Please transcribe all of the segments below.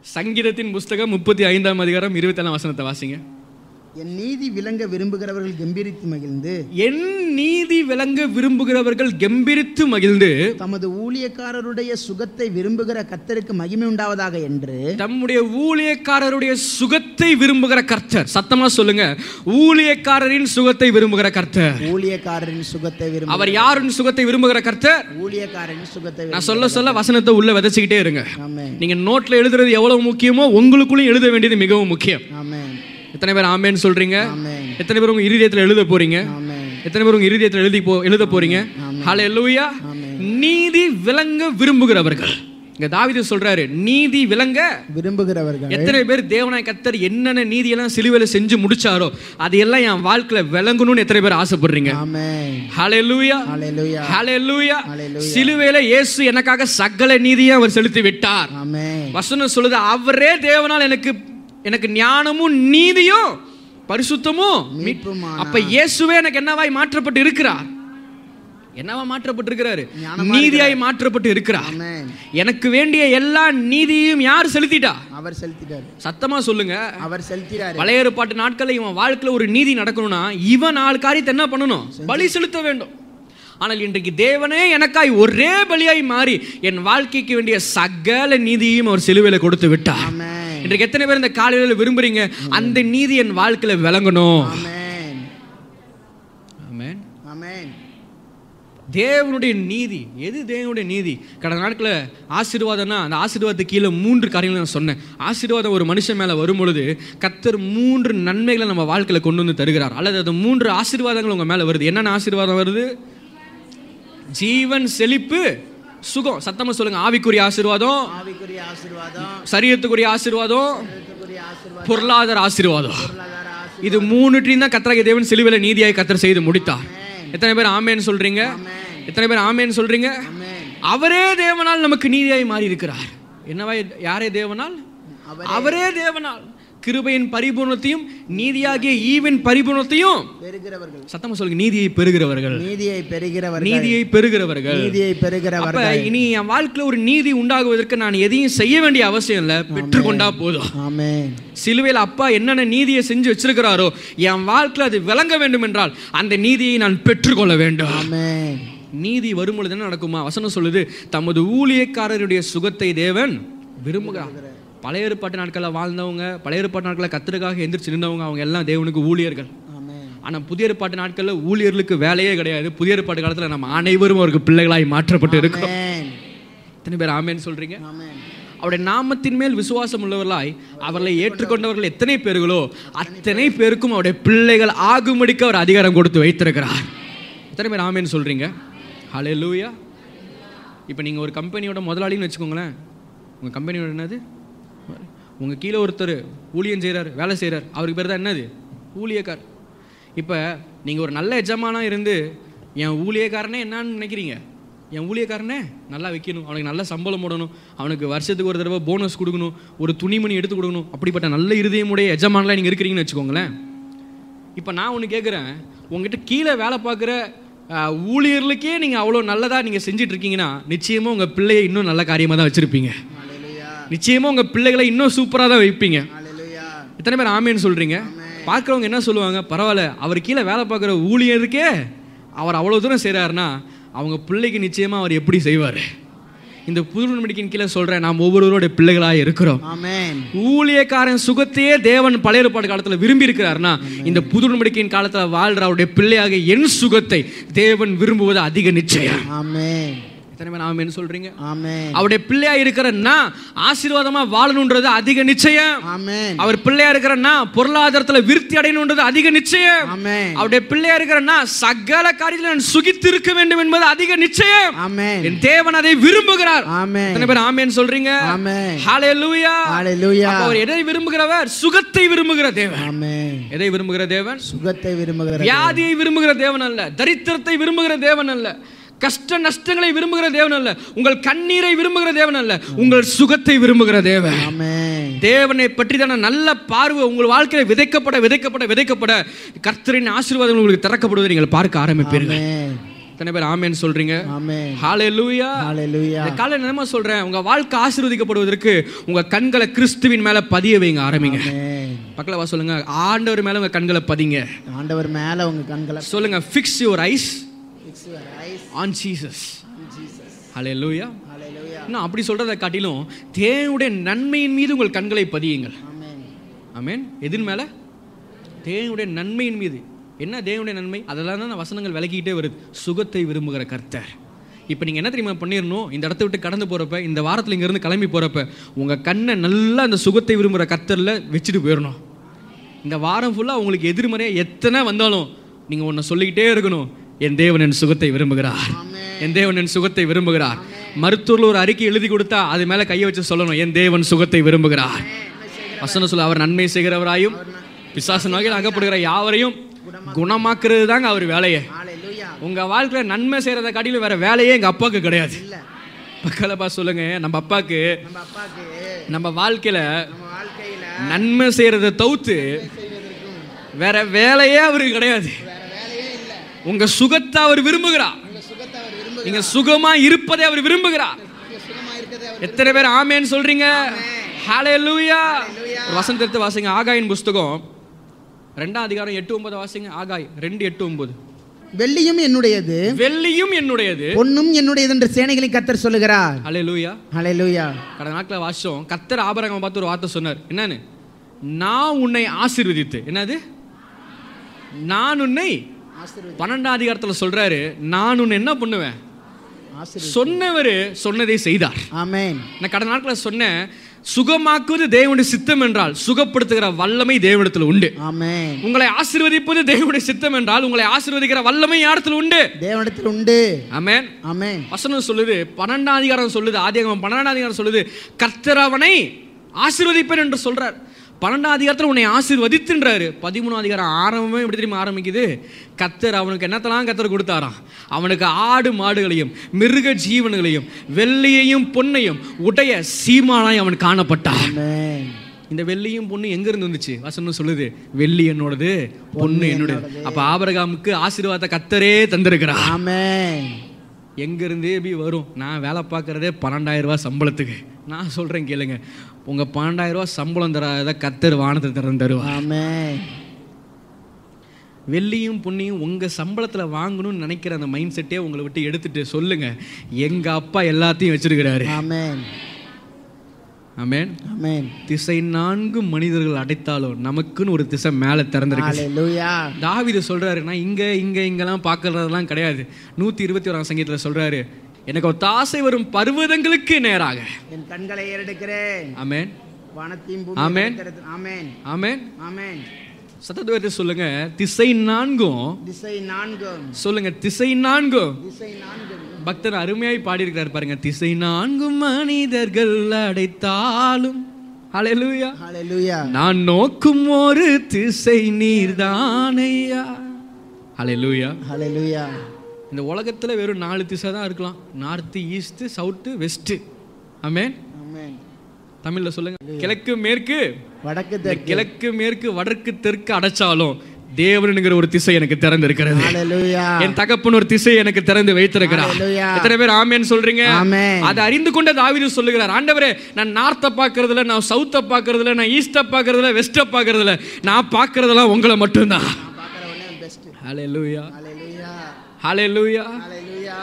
சங்கீதத்தின் புஸ்தகம் முப்பத்தி ஐந்தாம் அதிகாரம் இருபத்தேழாம் வசனத்தை வாசிங்க என் நீதி விளங்க விரும்புகிறவர்கள் கம்பீரித்து மகிழ்ந்து என் நீதி விளங்க விரும்புகிறவர்கள் கெம்பீரித்து மகிழ்ந்து தமது ஊழியக்காரருடைய சுகத்தை விரும்புகிற கத்தருக்கு மகிமை உண்டாவதாக என்று தம்முடைய ஊழியக்காரருடைய சுகத்தை விரும்புகிற கர்த்தர் சத்தமா சொல்லுங்க ஊழியக்காரரின் சுகத்தை விரும்புகிற கர்த்தர் ஊழியக்காரரின் சுகத்தை விரும்ப அவர் யாரின் சுகத்தை விரும்புகிற கர்த்தர் ஊழியக்காரரின் சுகத்தை நான் சொல்ல சொல்ல வசனத்தை உள்ள விதைச்சுக்கிட்டே இருங்க ஆமென் நீங்க நோட்ல எழுதுறது எவ்வளவு முக்கியமோ உங்களுக்குள்ளும் எழுத வேண்டியது மிகவும் முக்கியம் ஆமென் எத்தனை பேர் ஆமேன்னு சொல்றீங்க ஆமென் எத்தனை பேர் உங்க இருதயத்துல எழுத போறீங்க ஆமென் எத்தனை பேர் உங்க இருதயத்துல எழுதி போ எழுத போறீங்க ஹalleluya நீதி விளங்க விரும்புகிறவர்கள் இங்க தாவீது சொல்றாரு நீதி விளங்க விரும்புகிறவர்கள் எத்தனை பேர் தேவனாய் கத்தர் என்னென்ன நீதியெல்லாம் சிலுவையில செஞ்சு முடிச்சாரோ அதையெல்லாம் என் வாழ்க்கையில விளங்கணும்னு எத்தனை பேர் ஆசைப்படுறீங்க ஆமென் ஹalleluya ஹalleluya ஹalleluya Hallelujah. சிலுவையில இயேசு எனக்காக சகல நீதியை அவர் செலுத்தி விட்டார் ஆமென் வசனம் சொல்லுது அவரே தேவனால் எனக்கு எனக்கு ஞானமும் நீதியும் பரிசுத்தமும் மீ- மீட்புமானார். அப்ப இயேசுவே எனக்கு என்னவாய் மாற்றப்பட்டு இருக்கிறார் என்னவா மாற்றப்பட்டு இருக்கிறாரு ஞானமா நீதியாய் மாற்றப்பட்டு இருக்கிறார் ஆமென் எனக்கு வேண்டிய எல்லா நீதியையும் யார் செலுத்திட்டா அவர் செலுத்திட்டார் சத்தமா சொல்லுங்க அவர் செலுத்திறாரு பழைய ஏற்பாட்டு நாட்கள்ல இவன் வாழ்க்கையில ஒரு நீதி நடக்கணும்னா இவன் நாலு காரியத்தை என்ன பண்ணணும் பலி செலுத்த வேண்டும் ஆனால் இன்றைக்கு தேவனே எனக்காய் ஒரே பலியாய் மாறி என் வாழ்க்கைக்கு வேண்டிய சகல நீதியையும் அவர் சிலுவையில கொடுத்து விட்டார் ஆமென் இன்றைக்கு எத்தனை பேர் இந்த காலையில விரும்புறீங்க அந்த நீதி என் வாழ்க்கையில விளங்கணும் ஆமென் ஆமென். ஆமென் தேவனுடைய நீதி எது தேவனுடைய நீதி கடந்த நாட்களில் ஆசீர்வாதம்னா அந்த ஆசீர்வாதத்துக்கு கீழே மூன்று காரியங்களை நான் சொன்னேன் ஆசீர்வாதம் ஒரு மனுஷன் மேலே வரும்பொழுது கத்தர் மூன்று நன்மைகளை நம்ம வாழ்க்கையில் கொண்டு வந்து தருகிறார் அல்லது அது மூன்று ஆசீர்வாதங்கள் உங்கள் மேலே வருது என்னென்ன ஆசீர்வாதம் வருது ஜீவன் செழிப்பு சுகம் சத்தமாக சொல்லுங்க ஆவிக்குரிய ஆசீர்வாதம் ஆவிக்குரிய ஆசீர்வாதம் சரீரத்துக்குரிய ஆசீர்வாதம் ஆவிக்குரிய ஆசீர்வாதம் பொருளாதார ஆசீர்வாதம் பொருளாதார ஆசீர்வாதம் இது மூணுத்தையும் தான் கத்தராகிய தேவன் சிலுவையில் நீதியாய் கத்தர் செய்து முடித்தார் எத்தனை பேர் ஆமேன்னு சொல்றீங்க எத்தனை பேர் ஆமேன்னு சொல்றீங்க ஆமென் அவரே தேவனால் நமக்கு நீதியாய் மாறி இருக்கிறார் என்னவா யாரே தேவனால் அவரே தேவனால் கிருபையின் பரிபூர்ணத்தையும் நீதியாகிய ஈவின் பரிபூர்ணத்தையும் பெறுகிறவர்கள் சத்தமா சொல்லுங்க நீதியை பெறுகிறவர்கள் நீதியை பெறுகிறவர்கள் நீதியை பெறுகிறவர்கள் நீதியை அப்ப பெறுகிறவர்கள் இனி என் வாழ்க்கையில ஒரு நீதி உண்டாகுவதற்கு நான் எதையும் செய்ய வேண்டிய அவசியம் இல்லை பெற்றுக்கொண்டா போதும் ஆமென் சிலுவையில் அப்பா என்னென்ன நீதியை செஞ்சு வச்சிருக்கிறாரோ என் வாழ்க்கையில் அது விளங்க வேண்டும் என்றால் அந்த நீதியை நான் பெற்றுக்கொள்ள வேண்டும் ஆமென் நீதி வரும் பொழுது என்ன நடக்குமா வசனம் சொல்லுது தமது ஊழியக்காரருடைய சுகத்தை தேவன் விரும்புகிறார் பழைய ஏற்பாட்டு நாட்களில் வாழ்ந்தவங்க பழைய ஏற்பாட்டு நாட்களில் கத்தருக்காக எந்திரிச்சு நின்றவங்க அவங்க எல்லாம் தேவனுக்கு ஊழியர்கள் ஆமென் ஆனால் புதிய ஏற்பாட்டு நாட்களில் ஊழியர்களுக்கு வேலையே கிடையாது புதிய ஏற்பாட்டு காலத்தில் நம்ம அனைவரும் அவருக்கு பிள்ளைகளாய் மாற்றப்பட்டு இருக்கிறோம் ஆமென் எத்தனை பேர் ஆமேன்னு சொல்றீங்க ஆமென் அவருடைய நாமத்தின் மேல் விசுவாசம் உள்ளவர்களாய் அவர்களை ஏற்றுக்கொண்டவர்கள் எத்தனை பேர்களோ அத்தனை பேருக்கும் அவருடைய பிள்ளைகள் ஆகும்படிக்கு அவர் அதிகாரம் கொடுத்து வைத்திருக்கிறார் எத்தனை பேர் ஆமேன்னு சொல்றீங்க ஹலே லூயா இப்போ நீங்கள் ஒரு கம்பெனியோட முதலாளின்னு வச்சுக்கோங்களேன் உங்கள் கம்பெனியோட என்னது உங்கள் கீழே ஒருத்தர் ஊழியம் செய்கிறார் வேலை செய்கிறார் அவருக்கு பேர் தான் என்னது ஊழியக்கார் இப்போ நீங்கள் ஒரு நல்ல எஜமானா இருந்து என் ஊழியக்காரனே என்னன்னு நினைக்கிறீங்க என் ஊழியக்காரனே நல்லா வைக்கணும் அவனுக்கு நல்ல சம்பளம் போடணும் அவனுக்கு வருஷத்துக்கு ஒரு தடவை போனஸ் கொடுக்கணும் ஒரு துணிமணி எடுத்து கொடுக்கணும் அப்படிப்பட்ட நல்ல இருதயமுடைய எஜமானலாம் நீங்கள் இருக்கிறீங்கன்னு வச்சுக்கோங்களேன் இப்போ நான் ஒன்று கேட்குறேன் உங்ககிட்ட கீழே வேலை பார்க்குற அஹ், ஊழியர்களுக்கே நீங்கள் அவ்வளோ நல்லதாக நீங்கள் செஞ்சுட்டு இருக்கீங்கன்னா நிச்சயமாக உங்கள் பிள்ளையை இன்னும் நல்ல காரியமாக தான் வச்சுருப்பீங்க ஹalleluya நிச்சயமாக உங்கள் பிள்ளைகளை இன்னும் சூப்பராக தான் வைப்பீங்க ஹalleluya எத்தனை பேர் ஆமேன்னு சொல்கிறீங்க பார்க்குறவங்க என்ன சொல்லுவாங்க பரவாயில்ல அவர் கீழே வேலை பார்க்குற ஊழியருக்கே அவர் அவ்வளோ தூரம் செய்கிறாருன்னா அவங்க பிள்ளைக்கு நிச்சயமாக அவர் எப்படி செய்வார் இந்த புது உடன்படிக்கையின் கீழே சொல்கிறேன் நாம் ஒவ்வொருவருடைய பிள்ளைகளாக இருக்கிறோம் ஆமென் ஊழியக்காரன் சுகத்தையே தேவன் பழைய ஏற்பாடு காலத்தில் விரும்பி இருக்கிறார்னா இந்த புது உடன்படிக்கையின் காலத்தில் வாழ்ற அவருடைய பிள்ளையாக என் சுகத்தை தேவன் விரும்புவது அதிக நிச்சயம் ஆமென் எத்தனை பேர் ஆமேன்னு சொல்கிறீங்க ஆமென் அவருடைய பிள்ளையா இருக்கிறன்னா ஆசீர்வாதமா வாழணுன்றது அதிக நிச்சயம் ஆமென் அவர் பிள்ளையா இருக்கிறன்னா பொருளாதாரத்துல விருத்தி அடையணுன்றது அதிக நிச்சயம் ஆமென் அவருடைய பிள்ளையா இருக்கிறன்னா சகல காரியத்தில் நான் சுகித்து இருக்க வேண்டும் என்பது அதிக நிச்சயம் ஆமென் என் தேவன் அதை விரும்புகிறார் ஆமென் எத்தனை பேர் ஆமேன்னு சொல்றீங்க ஆமென் ஹalleluya ஹalleluya அப்ப அவர் எதை விரும்புகிறவர் சுகத்தை விரும்புகிற தேவன் ஆமென் எதை விரும்புகிற தேவன் சுகத்தை விரும்புகிற வியாதியை விரும்புகிற தேவன் அல்ல தரித்திரத்தை விரும்புகிற தேவன் அல்ல கஷ்ட நஷ்டங்களை விரும்புகிற தேவன் அல்ல உங்கள் கண்ணீரை விரும்புகிற தேவன் அல்ல உங்கள் சுகத்தை விரும்புகிற தேவன் ஆமென் தேவனை பற்றி தான நல்ல பார்வை உங்கள் வாழ்க்கையில் விதைக்கப்பட விதைக்கப்பட விதைக்கப்பட கர்த்தரின் ஆசீர்வாதங்கள் உங்களுக்கு திறக்கப்படுவதை நீங்கள் பார்க்க ஆரம்பிப்பீர்கள் ஆமென் எத்தனை பேர் ஆமேன்னு சொல்றீங்க ஆமென் ஹalleluya ஹalleluya இந்த காலை என்னமா சொல்றேன் உங்க வாழ்க்கை ஆசீர்வதிக்கப்படுவதற்கு உங்க கண்களை கிறிஸ்துவின் மேல பதிய வைங்க ஆரம்பிங்க ஆமென் பக்கத்துல வா சொல்லுங்க ஆண்டவர் மேல உங்க கண்களை பதிங்க ஆண்டவர் மேல உங்க கண்களை சொல்லுங்க fix your eyes fix your eyes on Jesus on Jesus ஹalleluya hallelujah இன்னும் அப்படி சொல்றதை காட்டிலும் தேவனுடைய நன்மையின் மீது உங்கள் கண்களை பதியுங்கள் ஆமென் ஆமென் எதின் மேல தேவனுடைய நன்மையின் மீது என்ன தேவனுடைய நன்மை அதெல்லாம் தான் வசனங்கள் விலகிக்கிட்டே வருது சுகத்தை விரும்புகிற கர்த்தர் இப்போ நீங்கள் என்ன தெரியுமா பண்ணிடணும் இந்த இடத்த விட்டு கடந்து போகிறப்ப இந்த வாரத்தில் இங்கேருந்து கிளம்பி போகிறப்ப உங்கள் கண்ணை நல்லா அந்த சுகத்தை விரும்புகிற கர்த்தரில் வச்சுட்டு போயிடணும் இந்த வாரம் ஃபுல்லாக உங்களுக்கு எதிர்மறையாக எத்தனை வந்தாலும் நீங்கள் ஒன்று சொல்லிக்கிட்டே இருக்கணும் என் தேவன் என் சுகத்தை விரும்புகிறார் என் தேவன் என் சுகத்தை விரும்புகிறார் மருத்துவரில் ஒரு அறிக்கை எழுதி கொடுத்தா அது மேலே கையை வச்சு சொல்லணும் என் தேவன் சுகத்தை விரும்புகிறார் வசனம் சொல்ல அவர் நன்மை செய்கிறவராயும் பிசாசன் வகையில் அகப்படுகிற யாவரையும் குணமாக்குறது தாங்க அவர் வேலையே hallelujah உங்க வாழ்க்கையில நன்மை செய்யறத காட்டிலும் வேற வேலையே எங்க அப்பாவுக்கு கிடையாது இல்ல பக்கலப்பா சொல்லுங்க நம்ம அப்பாவுக்கு நம்ம அப்பாக்கு நம்ம வாழ்க்கையில நம்ம வாழ்க்கையில நன்மை செய்யறத தவிர்த்து செய்வதற்கும் வேற வேலையே அவருக்கு கிடையாது வேற வேலையே இல்ல உங்க சுகத்தை அவர் விரும்புகிறார் உங்க சுகத்தை அவர் விரும்பு நீங்க சுகமா இருப்பதை அவர் விரும்புகிறார் நீங்க சுகமா இருக்கிறதை அவர் எத்தனை பேர் ஆமேன்னு சொல்றீங்க ஹalleluya ஒரு வசனத்தை எடுத்து வாசிங்க ஆகாயின் புஸ்தகம் ரெண்டாம் அதிகாரம் எட்டு ஒன்பது வாசிங்க ஆகாய் ரெண்டு எட்டு ஒன்பது வெள்ளியும் என்னுடையது வெள்ளியும் என்னுடையது பொன்னும் என்னுடையது என்று சேனைகளை கத்தர் சொல்லுகிறார் ஹalleluya ஹalleluya கடந்த நாட்களில் வாசிச்சோம் கத்தர் ஆபரகம் பார்த்து ஒரு வார்த்தை சொன்னார் என்னன்னு நான் உன்னை ஆசீர்வதித்து என்னது நான் உன்னை பன்னெண்டாம் அதிகாரத்தில் சொல்றாரு நான் உன்னை என்ன பண்ணுவேன் ஆசீர்வதி சொன்னவர் சொன்னதை செய்தார் ஆமென் நான் கடந்த நாட்களில் சொன்னேன் சுகமாக்குவது தேவனுடைய சித்தம் என்றால் சுகப்படுத்துகிற வல்லமை தேவனிடத்தில் உண்டு ஆமென் உங்களை ஆசீர்வதிப்பது தேவனுடைய சித்தம் என்றால் உங்களை ஆசீர்வதிக்கிற வல்லமை யாரிடத்தில் உண்டு தேவனிடத்தில் உண்டு ஆமென் ஆமென் வசனம் சொல்லுது பன்னெண்டாம் அதிகாரம் சொல்லுது ஆதியாகமம் பன்னெண்டாம் அதிகாரம் சொல்லுது கர்த்தர் அவனை ஆசீர்வதிப்பேன் என்று சொல்றார் பன்னெண்டாம் அதிகாரத்தில் உன்னை ஆசீர்வதித்துன்றாரு பதிமூணாம் அதிகாரம் ஆரம்பமே எப்படி தெரியுமா ஆரம்பிக்குது கர்த்தர் அவனுக்கு என்னத்தெல்லாம் கர்த்தர் கொடுத்தாராம் அவனுக்கு ஆடு மாடுகளையும் மிருக ஜீவன்களையும் வெள்ளியையும் பொன்னையும் உடைய சீமானாய் அவன் காணப்பட்டான் ஆமென் இந்த வெள்ளியும் பொண்ணு எங்க இருந்து வந்துச்சு வசனம் சொல்லுது வெள்ளி என்னோடது பொண்ணு என்னோடது அப்ப ஆபரகாமுக்கு ஆசீர்வாதத்தை கத்தரே தந்திருக்கிறார் ஆமென் எங்க இருந்தே எப்படி வரும் நான் வேலை பார்க்கறதே பன்னெண்டாயிரம் ரூபாய் சம்பளத்துக்கு நான் சொல்றேன் கேளுங்க உங்க பன்னெண்டாயிரம் ரூபாய் சம்பளம் தராத கத்தர் வானத்தை திறந்து தருவா ஆமென் வெள்ளியும் புண்ணியும் உங்க சம்பளத்துல வாங்கணும்னு நினைக்கிற அந்த மைண்ட் செட்டே உங்களை விட்டு எடுத்துட்டு சொல்லுங்க எங்க அப்பா எல்லாத்தையும் வச்சிருக்கிறாரு ஆமென் ஆமென் ஆமென் திசை நான்கு மனிதர்கள் அடைத்தாலும் நமக்குன்னு ஒரு திசை மேல திறந்திருக்கு ஹalleluya தாவீது சொல்றாரு நான் இங்க இங்க இங்கெல்லாம் பார்க்கறதெல்லாம் கிடையாது நூத்தி இருபத்தி ஓராம் சங்கீதத்துல சொல்றாரு எனக்கு ஒரு தாசை வரும் பர்வதங்களுக்கு நேராக என் கண்களை ஏறெடுக்கிறேன் ஆமென் வானத்தையும் ஆமென். பூமியும் ஆமென் ஆமென் ஆமென் சத்தத்துவத்தை சொல்லுங்க திசை நான்கும் திசை நான்கும் சொல்லுங்க திசை நான்கும் திசை நான்கும் பக்தர் அருமையாய் பாடியிருக்கிறார் பாருங்க திசை நான்கும் மனிதர்கள் அடைத்தாலும் ஹalleluya ஹalleluya நான் நோக்கும் ஒரு திசை நீர்தானையா ஹalleluya ஹalleluya இந்த உலகத்துல வெறும் நாலு திசை தான் இருக்கலாம் north east south west amen amen தமிழ்ல சொல்லுங்க கிழக்கு மேற்கு வடக்கு இந்த தெற்கு கிழக்கு மேற்கு வடக்கு தெற்கு அடைச்சாலும் தேவனுங்கிற ஒரு திசை எனக்கு திறந்திருக்கிறது ஹalleluya என் தகப்பன் ஒரு திசை எனக்கு திறந்து வைத்திருக்கிறார் Hallelujah. எத்தனை பேர் ஆமேன்னு சொல்றீங்க ஆமென் அதை அறிந்து கொண்ட தாவீது சொல்லுகிறார் ஆண்டவரே நான் நார்த்தை பார்க்கறதுல நான் சவுத்தை பார்க்கறதுல நான் ஈஸ்ட்டை பார்க்கறதுல வெஸ்ட்டை பார்க்கறதுல நான் பார்க்கறதெல்லாம் உங்களை மட்டும்தான் நான் பார்க்கற ஒண்ணே பெஸ்ட் ஹalleluya ஹalleluya ஹalleluya ஹalleluya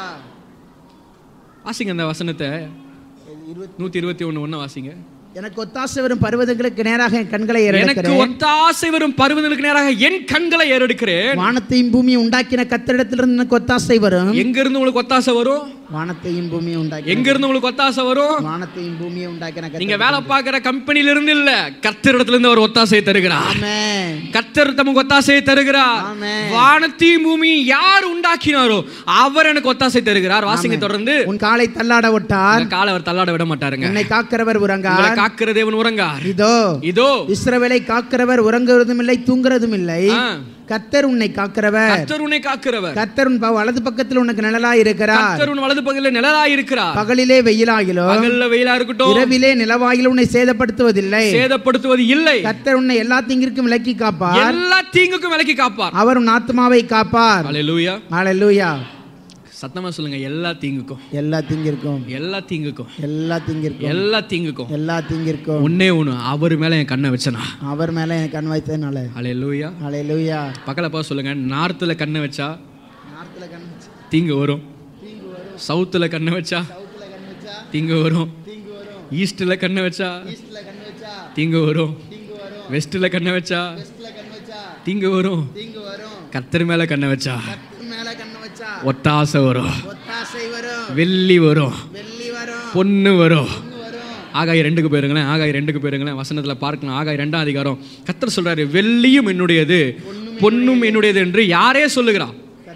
வாசிங்க அந்த வசனத்தை இருபத்தி நூத்தி இருபத்தி ஒண்ணு ஒண்ணு வாசிங்க எனக்கு ஒத்தாசை வரும் பருவதங்களுக்கு நேராக என் கண்களை எனக்கு ஏறெடுக்கிறேன் ஒத்தாசை வரும் பருவங்களுக்கு நேராக என் கண்களை ஏறெடுக்கிறேன் வானத்தையும் பூமியும் உண்டாக்கின கத்தரிடத்திலிருந்து எனக்கு ஒத்தாசை வரும் எங்க இருந்து உங்களுக்கு ஒத்தாசை வரும் வானத்தையும் பூமியும் உண்டாக்கி எங்க இருந்து உங்களுக்கு ஒத்தாசை வரும் வானத்தையும் பூமியும் உண்டாக்கின கத்தர் நீங்க வேலை பார்க்கிற கம்பெனில இருந்து இல்ல கர்த்தரிடத்துல இருந்து அவர் ஒத்தாசையை தருகிறார் ஆமென் கர்த்தர் தமக்கு ஒத்தாசையை தருகிறார் ஆமென். வானத்தையும் பூமியும் யார் உண்டாக்கினாரோ அவர் எனக்கு ஒத்தாசை தருகிறார் வாசிங்க தொடர்ந்து உன் காலை தள்ளாட விட்டார் உங்க காலை அவர் தள்ளாட விட மாட்டாருங்க உன்னை காக்கிறவர் உறங்கார் உங்களை காக்கிற தேவன் உறங்கார் இதோ இதோ இஸ்ரவேலை காக்கிறவர் உறங்குவதும் இல்லை தூங்குறதும் இல்லை ஆ, கத்தர் உன்னை காக்கிறவர் கர்த்தர் உன்னை காக்கிறவர் கத்தர் உன் ப- வலது பக்கத்தில் உனக்கு நிழலாய் இருக்கிறார் கர்த்தர் உன் வலது பகுதியில் நிழலாய் இருக்கிறார் பகலிலே வெயிலாகிலும் பகல்ல வெயிலா இருக்கட்டும் இரவிலே நிலவாயிலும் உன்னை சேதப்படுத்துவதில்லை சேதப்படுத்துவது இல்லை கத்தர் உன்னை எல்லா தீங்கிற்கும் விலக்கி காப்பார் எல்லா தீங்குக்கும் விலக்கி காப்பார் அவர் உன் ஆத்மாவை காப்பார் ஹalleluya ஹalleluya சத்தமா சொல்லுங்க எல்லா தீங்குக்கும் எல்லா திங்கிருக்கும் எல்லா தீங்குக்கும் எல்லா திங்கிருக்கும் எல்லா தீங்குக்கும் எல்லா திங்கிருக்கும் ஒன்னே ஒண்ணு அவர் மேல என் கண்ணை வச்சனா அவர் மேல என் கண் வைத்ததுனால அலே லூயா ஹalleluya பக்கத்துல பா சொல்லுங்க நார்த்தில் கண்ணை வச்சா நார்த்ல கண் வச்சு தீங்கு வரும் தீங்கு வரும் சவுத்தில் கண்ணை வச்சா சவுத்துல கண் வச்சா தீங்கு வரும் தீங்கு வரும் ஈஸ்டில் கண்ணை வச்சா ஈஸ்ட்ல கண் வச்சா தீங்கு வரும் தீங்கு வரும் வெஸ்ட்டில் கண்ணை வச்சா வெஸ்ட்ல கண் வச்சா தீங்கு வரும் தீங்கு வரும் கத்தர் மேல கண்ணை வச்சா கத்து மேல கண் வச்சா ஒத்தாசை வரும் ஒத்தாசை வரும் வெள்ளி வரும் வெள்ளி வரும் பொண்ணு வரும் பொண்ணு வரும் ஆகாய் ரெண்டுக்கு போயிருங்களேன் ஆகாய் ரெண்டுக்கு போயிருங்களேன் வசனத்தில் பார்க்கலாம் ஆகாய் ரெண்டாம் அதிகாரம் கத்தர் சொல்றாரு வெள்ளியும் என்னுடையது பொன்னும் என்னுடையது என்று யாரே சொல்லுகிறா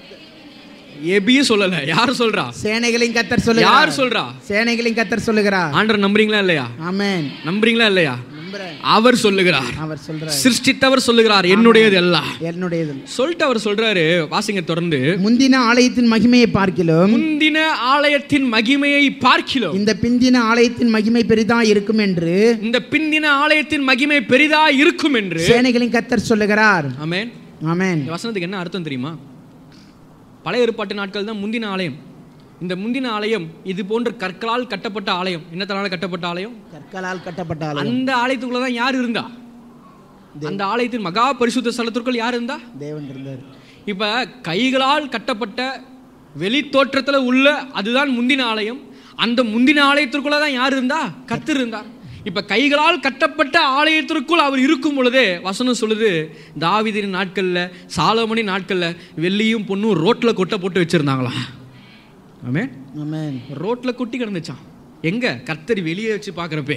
எபியும் சொல்லல யார் சொல்றா சேனைகளின் கத்தர் சொல்லுகிறார் யார் சொல்றா சேனைகளின் கத்தர் சொல்லுகிறார் ஆண்டர் நம்புறீங்களா இல்லையா ஆமென் நம்புறீங்களா இல்லையா நம்புறேன் அவர் சொல்லுகிறார் அவர் சொல்றார் சிருஷ்டித்தவர் சொல்லுகிறார் என்னுடையது எல்லாம் என்னுடையது சொல்லிட்டு அவர் சொல்றாரு வாசிங்க தொடர்ந்து முந்தின ஆலயத்தின் மகிமையை பார்க்கிலும் முந்தின ஆலயத்தின் மகிமையை பார்க்கிலும் இந்த பிந்தின ஆலயத்தின் மகிமை பெரிதா இருக்கும் என்று இந்த பிந்தின ஆலயத்தின் மகிமை பெரிதா இருக்கும் என்று சேனைகளின் கத்தர் சொல்லுகிறார் ஆமென் ஆமென் இந்த வசனத்துக்கு என்ன அர்த்தம் தெரியுமா பழைய ஏற்பாட்டு நாட்கள் தான் முந்தின ஆலயம் இந்த முந்தின ஆலயம் இது போன்ற கற்களால் கட்டப்பட்ட ஆலயம் என்னத்தனால கட்டப்பட்ட ஆலயம் கற்களால் கட்டப்பட்ட ஆலயம் அந்த ஆலயத்துக்குள்ள தான் யார் இருந்தா அந்த ஆலயத்தின் மகா பரிசுத்த ஸ்தலத்திற்குள் யார் இருந்தா தேவன் இருந்தார் இப்ப கைகளால் கட்டப்பட்ட வெளி தோற்றத்துல உள்ள அதுதான் முந்தின ஆலயம் அந்த முந்தின ஆலயத்திற்குள்ள தான் யார் இருந்தா கர்த்தர் இருந்தார் இப்ப கைகளால் கட்டப்பட்ட ஆலயத்திற்குள் அவர் இருக்கும் பொழுதே வசனம் சொல்லுது தாவீதின் நாட்கள்ல சாலமணி நாட்கள்ல வெள்ளியும் பொண்ணும் ரோட்ல கொட்டை போட்டு வச்சிருந்தாங்களாம் ஆமே ஆமென் ரோட்ல கொட்டி கிடந்துச்சான் எங்க கர்த்தர் வெளியே வச்சு பார்க்குறப்பே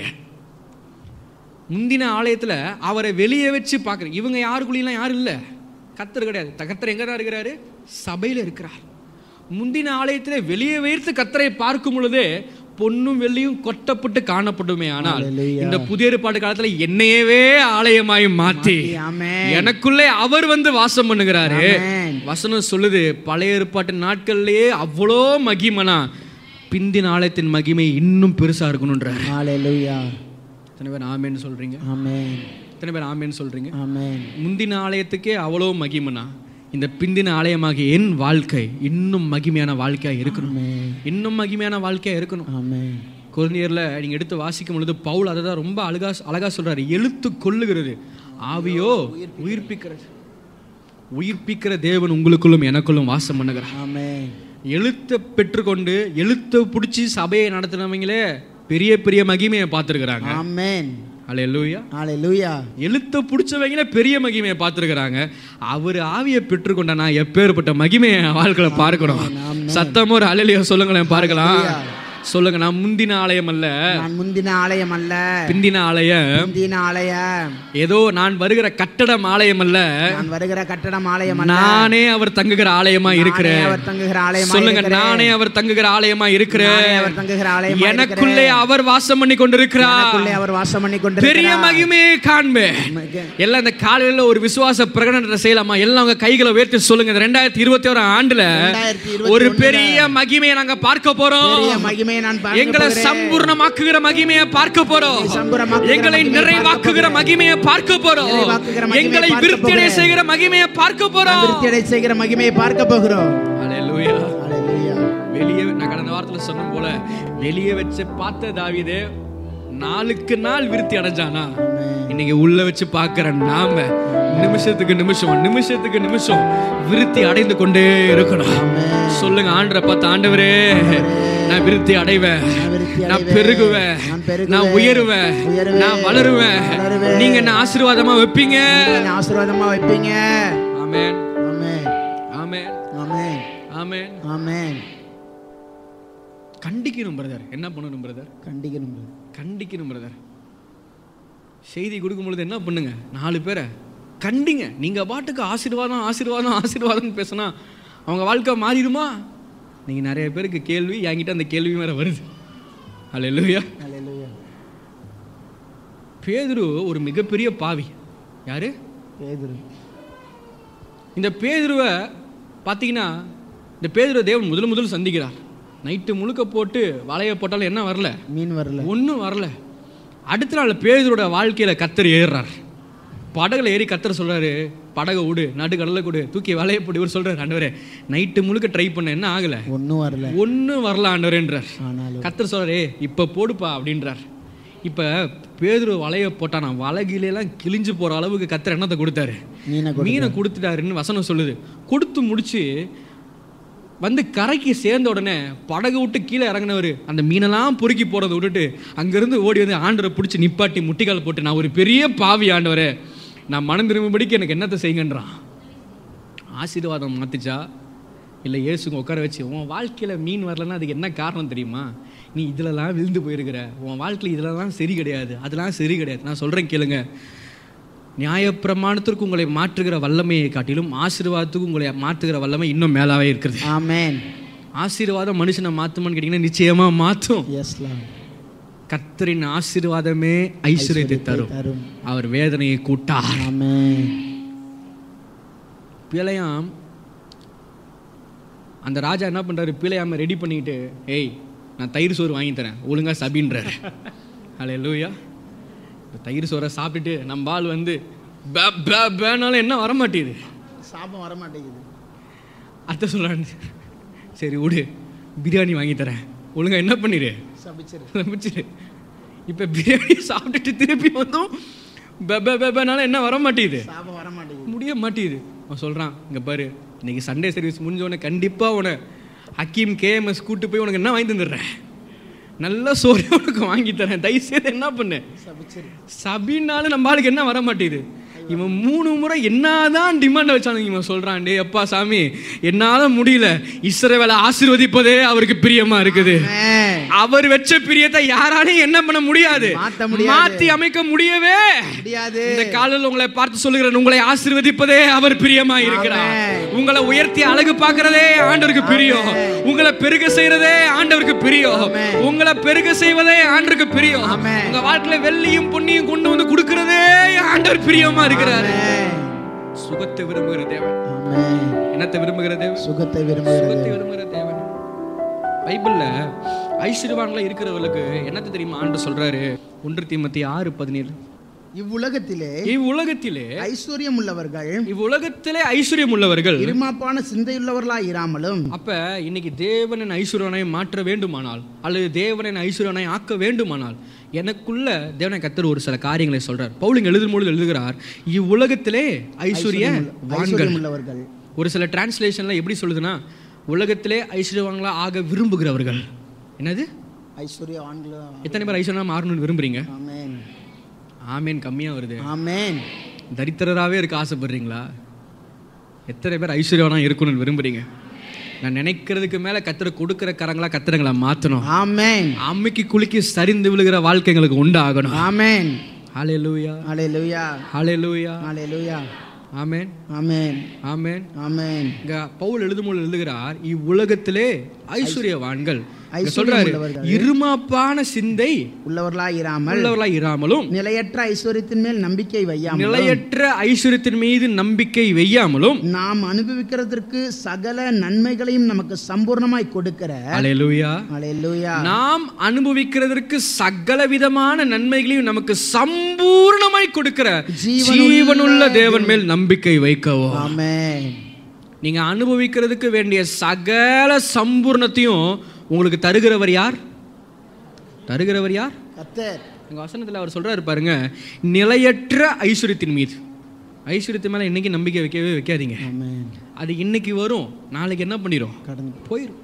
முந்தின ஆலயத்துல அவரை வெளியே வச்சு பார்க்குற இவங்க யாருக்குள்ளேயும் யாரும் இல்லை கர்த்தர் கிடையாது த- கர்த்தர் எங்க தான் இருக்கிறாரு சபையில இருக்கிறார் முந்தின ஆலயத்துல வெளியே வைத்து கர்த்தரை பார்க்கும் பொழுதே பொன்னும் வெள்ளியும் கொட்டப்பட்டு காணப்படுமே ஆனால் Hallelujah. இந்த புதிய ஏற்பாடு காலத்துல என்னையவே ஆலயமாய் மாத்தி ஆமென் எனக்குள்ளே அவர் வந்து வாசம் பண்ணுகிறாரு ஆமென் வசனம் சொல்லுது பழைய ஏற்பாட்டு நாட்கள்லயே அவ்வளோ மகிமனா பிந்தின ஆலயத்தின் மகிமை இன்னும் பெருசா இருக்கணுன்றார் ஹalleluya எத்தனை பேர் ஆமேன்னு சொல்றீங்க ஆமென் எத்தனை பேர் ஆமேன்னு சொல்றீங்க ஆமென் முந்தின ஆலயத்துக்கே அவ்வளோ மகிமனா இந்த பிந்தின ஆலயமாகிய என் வாழ்க்கை இன்னும் மகிமையான வாழ்க்கையா இருக்கணும் ஆமென் இன்னும் மகிமையான வாழ்க்கையா இருக்கணும் ஆமென் குழந்தையர்ல நீங்க எடுத்து வாசிக்கும் பொழுது பவுல் அதை தான் ரொம்ப அழகா அழகா சொல்றாரு எழுத்து கொள்ளுகிறது ஆவியோ உயிர்ப்பிக்கிறது உயிர்ப்பிக்கிற தேவன் உங்களுக்குள்ளும் எனக்குள்ளும் வாசம் பண்ணுகிறார் ஆமென் எழுத்தை பெற்றுக்கொண்டு எழுத்தை பிடிச்சி சபையை நடத்தினவங்களே பெரிய பெரிய மகிமையை பார்த்துருக்குறாங்க ஆமென் அல்ல லூயா ஹalleluya எழுத்தை பிடிச்சவங்களே பெரிய மகிமையை பார்த்துருக்குறாங்க அவர் ஆவியை பெற்றுக்கொண்ட நான் எப்பேற்பட்ட மகிமையை என் வாழ்க்கையில பார்க்கணும் சத்தமும் ஒரு அலையிலையோ சொல்லுங்களேன் பார்க்கலாம் சொல்லுங்க நான் முந்தின ஆலயம் அல்ல நான் முந்தின ஆலயம் அல்ல பிந்தின ஆலயம் முந்தின ஆலயம் ஏதோ நான் வருகிற கட்டடம் ஆலயம் அல்ல நான் வருகிற கட்டடம் ஆலயம் அல்ல நானே அவர் தங்குகிற ஆலயமா இருக்கிறேன் நானே அவர் தங்குகிற ஆலயமா சொல்லுங்க இருக்கிறேன். நானே அவர் தங்குகிற ஆலயமா இருக்கிறேன் நானே அவர் தங்குகிற ஆலயமா எனக்குள்ளே அவர் வாசம் பண்ணி கொண்டிருக்கிறார் எனக்குள்ளே அவர் வாசம் பண்ணி பெரிய கொண்டிருக்கிறார் மகிமையை காண்பேன் எல்லாம் இந்த காலையில ஒரு விசுவாச பிரகடனத்தை செய்யலாமா எல்லாம் உங்க கைகளை உயர்த்தி சொல்லுங்க இந்த ரெண்டாயிரத்தி இருபத்தி ஓராம் ஆண்டுல 2021 ஒரு பெரிய மகிமையை நாங்க பார்க்க போறோம் பெரிய மகிமையை நான் பார்க்க எங்களை போகிறேன். சம்பூர்ணமாக்குகிற மகிமையை பார்க்க போறோம் சம்பூர்ணமாக்குகிற எங்களை மகிமையை நிறைவாக்குகிற பார்க்க மகிமையை பார்க்க போறோம் நிறைவாக்குகிற மகிமையை எங்களை பார்க்க விருத்தியடை போகிறேன். செய்கிற மகிமையை பார்க்க போறோம் விருத்தியடை செய்கிற மகிமையை பார்க்க போகிறோம் ஹalleluya ஹalleluya வெளியே நான் கடந்த வாரத்துல சொன்ன போல வெளியே வச்சு பார்த்த தாவீதே நாளுக்கு நாள் விருத்தி அடைஞ்சானா இன்னைக்கு உள்ள வச்சு பார்க்கிற நாம நிமிஷத்துக்கு நிமிஷம் நிமிஷத்துக்கு நிமிஷம் விருத்தி அடைந்து கொண்டே இருக்கணும் சொல்லுங்க ஆண்டரை பார்த்து ஆண்டவரே நான் விருத்தி அடைவேன் விருத்தி நான் அடைவேன். பெருகுவேன் நான் பெருகுவேன். நான் உயருவேன் உயருவேன். நான் வளருவேன் வளருவேன். நீங்க என்ன ஆசீர்வாதமா வைப்பீங்க என்னை ஆசீர்வாதமா வைப்பீங்க ஆமென் ஆமென் ஆமென் ஆமென் ஆமென் ஆமென் கண்டிக்கணும் பிரதர் என்ன பண்ணணும் பிரதர் கண்டிக்கணும் கண்டிக்கணும் பிரதர் செய்தி கொடுக்கும் பொழுது என்ன பண்ணுங்க நாலு பேரை கண்டிங்க நீங்க பாட்டுக்கு ஆசீர்வாதம் ஆசீர்வாதம் ஆசீர்வாதம்னு பேசினா அவங்க வாழ்க்கை மாறிடுமா நீங்க நிறைய பேருக்கு கேள்வி என்கிட்ட அந்த கேள்வி வேற வருது அல்ல ஹalleluya பேதுரு ஒரு மிகப்பெரிய பாவி யாரு பேதுரு இந்த பேதுருவை பார்த்தீங்கன்னா இந்த பேதுருவை தேவன் முதல் முதல் சந்திக்கிறார் நைட்டு முழுக்க போட்டு வலையை போட்டாலும் என்ன வரல மீன் வரல ஒன்றும் வரல அடுத்த நாள் பேதரோட வாழ்க்கையில கத்தர் ஏறுறார் படகுல ஏறி கத்தர் சொல்றாரு படகை விடு நடுக்கடலை கொடு தூக்கி வலைய போடு இவர் சொல்றாரு ஆண்டவரே நைட்டு முழுக்க ட்ரை பண்ண என்ன ஆகல ஒன்றும் வரல ஒன்றும் வரல ஆண்டவரேன்றார் ஆனாலும் கத்தர் சொல்றாரு இப்போ போடுப்பா அப்படின்றார் இப்போ பேதுரு வலைய போட்டானா வலைகிலாம் கிழிஞ்சு போற அளவுக்கு கத்தர் என்னத்தை கொடுத்தாரு மீனை கொடு மீனை கொடுத்துட்டாருன்னு வசனம் சொல்லுது கொடுத்து முடிச்சு வந்து கரைக்கு சேர்ந்த உடனே படகு விட்டு கீழே இறங்கினவர் அந்த மீனெல்லாம் பொறுக்கி போறதை விட்டுட்டு அங்கேருந்து ஓடி வந்து ஆண்டவரை பிடிச்சி நிப்பாட்டி முட்டிக்கால் போட்டு நான் ஒரு பெரிய பாவி ஆண்டவரே நான் மனம் திரும்பும்படிக்கு எனக்கு என்னத்தை செய்யுங்கன்றான் ஆசீர்வாதம் மாத்துச்சா இல்லை இயேசுங்க உட்கார வச்சு உன் வாழ்க்கையில் மீன் வரலன்னா அதுக்கு என்ன காரணம் தெரியுமா நீ இதிலலாம் விழுந்து போயிருக்கிற உன் வாழ்க்கையில் இதிலலாம் சரி கிடையாது அதெல்லாம் சரி கிடையாது நான் சொல்கிறேன் கேளுங்க நியாயப்பிரமாணத்திற்கு உங்களை மாற்றுகிற வல்லமையை காட்டிலும் ஆசீர்வாதத்துக்கு உங்களை மாற்றுகிற வல்லமை இன்னும் மேலாவே இருக்கிறது ஆமென் ஆசீர்வாதம் மனுஷனை மாற்றுமான்னு கேட்டிங்கன்னா நிச்சயமாக மாற்றும் எஸ்லாம் கர்த்தரின் ஆசீர்வாதமே ஐஸ்வர்யத்தை தரும் தரும் அவர் வேதனையை கூட்டார் ஆமென் பிழையாம் அந்த ராஜா என்ன பண்றாரு பிழையாம ரெடி பண்ணிக்கிட்டு ஏய் நான் தயிர் சோறு வாங்கி தரேன் ஒழுங்கா சபின்றாரு அலே லூயா இந்த தயிர் சோறை சாப்பிட்டுட்டு நம்ம ஆள் வந்து பே பே பேனாலும் என்ன வரமாட்டேங்குது சாபம் வர மாட்டேங்குது அத்தை சொல்கிறான் சரி விடு பிரியாணி வாங்கி தரேன் ஒழுங்கா என்ன பண்ணிடு சபிச்சிரு சமைச்சிரு இப்போ பிரியாணி சாப்பிட்டுட்டு திருப்பி வந்தோம் பே பே பே பேனாலும் என்ன வர மாட்டேங்குது சாபம் வர மாட்டேங்குது முடிய மாட்டேங்குது அவன் சொல்கிறான் இங்கே பாரு இன்னைக்கு சண்டே சர்வீஸ் முடிஞ்ச உடனே கண்டிப்பாக உன ஹக்கீம் கேஎம்எஸ் கூட்டு போய் உனக்கு என்ன வாங்கி தந்துடுறேன் நல்ல சோறு உனக்கு வாங்கி தரேன் தயவுசெய்து என்ன பண்ணு சபிச்சிரு சபினாலும் நம்ம ஆளுக்கு என்ன வர மாட்டேங்குது இவன் மூணு முறை என்னதான் டிமாண்ட் வச்சானுங்க இவன் சொல்றான் டே அப்பா சாமி என்னால முடியல இஸ்ரவேலை ஆசீர்வதிப்பதே அவருக்கு பிரியமா இருக்குது ஆமென். அவர் வச்ச பிரியத்தை யாராலையும் என்ன பண்ண முடியாது மாத்த முடியாது. மாத்தி அமைக்க முடியவே முடியாது இந்த காலையில் உங்களை பார்த்து சொல்லுகிறேன் உங்களை ஆசீர்வதிப்பதே அவர் பிரியமா இருக்கிறார் ஆமென். உங்களை உயர்த்தி அழகு பார்க்கறதே ஆண்டவருக்கு பிரியம் உங்களை பெருக செய்யறதே ஆண்டவருக்கு பிரியம் ஆமென். உங்களை பெருக செய்வதே ஆண்டவருக்கு பிரியம் ஆமென். உங்க வாழ்க்கையில வெள்ளியும் பொன்னியும் கொண்டு வந்து கொடுக்கறதே ஆண்டவர் பிரியமா இருக்கிறாரு ஆமென். சுகத்தை விரும்புகிற தேவன் ஆமென். என்னத்தை விரும்புகிற தேவன் சுகத்தை விரும்புகிறது சுகத்தை விரும்புகிற தேவன் பைபிள்ல ஐஸ்வர்யவான்ல இருக்கிறவர்களுக்கு என்னத்தை தெரியுமா ஆண்டு சொல்றாரு ஒன்று தீமத்தி ஆறு பதினேழு இவ்வுலகத்திலே இவ்வுலகத்திலே ஐஸ்வர்யம் உள்ளவர்கள் இவ்வுலகத்திலே ஐஸ்வர்யம் உள்ளவர்கள் இருமாப்பான சிந்தையுள்ளவர்களாய் இராமலும் அப்ப இன்னைக்கு தேவனின் ஐஸ்வர்யனாய் மாற்ற வேண்டுமானால் அல்லது தேவனின் ஐஸ்வர்யனாய் ஆக்க வேண்டுமானால் எனக்குள்ள தேவனை கத்தர் ஒரு சில காரியங்களை சொல்றார் பவுலிங் எழுதும் பொழுது எழுதுகிறார் இவ்வுலகத்திலே ஐஸ்வர்ய வான்கள் ஐஸ்வர்யம் உள்ளவர்கள் ஒரு சில டிரான்ஸ்லேஷன்ல எப்படி சொல்லுதுன்னா உலகத்திலே ஐஸ்வர்யவான்களா ஆக விரும்புகிறவர்கள் என்னது ஐஸ்வர்யவான்களா எத்தனை பேர் ஐஸ்வர்யா மாறணும்னு விரும்புறீங்க ஆமென் ஆமேன் கம்மியா வருது ஆமென் தரித்திரராகவே இருக்க ஆசைப்படுறீங்களா எத்தனை பேர் ஐஸ்வர்யவானா இருக்கணும்னு விரும்புறீங்க நான் நினைக்கிறதுக்கு மேல கத்திர கொடுக்கிற கரங்களா கத்திரங்களை மாத்தணும் ஆமென் அம்மைக்கு குலுக்கி சரிந்து விழுகிற வாழ்க்கை எங்களுக்கு உண்டாகணும் ஆமென் ஹாலே லூயா ஹalleluya ஹாலே லூயா ஹalleluya ஆமேன் ஆமென் ஆமேன் ஆமென் இங்க பவுல் எழுதும்போது எழுதுகிறார் இவ்வுலகத்திலே ஐஸ்வர்யவான்கள் இங்க ஐஸ்வர்யம் சொல்றாரு உள்ளவர்கள். இருமாப்பான சிந்தை உள்ளவர்களாய் இராமல் உள்ளவர்களாய் இராமலும் நிலையற்ற ஐஸ்வர்யத்தின் மேல் நம்பிக்கை வையாமல் நிலையற்ற ஐஸ்வர்யத்தின் மீது நம்பிக்கை வையாமலும் நாம் அனுபவிக்கிறதற்கு சகல நன்மைகளையும் நமக்கு சம்பூர்ணமாய் கொடுக்கிற ஹalleluya ஹalleluya நாம் அனுபவிக்கிறதற்கு சகல விதமான நன்மைகளையும் நமக்கு சம்பூர்ணமாய் கொடுக்கிற ஜீவனுள்ள ஜீவனுள்ள தேவன் மேல் நம்பிக்கை வைக்கவோ ஆமென் நீங்க அனுபவிக்கிறதுக்கு வேண்டிய சகல சம்பூர்ணத்தையும் உங்களுக்கு தருகிறவர் யார் தருகிறவர் யார் கர்த்தர் எங்க வசனத்துல அவர் சொல்றாரு பாருங்க நிலையற்ற ஐஸ்வர்யத்தின் மீது ஐஸ்வர்யத்தின் மேல இன்னைக்கு நம்பிக்கை வைக்கவே வைக்காதீங்க ஆமென் அது இன்னைக்கு வரும் நாளைக்கு என்ன பண்ணிடும் கடந்து போயிடும்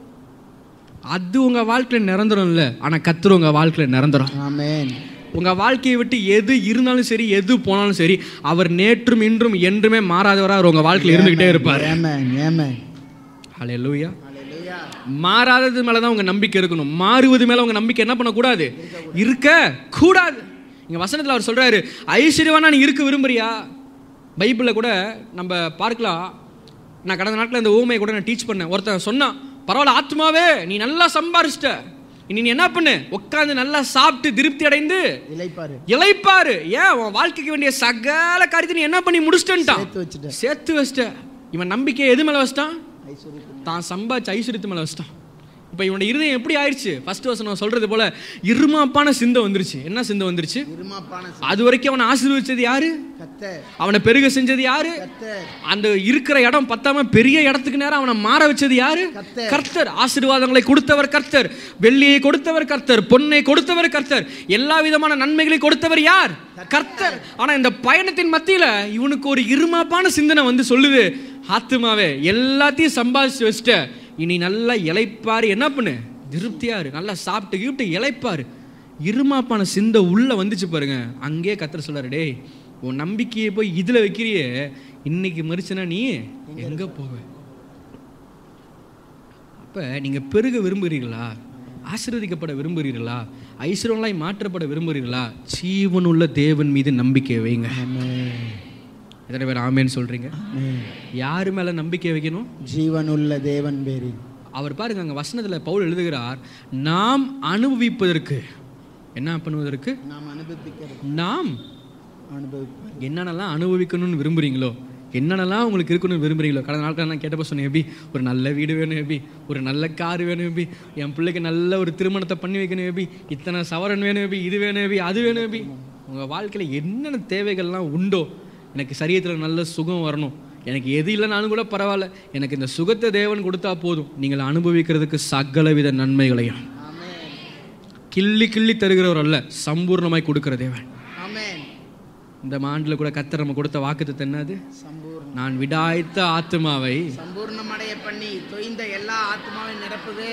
அது உங்க வாழ்க்கையில நிரந்தரம் இல்லை ஆனா கத்துரு உங்க வாழ்க்கையில நிரந்தரம் ஆமென் உங்க வாழ்க்கையை விட்டு எது இருந்தாலும் சரி எது போனாலும் சரி அவர் நேற்றும் இன்றும் என்றுமே மாறாதவரா அவர் உங்க வாழ்க்கையில இருந்துகிட்டே இருப்பார் ஆமென் ஆமென் ஹalleluya ஹalleluya மாறாதது மேல தான் உங்க நம்பிக்கை இருக்கணும் மாறுவது மேல உங்க நம்பிக்கை என்ன பண்ணக்கூடாது இருக்க கூடாது இங்க வசனத்துல அவர் சொல்றாரு ஐஸ்வர்யவானா நீ இருக்க விரும்புறியா பைபிளில் கூட நம்ம பார்க்கலாம் நான் கடந்த நாட்டில் இந்த ஊமையை கூட நான் டீச் பண்ணேன் ஒருத்தன் சொன்னான் பரவாயில்ல ஆத்மாவே நீ நல்லா சம்பாரிச்சிட்ட இனி நீ என்ன பண்ணு உட்காந்து நல்லா சாப்பிட்டு திருப்தி அடைந்து இளைப்பாரு இளைப்பாரு ஏன் உன் வாழ்க்கைக்கு வேண்டிய சகல காரியத்தை நீ என்ன பண்ணி முடிச்சிட்டேன்ட்டான் சேர்த்து வச்சுட்ட சேர்த்து வச்சிட்ட இவன் நம்பிக்கை எது மேல வச்சிட்டான் ஐஸ்வர்யத்தின் தான் சம்பாதிச்ச ஐஸ்வர்யத்து மேல வச்சிட்டான் இப்போ இவனுடைய இருதயம் எப்படி ஆயிடுச்சு ஃபர்ஸ்ட் வசனம் சொல்றது போல இருமாப்பான சிந்தை வந்துருச்சு என்ன சிந்தை வந்துருச்சு இருமாப்பான அது வரைக்கும் அவனை ஆசீர்வதிச்சது யாரு கத்தர் அவனை பெருக செஞ்சது யாரு கத்தர் அந்த இருக்கிற இடம் பத்தாம பெரிய இடத்துக்கு நேரம் அவனை மாற வச்சது யாரு கர்த்தர். கர்த்தர் ஆசீர்வாதங்களை கொடுத்தவர் கர்த்தர் வெள்ளியை கொடுத்தவர் கர்த்தர் பொன்னை கொடுத்தவர் கர்த்தர் எல்லா விதமான நன்மைகளை கொடுத்தவர் யார் கர்த்தர் ஆனா இந்த பயணத்தின் மத்தியில இவனுக்கு ஒரு இருமாப்பான சிந்தனை வந்து சொல்லுது ஆத்துமாவே எல்லாத்தையும் சம்பாதிச்சு வச்சுட்ட இனி நல்லா இளைப்பாரு என்ன பண்ணு திருப்தியாரு நல்லா சாப்பிட்டு கீப்பிட்டு இளைப்பாரு இருமாப்பான சிந்தை உள்ள வந்துச்சு பாருங்க அங்கேயே கர்த்தர் சொல்றாரு டேய் உன் நம்பிக்கையை போய் இதுல வைக்கிறியே இன்னைக்கு மறிச்சனா நீ எங்க போவ அப்ப நீங்க பெருக விரும்புகிறீர்களா ஆசீர்வதிக்கப்பட விரும்புகிறீர்களா ஐஸ்வர்யங்களாய் மாற்றப்பட விரும்புகிறீர்களா ஜீவனுள்ள தேவன் மீது நம்பிக்கை வைங்க எத்தனை பேர் ஆமேன்னு சொல்றீங்க யாரு மேல நம்பிக்கை வைக்கணும் ஜீவனுள்ள தேவன் பேரில் அவர் பாருங்க அங்க வசனத்துல பவுல் எழுதுகிறார் நாம் அனுபவிப்பதற்கு என்ன பண்ணுவதற்கு நாம் அனுபவிக்கிறது நாம் அனுபவிப்பது என்னென்னலாம் அனுபவிக்கணும்னு விரும்புறீங்களோ என்னென்னலாம் உங்களுக்கு இருக்கணும்னு விரும்புறீங்களோ கடந்த நாட்கள் நான் கேட்டப்ப சொன்னேன் எப்படி ஒரு நல்ல வீடு வேணும் எப்படி ஒரு நல்ல கார் வேணும் எப்படி என் பிள்ளைக்கு நல்ல ஒரு திருமணத்தை பண்ணி வைக்கணும் எப்படி இத்தனை சவரன் வேணும் எப்படி இது வேணும் எப்படி அது வேணும் எப்படி உங்கள் வாழ்க்கையில் என்னென்ன தேவைகள்லாம் உண்டோ எனக்கு சரீரத்தில் நல்ல சுகம் வரணும் எனக்கு எது இல்லைனாலும் கூட பரவாயில்ல எனக்கு இந்த சுகத்தை தேவன் கொடுத்தா போதும் நீங்கள் அனுபவிக்கிறதுக்கு சகலவித நன்மைகளையும் கிள்ளி கிள்ளி தருகிறவர் அல்ல சம்பூர்ணமாய் கொடுக்கிற தேவன் ஆமென் இந்த ஆண்டில் கூட கத்தர் நம்ம கொடுத்த வாக்குத்தத்தம் என்னது சம்பூர்ணம் நான் விடாய்த்த ஆத்துமாவை சம்பூர்ணமடைய பண்ணி தொய்ந்த எல்லா ஆத்மாவையும் நிரப்புது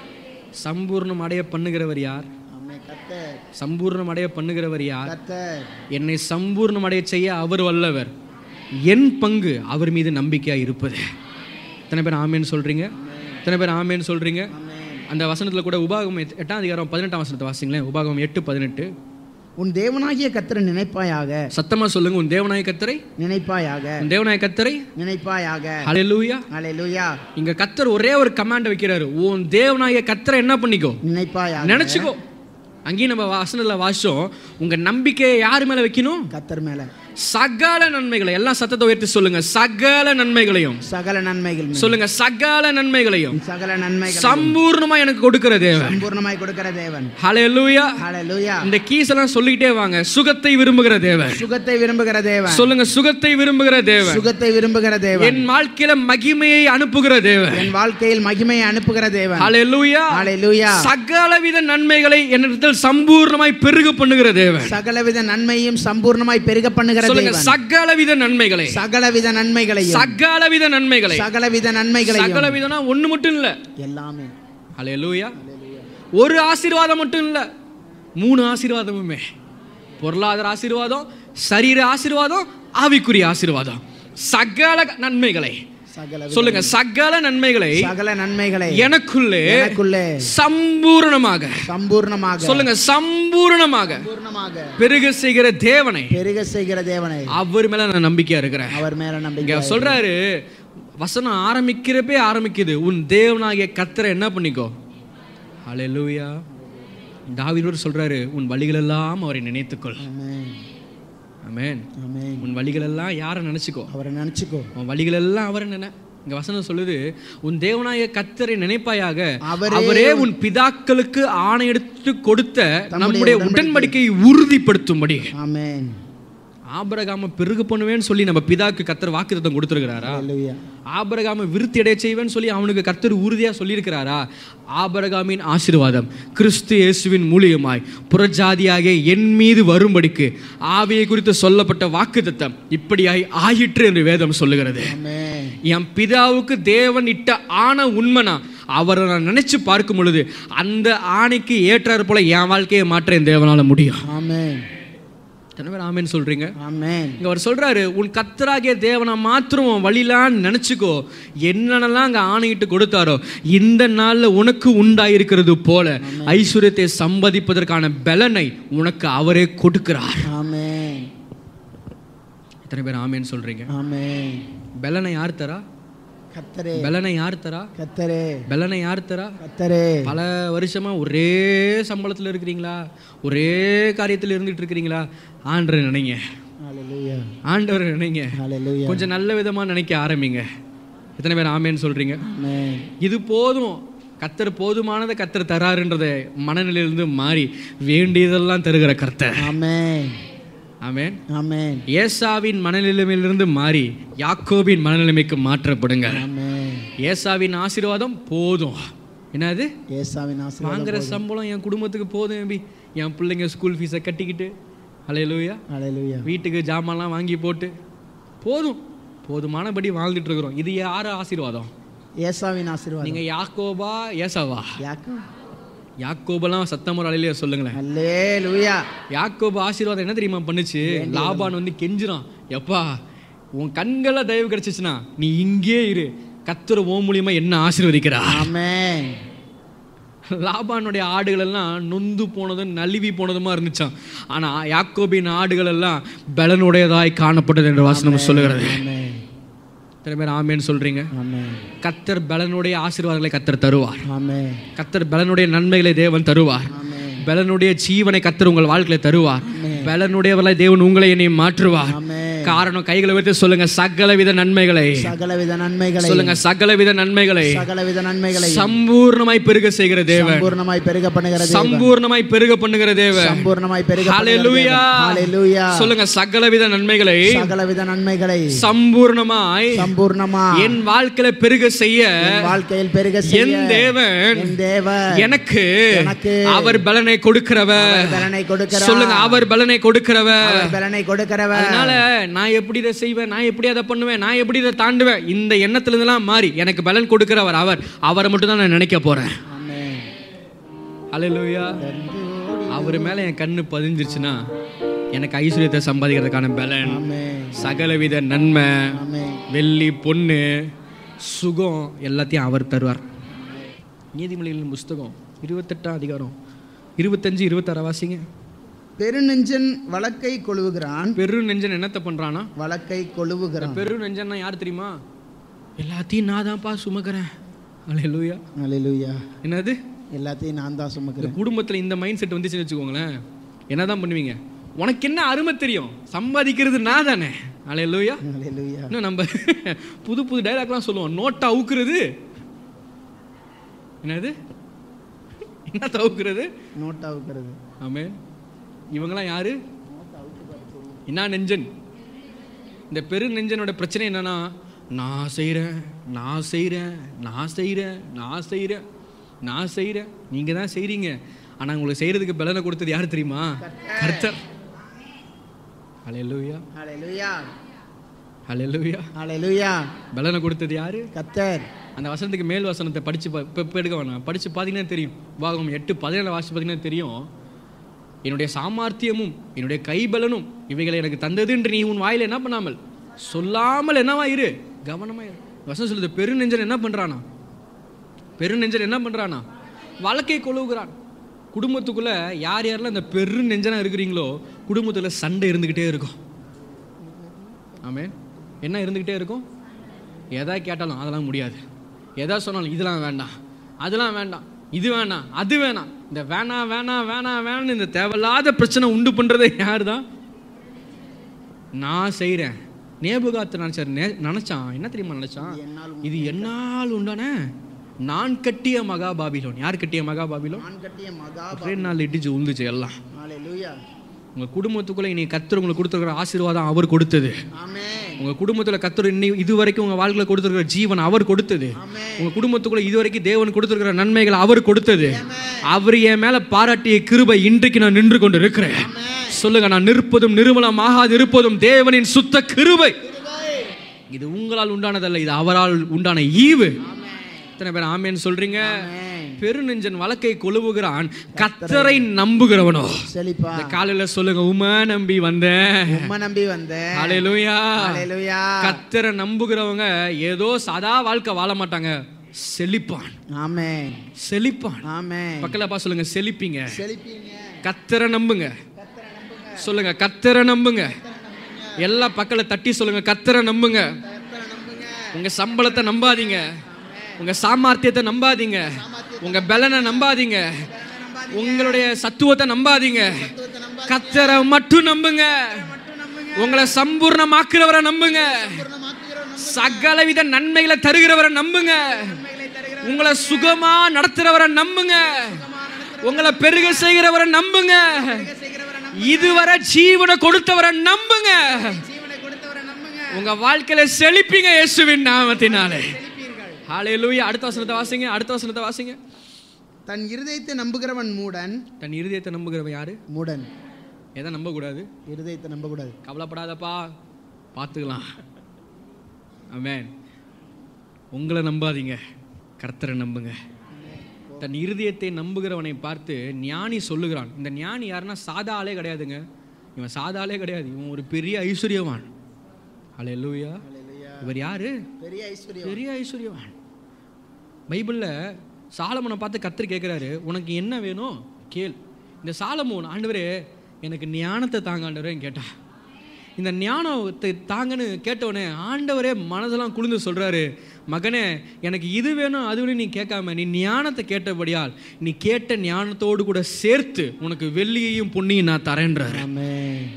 சம்பூர்ணம் அடைய பண்ணுகிறவர் யார் ஆமென் கத்தர் சம்பூர்ணம் அடைய பண்ணுகிறவர் யார் கத்தர் என்னை சம்பூர்ணம் அடைய செய்ய அவர் வல்லவர் என் பங்கு அவர் மீது நம்பிக்கையா இருப்பது எத்தனை பேர் ஆமேன்னு சொல்றீங்க எத்தனை பேர் ஆமேன்னு சொல்றீங்க ஆமென் அந்த வசனத்துல கூட உபாகம் எட்- எட்டாம் அதிகாரம் பதினெட்டாம் வசனத்தை வாசிங்களேன் உபாகம் எட்டு பதினெட்டு உன் தேவனாகிய கத்தரை நினைப்பாயாக சத்தமா சொல்லுங்க உன் தேவநாய கத்தரை நினைப்பாயாக உன் தேவநாய கத்தரை நினைப்பாயாக ஹalleluya அல்லேலூயா இங்க கத்தர் ஒரே ஒரு கமாண்ட் வைக்கிறாரு உன் தேவநாய கத்தரை என்ன பண்ணிக்கோ நினைப்பாயாக நினைச்சுக்கோ அங்கேயும் நம்ம வசனத்தில் வாசிச்சோம் உங்க நம்பிக்கையை யார் மேல வைக்கணும் கத்தர் மேல சகல நன்மைகளை எல்லாம் சத்தத்தை உயர்த்தி சொல்லுங்க சகல நன்மைகளையும் சகல நன்மைகள் மேல். சொல்லுங்க சகல நன்மைகளையும் சகல நன்மைகள் சம்பூர்ணமா எனக்கு கொடுக்கிற தேவன் சம்பூர்ணமாய் கொடுக்கிற தேவன் ஹalleluya ஹalleluya இந்த கீஸ் எல்லாம் சொல்லிக்கிட்டே வாங்க சுகத்தை விரும்புகிற தேவன் சுகத்தை விரும்புகிற தேவன் சொல்லுங்க சுகத்தை விரும்புகிற தேவன் சுகத்தை விரும்புகிற தேவன் என் வாழ்க்கையில மகிமையை அனுப்புகிற தேவன் என் வாழ்க்கையில் மகிமையை அனுப்புகிற தேவன் ஹalleluya ஹalleluya சகலவித நன்மைகளை என்னிடத்தில் சம்பூர்ணமாய் பெருக பண்ணுகிற தேவன் சகலவித நன்மையும் சம்பூர்ணமாய் பெருக பண்ணுகிற சொல்லுங்க தேவன் சகலவித நன்மைகளை சகலவித நன்மைகளையும் சகலவித நன்மைகளை சகலவித நன்மைகளையும் சகலவிதம்னா ஒண்ணு மட்டும் இல்ல எல்லாமே ஹalleluya ஒரு ஆசீர்வாதம் மட்டும் இல்ல மூணு ஆசீர்வாதமுமே பொருளாதார ஆசீர்வாதம் சரீர ஆசீர்வாதம் ஆவிக்குரிய ஆசீர்வாதம் சகல நன்மைகளை சகல சொல்லுங்க சகல நன்மைகளை சகல நன்மைகளை எனக்குள்ளே எனக்குள்ளே சம்பூரணமாக சம்பூர்ணமாக சொல்லுங்க சம்பூரணமாக பூர்ணமாக பெருக செய்கிற தேவனை பெருக செய்கிற தேவனை அவர் மேல நான் நம்பிக்கையா இருக்கிறேன் அவர் மேல இங்க நம்பிக்கை சொல்றாரு வசனம் ஆரம்பிக்கிறப்பே ஆரம்பிக்குது உன் தேவனாகிய கத்தரை என்ன பண்ணிக்கோ ஹalleluya தாவீதோடு சொல்றாரு உன் வழிகளெல்லாம் அவரை நினைத்துக்கொள் ஆமென் ஆமென் ஆமென் உன் வழிகளெல்லாம் யாரை நினைச்சுக்கோ அவரை நினைச்சுக்கோ உன் வழிகளெல்லாம் அவரை நினை இங்க வசனம் சொல்லுது உன் தேவனாய கத்தரை நினைப்பாயாக அவரே அவரே உன் பிதாக்களுக்கு ஆணையெடுத்து கொடுத்த நம்முடைய உடன்படிக்கையை உறுதிப்படுத்தும்படி ஆமென் ஆபரகாம பெருகு பண்ணுவேன்னு சொல்லி நம்ம பிதாக்கு கத்தர் வாக்குத்தத்தம் கொடுத்துருக்கிறாரா ஹalleluya ஆபரகாம விருத்தி அடைய செய்வேன்னு சொல்லி அவனுக்கு கர்த்தர் உறுதியா சொல்லியிருக்கிறாரா ஆபரகாமின் ஆசீர்வாதம் கிறிஸ்து இயேசுவின் மூலியமாய் புறஜாதியாகிய என் மீது வரும்படிக்கு ஆவியை குறித்து சொல்லப்பட்ட வாக்குத்தத்தம் இப்படியாய் ஆயிற்று என்று வேதம் சொல்லுகிறது ஆமென் என் பிதாவுக்கு தேவன் இட்ட ஆணை உண்மைனா அவரை நான் நினைச்சு பார்க்கும் பொழுது அந்த ஆணைக்கு ஏற்றாறு போல என் வாழ்க்கையை மாற்ற என் தேவனால முடியும் ஆமென் எத்தனை பேர் ஆமேன்னு சொல்றீங்க ஆமென் இங்க அவர் சொல்றாரு உன் கத்தராகிய தேவனை மாத்திரம் உன் வழிலான்னு நினைச்சுக்கோ என்னென்னலாம் அங்க ஆணையிட்டு கொடுத்தாரோ இந்த நாள்ல உனக்கு உண்டாயிருக்கிறது போல ஐஸ்வர்யத்தை சம்பாதிப்பதற்கான பலனை உனக்கு அவரே கொடுக்கிறார் ஆமென் எத்தனை பேர் ஆமேன்னு சொல்றீங்க ஆமென் பலனை யார் தரா கத்தரே பலனை யார் தரா கத்தரே பலனை யார் தரா கத்தரே பல வருஷமா ஒரே சம்பளத்துல இருக்கிறீங்களா ஒரே காரியத்துல இருந்துட்டு இருக்கிறீங்களா ஆண்டரை நினைங்க ஹalleluya ஆண்டவரை நினைங்க ஹalleluya கொஞ்சம் நல்ல விதமா நினைக்க ஆரம்பிங்க எத்தனை பேர் ஆமேன்னு சொல்றீங்க ஆமென் இது போதும் கத்தர் போதுமானதை கத்தர் தராருன்றத மனநிலையிலிருந்து மாறி வேண்டியதெல்லாம் தருகிற கர்த்தர் ஆமென் ஆமென் ஆமென் ஏசாவின் மனநிலைமையிலிருந்து மாறி யாக்கோபின் மனநிலைமைக்கு மாற்றப்படுங்க ஆமென் ஏசாவின் ஆசீர்வாதம் போதும் என்னது ஏசாவின் ஆசீர்வாதம் வாங்குற சம்பளம் என் குடும்பத்துக்கு போதும் எம்பி என் பிள்ளைங்க ஸ்கூல் ஃபீஸை கட்டிக்கிட்டு அலையலூயா ஹalleluya வீட்டுக்கு ஜாமான்லாம் வாங்கி போட்டு போதும் போதுமானபடி வாழ்ந்துட்டு இருக்கிறோம் இது யார் ஆசீர்வாதம் ஏசாவின் ஆசீர்வாதம் நீங்க யாக்கோபா ஏசாவா யாக்கோ யாக்கோபெல்லாம் சத்தம் ஒரு அலையில சொல்லுங்களேன் ஹalleluya யாக்கோபு ஆசீர்வாதம் என்ன தெரியுமா பண்ணுச்சு லாபான் வந்து கெஞ்சுறான் எப்பா உன் கண்கள தயவு கிடைச்சிச்சுன்னா நீ இங்கே இரு கத்துற ஓ மூலியமா என்ன ஆசீர்வதிக்கிறா ஆமென் லாபானுடைய ஆடுகள் எல்லாம் நொந்து போனதும் நழுவி போனதுமா இருந்துச்சாம் ஆனா யாக்கோபின் ஆடுகள் எல்லாம் பலனுடையதாய் காணப்பட்டது என்ற வாசனம் சொல்லுகிறது ஆமென் எத்தனை பேர் ஆமேன்னு சொல்றீங்க ஆமென் கத்தர் பலனுடைய ஆசீர்வாதங்களை கத்தர் தருவார் ஆமென் கத்தர் பலனுடைய நன்மைகளை தேவன் தருவார் ஆமென் பலனுடைய ஜீவனை கத்தர் உங்கள் வாழ்க்கையில தருவார் பலனுடையவர்களை தேவன் உங்களை என்னை மாற்றுவார் ஆமென் காரணம் கைகளை வைத்து சொல்லுங்க சகலவித நன்மைகளை சகலவித நன்மைகளை சொல்லுங்க சகலவித நன்மைகளை சகலவித நன்மைகளை சம்பூர்ணமாய் பெருக செய்கிற தேவன் சம்பூர்ணமாய் பெருக பண்ணுகிறது சம்பூர்ணமாய் பெருக பண்ணுகிற தேவன் சம்பூர்ணமாய் பெருக ஹalleluya ஹalleluya சொல்லுங்க சகலவித நன்மைகளை சகலவித நன்மைகளை சம்பூர்ணமாய் சம்பூர்ணமா என் வாழ்க்கையில பெருக செய்ய என் வாழ்க்கையில் பெருக என் செய்ய தேவன் என் தேவன் எனக்கு எனக்கு அவர் பலனை கொடுக்கிறவர் அவர் பலனை கொடுக்கிறார் சொல்லுங்க அவர் பலனை கொடுக்கிறவர் அவர் பலனை கொடுக்கிறவர் அதனால நான் எப்படி இதை செய்வேன் நான் எப்படி அதை பண்ணுவேன் நான் எப்படி இதை தாண்டுவேன் இந்த எண்ணத்துல இருந்தெல்லாம் மாறி எனக்கு பலன் கொடுக்கிறவர் அவர் அவரை மட்டும் தான் நான் நினைக்க போறேன் ஆமென் அல்லேலூயா அவர் மேல என் கண்ணு பதிஞ்சிருச்சுன்னா எனக்கு ஐஸ்வர்யத்தை சம்பாதிக்கிறதுக்கான பலன் ஆமென் சகலவித நன்மை ஆமென் வெள்ளி பொண்ணு சுகம் எல்லாத்தையும் அவர் தருவார் நீதிமொழிகளின் புஸ்தகம் இருபத்தெட்டாம் அதிகாரம் இருபத்தஞ்சு இருபத்தாறு வாசிங்க பெருநெஞ்சன் வழக்கை கொழுவுகிறான் பெரு நெஞ்சன் என்னத்தை பண்றானா வழக்கை கொழுவுகிறான் பெரு நெஞ்சன்னா யார் தெரியுமா எல்லாத்தையும் நான் தான்ப்பா சுமக்கிறேன் அல்லேலூயா ஹalleluya என்னது எல்லாத்தையும் நான் தான் இந்த சுமக்கிறேன் குடும்பத்தில் இந்த மைண்ட் செட் வந்துச்சுன்னு வச்சுக்கோங்களேன் என்னதான் பண்ணுவீங்க உனக்கு என்ன அருமை தெரியும் சம்பாதிக்கிறது நான் தானே அல்லேலூயா ஹalleluya இன்னும் நம்ம புது புது டைலாக்லாம் சொல்லுவோம் நோட்டை அவுக்குறது என்னது என்ன தவுக்குறது நோட்டா வைக்கிறது ஆமே இவங்கெல்லாம் யாரு என்ன நெஞ்சன் இந்த பெரு நெஞ்சனோட பிரச்சனை என்னன்னா நான் செய்கிறேன் நான் செய்கிறேன் நான் செய்கிறேன் நான் செய்கிறேன் நான் செய்கிறேன் நீங்கள் தான் செய்கிறீங்க ஆனால் உங்களுக்கு செய்கிறதுக்கு பலனை கொடுத்தது யார் தெரியுமா கர்த்தர் ஹalleluya ஹalleluya ஹalleluya ஹalleluya பலனை கொடுத்தது யாரு கர்த்தர் அந்த வசனத்துக்கு மேல் வசனத்தை படித்து இப்போ இப்போ எடுக்க வேணாம் படித்து பார்த்தீங்கன்னா தெரியும் பாகம் எட்டு பதினேழு வாசி பார்த்தீங்கன்னா தெரியும் என்னுடைய சாமர்த்தியமும் என்னுடைய கைபலனும் இவைகளை எனக்கு தந்தது என்று நீ உன் வாயில் என்ன பண்ணாமல் சொல்லாமல் என்னவா இரு கவனமா இரு வசனம் சொல்லுது பெருநெஞ்சன் என்ன பண்ணுறானா பெருநெஞ்சன் என்ன பண்ணுறானா வழக்கை கொழுவுகிறான் குடும்பத்துக்குள்ளே யார் யாரெல்லாம் இந்த பெரு நெஞ்சனா இருக்கிறீங்களோ குடும்பத்தில் சண்டை இருந்துக்கிட்டே இருக்கும் ஆமே என்ன இருந்துக்கிட்டே இருக்கும் எதா கேட்டாலும் அதெல்லாம் முடியாது எதா சொன்னாலும் இதெல்லாம் வேண்டாம் அதெல்லாம் வேண்டாம் இது வேணாம் அது வேணாம் இந்த வேணாம் வேணாம் வேணாம் வேணாம்னு இந்த தேவையில்லாத பிரச்சனை உண்டு பண்ணுறதே யார் தான் நான் செய்கிறேன் நேபுகாத்து நினச்சார் நே நினச்சான் என்ன தெரியுமா நினச்சான் இது என்னால் உண்டான நான் கட்டிய மகா பாபிலோன் யார் கட்டிய மகா பாபிலோன் நான் கட்டிய மகா ஒரே நாள் இடிச்சு உழுந்துச்சு எல்லாம் ஹalleluya உங்கள் குடும்பத்துக்குள்ளே இன்னைக்கு கத்தர் உங்களுக்கு கொடுத்துருக்கிற ஆசீர்வாதம் அவர் கொடுத்தது ஆமென் உங்கள் குடும்பத்தில் கத்தர் இன்னி இது வரைக்கும் உங்கள் வாழ்க்கையில் கொடுத்துருக்கிற ஜீவன் அவர் கொடுத்தது ஆமென் உங்கள் குடும்பத்துக்குள்ள இது வரைக்கும் தேவன் கொடுத்துருக்கிற நன்மைகளை அவர் கொடுத்தது அவர் என் மேலே பாராட்டிய கிருபை இன்றைக்கு நான் நின்று கொண்டு இருக்கிறேன் சொல்லுங்க நான் நிற்பதும் நிர்மலமாகாது இருப்பதும் தேவனின் சுத்த கிருபை இது உங்களால் உண்டானதல்ல இது அவரால் உண்டான ஈவு எத்தனை பேர் ஆமேன்னு சொல்றீங்க ஆமென் பெருநெஞ்சன் வழக்கை கொழுவுகிறான் கத்தரை நம்புகிறவனோ செழிப்பா இந்த காலையில சொல்லுங்க உமா நம்பி வந்தேன் உம்மை நம்பி வந்தேன் ஹalleluya ஹalleluya கத்தரை நம்புகிறவங்க ஏதோ சதா வாழ்க்கை வாழ மாட்டாங்க செழிப்பான் ஆமென் செழிப்பான் ஆமென் பக்கத்துல சொல்லுங்க செழிப்பீங்க செழிப்பீங்க கத்தரை நம்புங்க சொல்லுங்க கத்தரை நம்புங்க எல்லா பக்கல தட்டி சொல்லுங்க கத்தரை நம்புங்க உங்க சம்பளத்தை நம்பாதீங்க உங்க சாமர்த்தியத்தை நம்பாதீங்க உங்க பலனை நம்பாதீங்க உங்களுடைய சத்துவத்தை நம்பாதீங்க கத்தரை மட்டும் நம்புங்க உங்களை சம்பூர்ணமாக்குறவரை நம்புங்க சகலவித நன்மைகளை தருகிறவரை நம்புங்க உங்களை சுகமா நடத்துறவரை நம்புங்க உங்களை பெருக செய்கிறவரை நம்புங்க இதுவரை ஜீவனை கொடுத்தவரை நம்புங்க ஜீவனை கொடுத்தவரை நம்புங்க உங்க வாழ்க்கையில செழிப்பீங்க இயேசுவின் நாமத்தினாலே ஹalleluya அடுத்த வசனத்தை வாசிங்க அடுத்த வசனத்தை வாசிங்க தன் இருதயத்தை நம்புகிறவன் மூடன் தன் இருதயத்தை நம்புகிறவன் யாரு மூடன் எதை நம்பக்கூடாது இருதயத்தை நம்பக்கூடாது கவலைப்படாதப்பா பார்த்துக்கலாம் ஆமென் உங்களை நம்பாதீங்க கர்த்தரை நம்புங்க தன் இருதயத்தை நம்புகிறவனை பார்த்து ஞானி சொல்லுகிறான் இந்த ஞானி யாருன்னா சாதா ஆளே கிடையாதுங்க இவன் சாதா ஆளே கிடையாது இவன் ஒரு பெரிய ஐஸ்வர்யவான் ஹalleluya இவர் யாரு பெரிய ஐஸ்வர்யம் பெரிய ஐஸ்வர்யவான் பைபிளில் சாலமோனை பார்த்து கத்தர் கேட்குறாரு உனக்கு என்ன வேணும் கேள் இந்த சாலமோன் ஆண்டவரே எனக்கு ஞானத்தை தாங்க ஆண்டவரேன்னு கேட்டா இந்த ஞானத்தை தாங்கன்னு கேட்டவொடனே ஆண்டவரே மனதெல்லாம் குளிர்ந்து சொல்கிறாரு மகனே எனக்கு இது வேணும் அது வேணும் நீ கேட்காம நீ ஞானத்தை கேட்டபடியால் நீ கேட்ட ஞானத்தோடு கூட சேர்த்து உனக்கு வெள்ளியையும் பொன்னியும் நான் தரேன்றாரு ஆமென்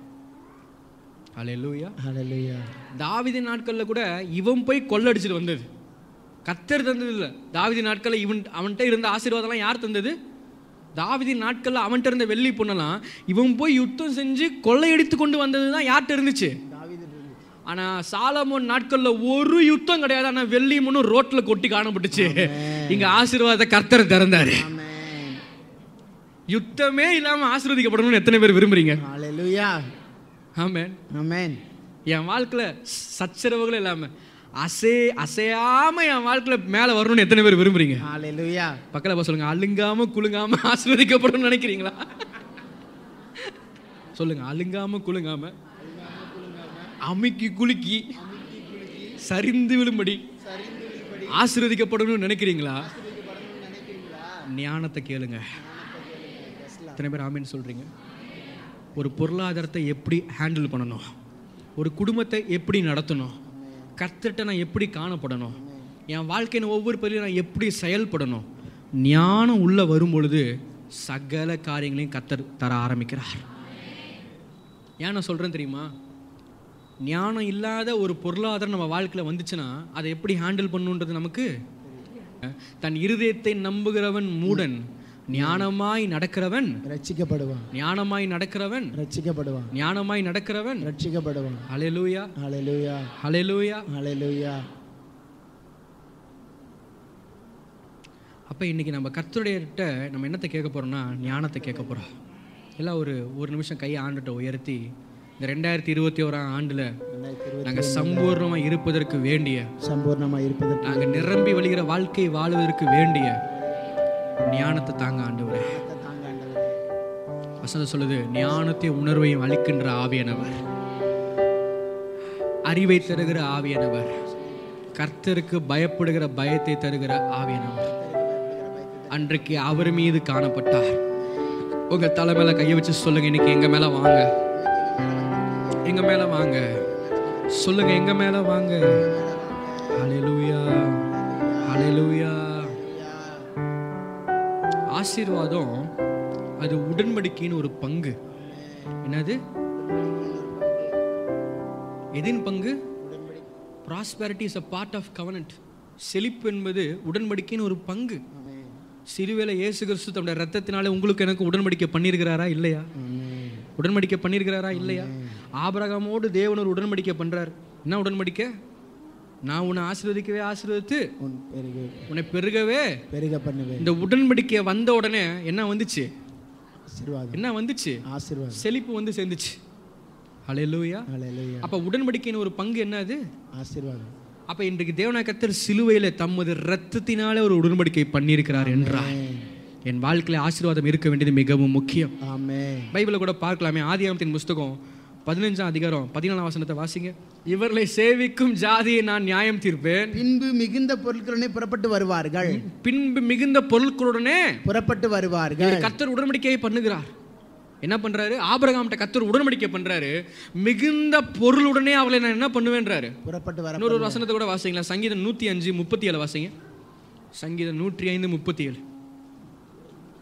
அல்லேலூயா ஹalleluya தாவிதி நாட்களில் கூட இவன் போய் கொள்ளடிச்சிட்டு வந்தது கத்தர் தந்தது இல்லை தாவிதி நாட்களில் இவன் அவன்கிட்ட இருந்த ஆசீர்வாதம்லாம் யார் தந்தது தாவிதி நாட்களில் அவன்கிட்ட இருந்த வெள்ளி பொண்ணெல்லாம் இவன் போய் யுத்தம் செஞ்சு கொள்ளையடித்து கொண்டு வந்தது தான் யார்கிட்ட இருந்துச்சு ஆனால் சாலமோன் நாட்களில் ஒரு யுத்தம் கிடையாது ஆனால் வெள்ளி மண்ணும் ரோட்டில் கொட்டி காணப்பட்டுச்சு இங்கே ஆசீர்வாதத்தை கர்த்தர் திறந்தாரு ஆமென் யுத்தமே இல்லாமல் ஆசீர்வதிக்கப்படணும்னு எத்தனை பேர் விரும்புறீங்க ஹalleluya ஆமென் ஆமென் என் வாழ்க்கையில் சச்சரவுகள் இல்லாமல் அசே அசையாம என் வாழ்க்கையில் மேலே வரணும்னு எத்தனை பேர் விரும்புறீங்க ஹalleluya பக்கத்தில் போய் சொல்லுங்க அழுங்காம குலுங்காம ஆசீர்வதிக்கப்படணும்னு நினைக்கிறீங்களா சொல்லுங்க அழுங்காம குலுங்காம அமுக்கி குலுக்கி சரிந்து விழும்படி ஆசீர்வதிக்கப்படணும்னு நினைக்கிறீங்களா ஞானத்தை கேளுங்க எத்தனை பேர் ஆமேன்னு சொல்றீங்க ஒரு பொருளாதாரத்தை எப்படி ஹேண்டில் பண்ணணும் ஒரு குடும்பத்தை எப்படி நடத்தணும் கர்த்தர்கிட்ட நான் எப்படி காணப்படணும் என் வாழ்க்கையின் ஒவ்வொரு பகுதியும் நான் எப்படி செயல்படணும் ஞானம் உள்ள வரும் பொழுது சகல காரியங்களையும் கர்த்தர் தர ஆரம்பிக்கிறார் ஏன் நான் சொல்கிறேன் தெரியுமா ஞானம் இல்லாத ஒரு பொருளாதாரம் நம்ம வாழ்க்கையில் வந்துச்சுன்னா அதை எப்படி ஹேண்டில் பண்ணுன்றது நமக்கு தன் இருதயத்தை நம்புகிறவன் மூடன் ஞானமாய் நடக்கிறவன் ரட்சிக்கப்படுவான் ஞானமாய் நடக்கிறவன் ரட்சிக்கப்படுவான் ஞானமாய் நடக்கிறவன் ரட்சிக்கப்படுவான் ஹalleluya ஹalleluya ஹalleluya ஹalleluya அப்போ இன்னைக்கு நம்ம கர்த்தருடையட்ட நம்ம என்னத்தை கேட்க போறோம்னா ஞானத்தை கேட்க போறோம் எல்லாம் ஒரு ஒரு நிமிஷம் கையை ஆண்டுட்ட உயர்த்தி இந்த ரெண்டாயிரத்தி இருபத்தி ஓராம் ஆண்டுல ரெண்டாயிரத்தி இருபத்தி நாங்கள் சம்பூர்ணமா இருப்பதற்கு வேண்டிய சம்பூர்ணமா இருப்பதற்கு நாங்கள் நிரம்பி வழிகிற வாழ்க்கை வாழுவதற்கு வேண்டிய ஞானத்தை தாங்க ஆண்டவரே தாங்க ஆண்டவரே வசனம் சொல்லுது ஞானத்தை உணர்வையும் அளிக்கின்ற ஆவியானவர் அறிவை தருகிற ஆவியானவர் கர்த்தருக்கு பயப்படுகிற பயத்தை தருகிற ஆவியானவர் அன்றைக்கு அவர் மீது காணப்பட்டார் உங்க தலை மேல கையை வச்சு சொல்லுங்க இன்னைக்கு எங்க மேல வாங்க எங்க மேல வாங்க சொல்லுங்க எங்க மேல வாங்க ஹalleluya ஹalleluya ஆசீர்வாதம் அது உடன்படிக்கையின் ஒரு பங்கு என்னது எதின் பங்கு prosperity is a part of covenant செழிப்பு என்பது உடன்படிக்கையின் ஒரு பங்கு சிறுவேளை இயேசு கிறிஸ்து தன்னுடைய ரத்தத்தினால உங்களுக்கு எனக்கு உடன்படிக்கை பண்ணியிருக்கிறாரா இல்லையா உடன்படிக்கை பண்ணியிருக்கிறாரா இல்லையா ஆபிரகாமோடு தேவன் ஒரு உடன்படிக்கை பண்றார் என்ன உடன்படிக்கை நான் உன்னை ஆசீர்வதிக்கவே ஆசீர்வதித்து உன் பெருக உன்னை பெருகவே பெருக பண்ணுவேன் இந்த உடன்படிக்கை வந்த உடனே என்ன வந்துச்சு ஆசீர்வாதம் என்ன வந்துச்சு ஆசீர்வாதம் செழிப்பு வந்து சேர்ந்துச்சு ஹalleluya ஹalleluya அப்ப உடன்படிக்கையின் ஒரு பங்கு என்னது ஆசீர்வாதம் அப்ப இன்றைக்கு தேவனாய் கர்த்தர் சிலுவையில தமது ரத்தத்தினாலே ஒரு உடன்படிக்கை பண்ணியிருக்கிறார் என்றார் என் வாழ்க்கையில ஆசீர்வாதம் இருக்க வேண்டியது மிகவும் முக்கியம் ஆமென் பைபிளை கூட பார்க்கலாமே ஆதியாமத்தின் புஸ்தகம் பதினஞ்சாம் அதிகாரம் பதினாலாம் வசனத்தை வாசிங்க இவர்களை சேவிக்கும் ஜாதியை நான் நியாயம் தீர்ப்பேன் பின்பு மிகுந்த பொருட்களுடனே புறப்பட்டு வருவார்கள் பின்பு மிகுந்த பொருட்களுடனே புறப்பட்டு வருவார்கள் கர்த்தர் உடன்படிக்கையை பண்ணுகிறார் என்ன பண்றாரு ஆபிரகாம்கிட்ட கர்த்தர் உடன்படிக்கை பண்றாரு மிகுந்த பொருளுடனே அவளை நான் என்ன பண்ணுவேன்றாரு புறப்பட்டு வர இன்னொரு ஒரு வசனத்தை கூட வாசிங்களா சங்கீதம் நூற்றி அஞ்சு முப்பத்தி ஏழு வாசிங்க சங்கீதம் நூற்றி ஐந்து முப்பத்தி ஏழு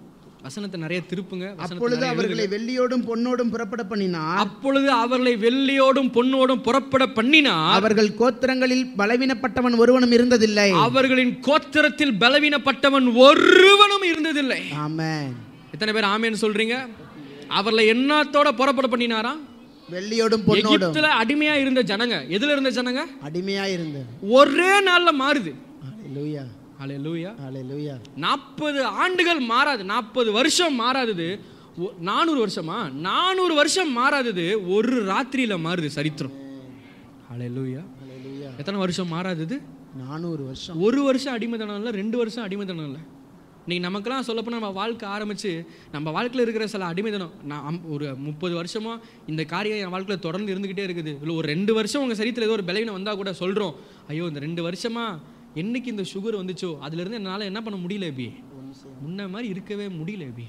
வசனத்தை நிறைய திருப்புங்க வசனத்தை அப்பொழுது நிறைய எழுதுங்க. அவர்களை வெள்ளியோடும் பொன்னோடும் புறப்பட பண்ணினார் அப்பொழுது அவர்களை வெள்ளியோடும் பொன்னோடும் புறப்பட பண்ணினார் அவர்கள் கோத்திரங்களில் பலவீனப்பட்டவன் ஒருவனும் இருந்ததில்லை அவர்களின் கோத்திரத்தில் பலவீனப்பட்டவன் ஒருவனும் இருந்ததில்லை ஆமென் எத்தனை பேர் ஆமேன்னு சொல்றீங்க அவர்களை என்னத்தோட புறப்பட பண்ணினாரா வெள்ளியோடும் பொன்னோடும் எகிப்துல அடிமையா இருந்த ஜனங்க எதுல இருந்த ஜனங்க அடிமையா இருந்து ஒரே நாள்ல மாறுது ஹalleluya அல்லேலூயா ஹalleluya நாற்பது ஆண்டுகள் மாறாது நாற்பது வருஷம் மாறாதது ஒ- நானூறு வருஷமா நானூறு வருஷம் மாறாதது ஒரு ராத்திரியில மாறுது சரித்திரம் அல்லேலூயா ஹalleluya எத்தனை வருஷம் மாறாதது 400 வருஷம் ஒரு வருஷம் அடிமைத்தனம் இல்லை ரெண்டு வருஷம் அடிமைத்தனம் இல்லை இன்னைக்கு நமக்கெல்லாம் சொல்லப்போனால் நம்ம வாழ்க்கை ஆரம்பிச்சு நம்ம வாழ்க்கையில் இருக்கிற சில அடிமைத்தனம் நான் அம்- ஒரு முப்பது வருஷமா இந்த காரியம் என் வாழ்க்கையில் தொடர்ந்து இருந்துக்கிட்டே இருக்குது இல்லை ஒரு ரெண்டு வருஷம் உங்கள் சரீரத்தில் ஏதோ ஒரு பலவீனம் வந்தால் கூட சொல்கிறோம் ஐயோ இந்த ரெண்டு வருஷமா என்னைக்கு இந்த சுகர் வந்துச்சோ அதுலேருந்து என்னால் என்ன பண்ண முடியல எபி முன்ன மாதிரி இருக்கவே முடியல எபி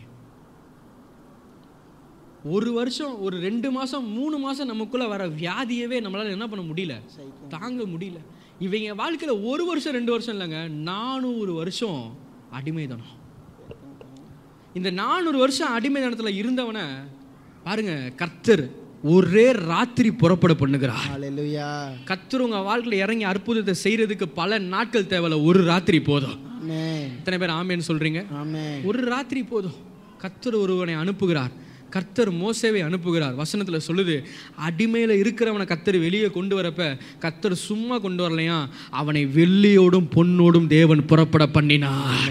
ஒரு வருஷம் ஒரு ரெண்டு மாதம் மூணு மாதம் நமக்குள்ளே வர வியாதியவே நம்மளால் என்ன பண்ண முடியல தாங்க முடியல இவங்க வாழ்க்கையில் ஒரு வருஷம் ரெண்டு வருஷம் இல்லைங்க நானூறு வருஷம் அடிமைதனம் இந்த நானூறு வருஷம் அடிமைதனத்தில் இருந்தவனை பாருங்க கர்த்தர் ஒரே ராத்திரி புறப்பட பண்ணுகிறார் ஹalleluya கர்த்தர் உங்க வாழ்க்கையில் இறங்கி அற்புதத்தை செய்யறதுக்கு பல நாட்கள் தேவையில்ல ஒரு ராத்திரி போதும் ஆமென் எத்தனை பேர் ஆமேன்னு சொல்றீங்க ஆமென் ஒரு ராத்திரி போதும் கர்த்தர் ஒருவனை அனுப்புகிறார் கர்த்தர் மோசேவை அனுப்புகிறார் வசனத்துல சொல்லுது அடிமையில இருக்கிறவனை கர்த்தர் வெளியே கொண்டு வரப்ப கர்த்தர் சும்மா கொண்டு வரலையா அவனை வெள்ளியோடும் பொன்னோடும் தேவன் புறப்பட பண்ணினார்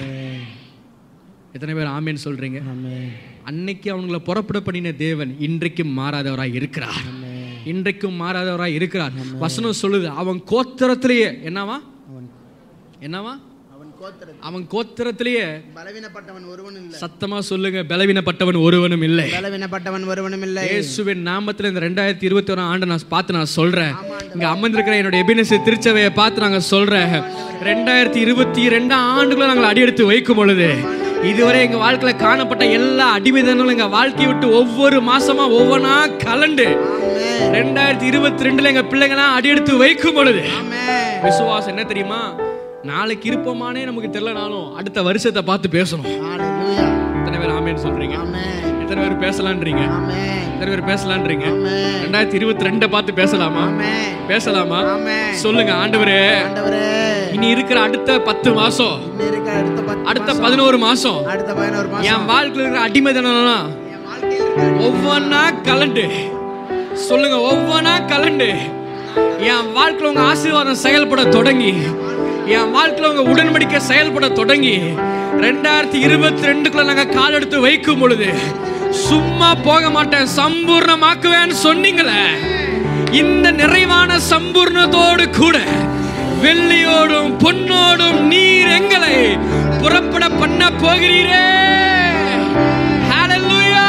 எத்தனை பேர் ஆமேன்னு சொல்றீங்க ஆமென் அன்னைக்கு அவங்கள புறப்பட பண்ணின தேவன் இன்றைக்கும் மாறாதவராய் இருக்கிறார் இன்றைக்கும் மாறாதவராய் இருக்கிறார் வசனம் சொல்லுது அவன் கோத்திரத்திலேயே என்னவா அவன் என்னவா அவன் கோத்திர அவன் கோத்திரத்திலேயே பலவீனப்பட்டவன் ஒருவனும் இல்லை சத்தமா சொல்லுங்க பலவீனப்பட்டவன் ஒருவனும் இல்லை பலவீனப்பட்டவன் ஒருவனும் இல்லை இயேசுவின் நாமத்துல இந்த ரெண்டாயிரத்தி இருபத்தி ஒரு ஆண்டு நான் பார்த்து நான் சொல்றேன் இங்க அமர்ந்திருக்கிற என்னோட எபினஸ் திருச்சபையை பார்த்து நாங்க சொல்றேன் ரெண்டாயிரத்தி இருபத்தி ரெண்டாம் ஆண்டுக்குள்ள நாங்கள் அடியெடுத்து வைக்கும் பொழுது இதுவரை எங்க வாழ்க்கையில காணப்பட்ட எல்லா அடிமைதனங்களும் எங்க வாழ்க்கையை விட்டு ஒவ்வொரு மாசமா ஒவ்வொன்றா கலண்டு ரெண்டாயிரத்தி இருபத்தி ரெண்டுல எங்க பிள்ளைங்களாம் அடியெடுத்து வைக்கும் பொழுது ஆமென் விசுவாசம் என்ன தெரியுமா நாளைக்கு இருப்போமானே நமக்கு தெரியலனாலும் அடுத்த வருஷத்தை பார்த்து பேசணும் ஹalleluya எத்தனை பேர் ஆமேன்னு சொல்றீங்க ஆமென் எத்தனை பேர் பேசலான்றீங்க ஆமென் எத்தனை பேர் பேசலான்றீங்க ஆமென் ரெண்டாயிரத்தி இருபத்தி ரெண்டை பார்த்து பேசலாமா ஆமென் பேசலாமா ஆமென் சொல்லுங்க ஆண்டவரே ஆண்டவரே இனி இருக்கிற அடுத்த பத்து மாசம் இன்னும் இருக்க அடுத்த பத்து அடுத்த பதினோரு மாசம் அடுத்த பதினோரு மாசம் என் வாழ்க்கையில் இருக்கிற அடிமைதனம்லாம் என் வாழ்க்கையில் இருக்க ஒவ்வொன்னா கலண்டு சொல்லுங்க ஒவ்வொன்னா கலண்டு என் வாழ்க்கையில் உங்க ஆசீர்வாதம் செயல்பட தொடங்கி என் வாழ்க்கையில் உங்க உடன்படிக்கை செயல்பட தொடங்கி ரெண்டாயிரத்தி இருபத்தி ரெண்டுக்குள்ள நாங்க கால் எடுத்து வைக்கும் பொழுது சும்மா போக மாட்டேன் சம்பூர்ணமாக்குவேன்னு சொன்னீங்களே இந்த நிறைவான சம்பூர்ணத்தோடு கூட வெள்ளியோடும் பொன்னோடும் நீர் எங்களை புறப்பட பண்ண போகிறீரே ஹalleluya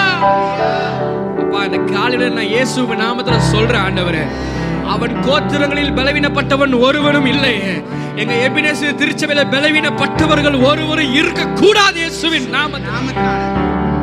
அப்பா இந்த காலையில நான் இயேசுவின் நாமத்துல சொல்றேன் ஆண்டவரே அவன் கோத்திரங்களில் பலவீனப்பட்டவன் ஒருவனும் இல்லை எங்க எபினேசு திருச்சபையில பலவீனப்பட்டவர்கள் ஒருவரும் இருக்க கூடாது இயேசுவின் நாமத்தில் நாமத்தால்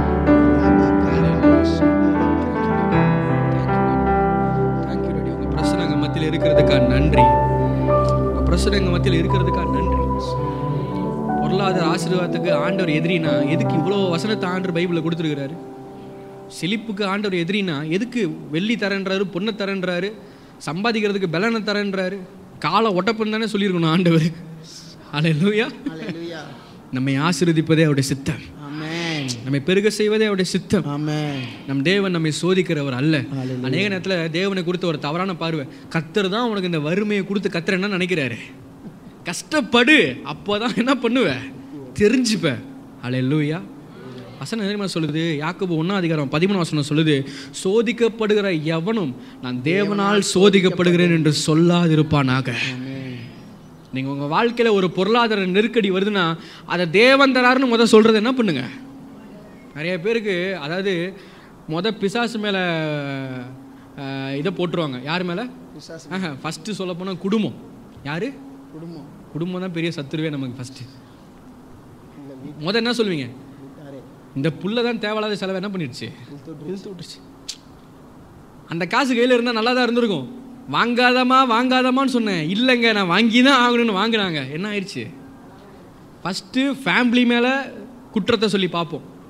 தேங்க்யூ டாடி உங்க பிரச்சனை எங்க மத்தியில் இருக்கிறதுக்கா நன்றி உங்க பிரச்சனை எங்க மத்தியில் இருக்கிறதுக்கா நன்றி பொருளாதார ஆசீர்வாதத்துக்கு ஆண்டவர் எதிரினா எதுக்கு இவ்வளோ வசனத்தை ஆண்டவர் பைபிளில் கொடுத்துருக்கிறாரு செழிப்புக்கு ஆண்டவர் எதிரினா எதுக்கு வெள்ளி தரேன்றாரு பொண்ணை தரேன்றாரு சம்பாதிக்கிறதுக்கு பலனை தரேன்றாரு காலை ஒட்டப்பன் தானே சொல்லியிருக்கணும் ஆண்டவர் அல்லேலூயா ஹalleluya நம்மை ஆசீர்வதிப்பதே அவருடைய சித்தம் ஆமென் நம்மை பெருக செய்வதே அவருடைய சித்தம் ஆமென் நம் தேவன் நம்மை சோதிக்கிறவர் அல்ல Hallelujah. அநேக நேரத்தில் தேவனை குறித்த ஒரு தவறான பார்வை கத்தர் தான் உனக்கு இந்த வறுமையை கொடுத்து கத்தர் என்ன நினைக்கிறாரு கஷ்டப்படு அப்போதான் என்ன பண்ணுவ தெரிஞ்சுப்ப அல்லேலூயா வசனம் என்ன தெரியுமா சொல்லுது யாக்கோபு ஒன்றாம் அதிகாரம் பதிமூணு வசனம் சொல்லுது சோதிக்கப்படுகிற எவனும் நான் தேவனால் சோதிக்கப்படுகிறேன் என்று சொல்லாதிருப்பானாக நீங்கள் உங்கள் வாழ்க்கையில் ஒரு பொருளாதார நெருக்கடி வருதுன்னா அதை தேவன் தராருன்னு முத சொல்கிறது என்ன பண்ணுங்க நிறைய பேருக்கு அதாவது முத பிசாசு மேலே இதை போட்டுருவாங்க யார் மேலே பிசாசு ஆஹா ஃபஸ்ட்டு சொல்ல போனால் குடும்பம் யார் குடும்பம் குடும்பம் தான் பெரிய சத்துருவே நமக்கு ஃபஸ்ட்டு இல்ல வீ- முத என்ன சொல்லுவீங்க வீட்டாரே இந்த புல்ல தான் தேவையில்லாத செலவு என்ன பண்ணிடுச்சு இழுத்து விட்டுருச்சு அந்த காசு கையில் இருந்தால் நல்லா தான் இருந்திருக்கும் வாங்காதமா வாங்காதமான்னு சொன்னேன் இல்லைங்க நான் வாங்கி தான் ஆகணும்னு வாங்கினாங்க என்ன ஆயிடுச்சு ஃபஸ்ட்டு ஃபேமிலி மேலே குற்றத்தை சொல்லி பார்ப்போம்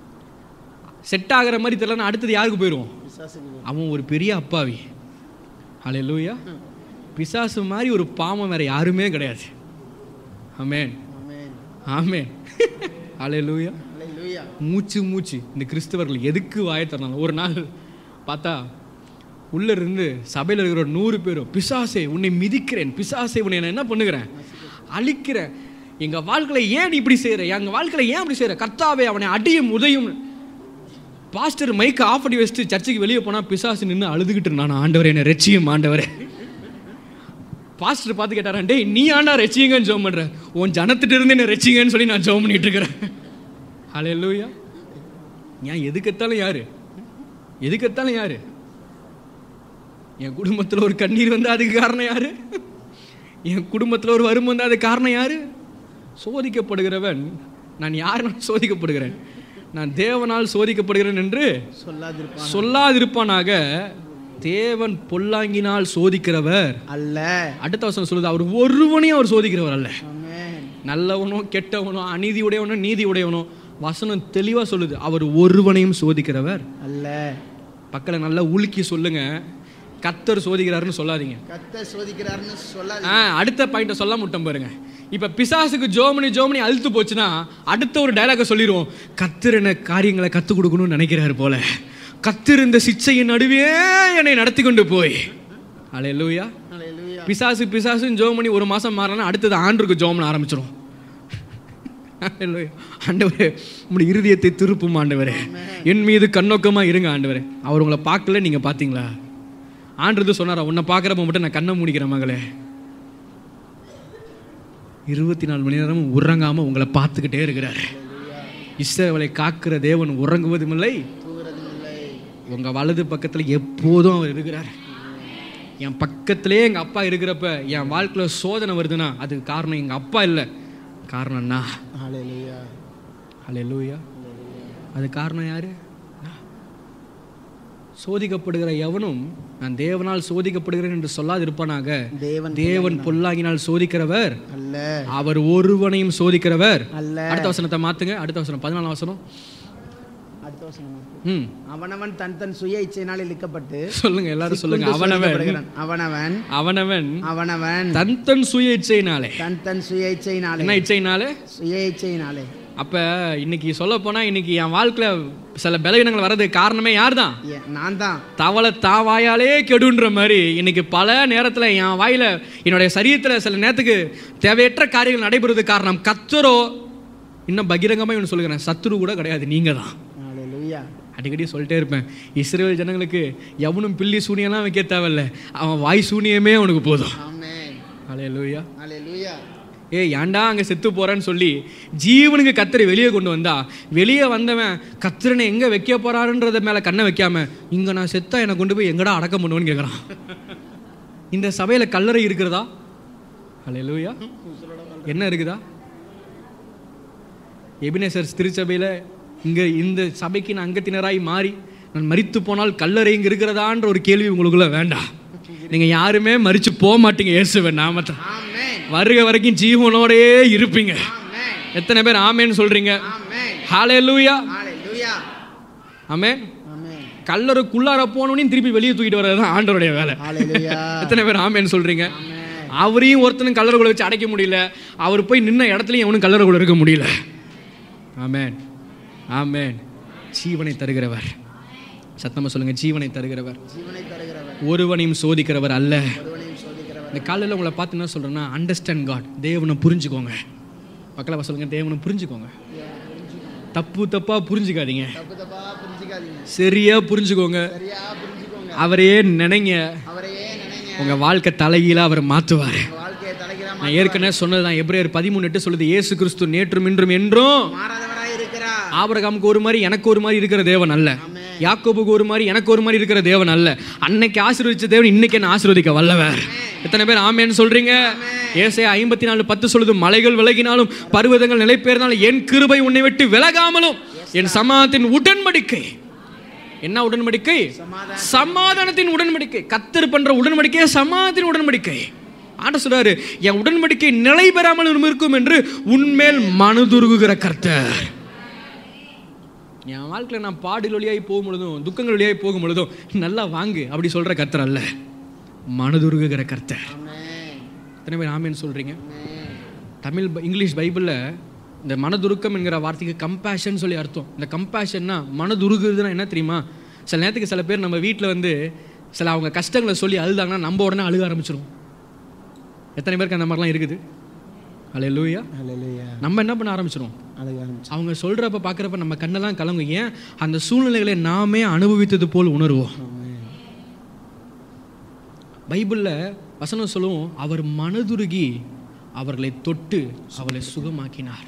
செட் ஆகிற மாதிரி தெரியலன்னா அடுத்தது யாருக்கு போயிடுவோம் பிசாசுக்கு அவன் ஒரு பெரிய அப்பாவி ஹalleluya பிசாசு மாதிரி ஒரு பாவம் வேற யாருமே கிடையாது ஆமென் ஆமென் ஆமென் ஹalleluya ஹalleluya மூச்சு மூச்சு இந்த கிறிஸ்தவர்கள் எதுக்கு வாய தரணும் ஒரு நாள் பார்த்தா உள்ள இருந்து சபையில் இருக்கிற ஒரு நூறு பேரும் பிசாசே உன்னை மிதிக்கிறேன் பிசாசே உன்னை நான் என்ன பண்ணுகிறேன் அழிக்கிறேன் எங்க வாழ்க்கையில ஏன் நீ இப்படி செய்யற எங்க வாழ்க்கையில ஏன் இப்படி செய்யற கர்த்தாவே அவனை அடியும் உதையும் பாஸ்டர் மைக் ஆஃப் பண்ணி வச்சுட்டு சர்ச்சுக்கு வெளியே போனா பிசாசு நின்று அழுதுகிட்டு இருந்தான் ஆண்டவரே என்ன ரெச்சியும் ஆண்டவரே பாஸ்டர் பார்த்து கேட்டாரா டேய் நீ ஆண்டா ரெச்சிங்கன்னு ஜோம் பண்ற உன் ஜனத்திட்ட இருந்து என்ன ரெச்சிங்கன்னு சொல்லி நான் ஜோம் பண்ணிட்டு இருக்கிறேன் ஹalleluya ஏன் எதுக்கெத்தாலும் யாரு எதுக்கெத்தாலும் யாரு என் குடும்பத்தில் ஒரு கண்ணீர் வந்தா அதுக்கு காரணம் யாரு என் குடும்பத்தில் ஒரு வறுமை வந்தா அதுக்கு காரணம் யாரு சோதிக்கப்படுகிறவன் நான் யாருனால் சோதிக்கப்படுகிறேன் நான் தேவனால் சோதிக்கப்படுகிறேன் என்று சொல்லாதிருப்பான் சொல்லாதிருப்பானாக தேவன் பொல்லாங்கினால் சோதிக்கிறவர் அல்ல அடுத்த வசனம் சொல்லுது அவர் ஒருவனையும் அவர் சோதிக்கிறவர் அல்ல ஆமென் நல்லவனோ கெட்டவனோ அநீதி உடையவனோ நீதி உடையவனோ வசனம் தெளிவா சொல்லுது அவர் ஒருவனையும் சோதிக்கிறவர் அல்ல பக்கத்துல நல்லா உலுக்கி சொல்லுங்க கத்தர் சோதிக்கிறாருன்னு சொல்லாதீங்க கத்த சோதிக்கிறார்னு சொல்லாத ஆ அடுத்த பாயிண்ட்டை சொல்ல முட்டம் பாருங்க இப்போ பிசாசுக்கு ஜோமனி ஜோமனி அழுத்து போச்சுன்னா அடுத்த ஒரு டைலாக சொல்லிடுவோம் கத்தர் என்ன காரியங்களை கற்றுக் கொடுக்கணும்னு நினைக்கிறாரு போல கத்தர் இந்த சிச்சையின் நடுவே என்னை நடத்தி கொண்டு போய் அலையலூயா ஹalleluya பிசாசு பிசாசுன்னு ஜோம் பண்ணி ஒரு மாதம் மாறனா அடுத்தது ஆண்டுக்கு ஜோம்னு ஆரம்பிச்சிடும் ஆண்டவரே உங்களுடைய இருதயத்தை திருப்பும் ஆண்டவரே என் மீது கண்ணோக்கமாக இருங்க ஆண்டவரே அவர் உங்களை பார்க்கல நீங்கள் பார்த்தீங்களா ஆண்டது சொன்னாரா உன்னை பார்க்குறப்ப மட்டும் நான் கண்ணை மூடிக்கிறேன் மகளே இருபத்தி நாலு மணி நேரமும் உறங்காமல் உங்களை பார்த்துக்கிட்டே இருக்கிறார் இஸ்ரவேலை காக்கிற தேவன் உறங்குவதும் இல்லை தூங்குறதும் இல்லை உங்க வலது பக்கத்தில் எப்போதும் அவர் இருக்கிறார் என் பக்கத்திலே எங்கள் அப்பா இருக்கிறப்ப என் வாழ்க்கையில் சோதனை வருதுன்னா அதுக்கு காரணம் எங்கள் அப்பா இல்லை காரணம் நான் ஹalleluya ஹalleluya அது காரணம் யாரு நான். சோதிக்கப்படுகிற எவனும் நான் தேவனால் சோதிக்கப்படுகிறேன் என்று சொல்லாதிருப்பானாக தேவன் தேவன் பொல்லாங்கினால் சோதிக்கிறவர் அல்ல அவர் ஒருவனையும் சோதிக்கிறவர் அல்ல அடுத்த வசனத்தை மாத்துங்க அடுத்த வசனம் பதினாலாம் வசனம் அடுத்த வசனம் ம் அவனவன் தன் தன் சுய இச்சையினால் இழுக்கப்பட்டு சொல்லுங்க எல்லாரும் சொல்லுங்க சிக்குண்டு அவனவன் சோதிக்கப்படுகிறான். அவனவன் அவனவன் அவனவன் தன் தன் சுய இச்சையினாலே தன் தன் சுய இச்சையினாலே என்ன இச்சையினாலே சுய இச்சையினாலே அப்ப இன்னைக்கு சொல்ல போனா இன்னைக்கு என் வாழ்க்கையில சில பலவீனங்கள் வர்றதுக்கு காரணமே யார் தான் ஏ- நான் தான் தவளை தாவாயாலே கெடுன்ற மாதிரி இன்னைக்கு பல நேரத்துல என் வாயில என்னுடைய சரீரத்துல சில நேரத்துக்கு தேவையற்ற காரியங்கள் நடைபெறுவதற்கு காரணம் கத்தரோ இன்னும் பகிரங்கமா இவனு சொல்லுகிறேன் சத்துரு கூட கிடையாது நீங்க தான் ஹalleluya அடிக்கடி சொல்லிட்டே இருப்பேன் இஸ்ரேல் ஜனங்களுக்கு எவனும் பில்லி சூனியெல்லாம் வைக்க தேவையில்ல அவன் வாய் சூனியமே அவனுக்கு போதும் ஆமென் அலையலூயா ஹalleluya ஏ ஏன்டா அங்கே செத்து போறேன்னு சொல்லி ஜீவனுக்கு கத்தரை வெளியே கொண்டு வந்தா வெளியே வந்தவன் கத்திரனை எங்கே வைக்க போறாருன்றத மேலே கண்ணை வைக்காம இங்கே நான் செத்தா என்னை கொண்டு போய் எங்கடா அடக்கம் பண்ணுவேன்னு கேட்குறான் இந்த சபையில் கல்லறை இருக்கிறதா ஹalleluya என்ன இருக்குதா எபினேசர் திருச்சபையில் இங்கே இந்த சபைக்கு நான் அங்கத்தினராய் மாறி நான் மரித்து போனால் கல்லறை இங்கே இருக்கிறதான்ற ஒரு கேள்வி உங்களுக்குள்ள வேண்டாம் நீங்கள் யாருமே மறித்து போக மாட்டீங்க இயேசுவன் நாமத்தை ஆமென் வருக வரைக்கும் ஜீவனோடயே இருப்பீங்க ஆமென் எத்தனை பேர் ஆமேன்னு சொல்றீங்க ஆமென் ஹalleluya ஹalleluya ஆமென் ஆமென் கல்லறைக்குள்ளார போனோனையும் திருப்பி வெளியே தூக்கிட்டு வர்றது தான் ஆண்டவருடைய வேலை ஹalleluya எத்தனை பேர் ஆமேன்னு சொல்றீங்க ஆமென் அவரையும் ஒருத்தனும் கல்லறைக்குள்ள வச்சு அடைக்க முடியல அவர் போய் நின்ன இடத்துலையும் எவனும் கல்லறைக்குள்ள இருக்க முடியல ஆமென் ஆமென் ஜீவனை தருகிறவர் சத்தமா சொல்லுங்க ஜீவனை தருகிறவர் ஜீவனை தருகிறவர் ஒருவனையும் சோதிக்கிறவர் அல்ல ஒருவனையும் சோதிக்கிறவர் இந்த காலையில் உங்களை பார்த்து என்ன சொல்கிறேன்னா அண்டர்ஸ்டாண்ட் காட் தேவனை புரிஞ்சுக்கோங்க மக்களை சொல்லுங்க தேவனை புரிஞ்சுக்கோங்க தப்பு தப்பாக புரிஞ்சுக்காதீங்க தப்பு தப்பா புரிஞ்சுக்காதீங்க சரியா புரிஞ்சுக்கோங்க சரியா புரிஞ்சுக்கோங்க அவரையே நினைங்க அவரையே நினைங்க உங்கள் வாழ்க்கை தலைகீழ அவர் மாற்றுவார் உங்க வாழ்க்கையை தலைக்கிறாம நான் ஏற்கனவே சொன்னதுதான் எப்ரேயர் பதிமூணு எட்டு சொல்லுது இயேசு கிறிஸ்து நேற்றும் இன்றும் என்றும் மாறாதவராய் இருக்கிறார் ஆபிரகாமுக்கு ஒரு மாதிரி எனக்கு ஒரு மாதிரி இருக்கிற தேவன் அல்ல யாக்கோபுக்கு ஒரு மாதிரி எனக்கு ஒரு மாதிரி இருக்கிற தேவன் அல்ல அன்னைக்கு ஆசீர்வதிச்ச தேவன் இன்னைக்கு என்ன ஆசீர்வதிக்க வல்லவர் எத்தனை பேர் ஆமேன்னு சொல்றீங்க ஏசையா ஐம்பத்தி நாலு பத்து சொல்லுது மலைகள் விலகினாலும் பர்வதங்கள் நிலை பெயர்னாலும் என் கிருபை உன்னை விட்டு விலகாமலும் என் சமாதத்தின் உடன்படிக்கை என்ன உடன்படிக்கை சமாதானம் சமாதானத்தின் உடன்படிக்கை கத்தர் பண்ற உடன்படிக்கை சமாதானத்தின் உடன்படிக்கை ஆண்ட சொல்றாரு என் உடன்படிக்கை நிலை பெறாமல் இருக்கும் என்று உன்மேல் மனதுருகுகிற கர்த்தர் என் வாழ்க்கையில் நான் பாடுகள் வழியாகி போகும் பொழுதும் துக்கங்கள் வழியாகி போகும் பொழுதும் நல்லா வாங்கு அப்படி சொல்கிற கர்த்தர் அல்ல மனதுருகுகிற கர்த்தர் எத்தனை பேர் ஆமேன்னு சொல்கிறீங்க தமிழ் ப- இங்கிலீஷ் பைபிளில் இந்த மனதுருக்கம் என்கிற வார்த்தைக்கு கம்பேஷன் சொல்லி அர்த்தம் இந்த கம்பேஷன்னா மனதுருகுறதுன்னா என்ன தெரியுமா சில நேரத்துக்கு சில பேர் நம்ம வீட்டில் வந்து சில அவங்க கஷ்டங்களை சொல்லி அழுதாங்கன்னா நம்ம உடனே அழுக ஆரம்பிச்சிருவோம் எத்தனை பேருக்கு அந்த மாதிரிலாம் இருக்குது அல்ல லூயா ஹalleluya நம்ம என்ன பண்ண ஆரம்பிச்சிருவோம் அழகா இருந்துச்சு அவங்க சொல்கிறப்ப பார்க்குறப்ப நம்ம கண்ணெல்லாம் கலங்கும் ஏன் அந்த சூழ்நிலைகளை நாமே அனுபவித்தது போல் உணர்வோம் ஆமென் பைபிளில் வசனம் சொல்லுவோம் அவர் மனதுருகி அவர்களை தொட்டு அவளை சுகமாக்கினார்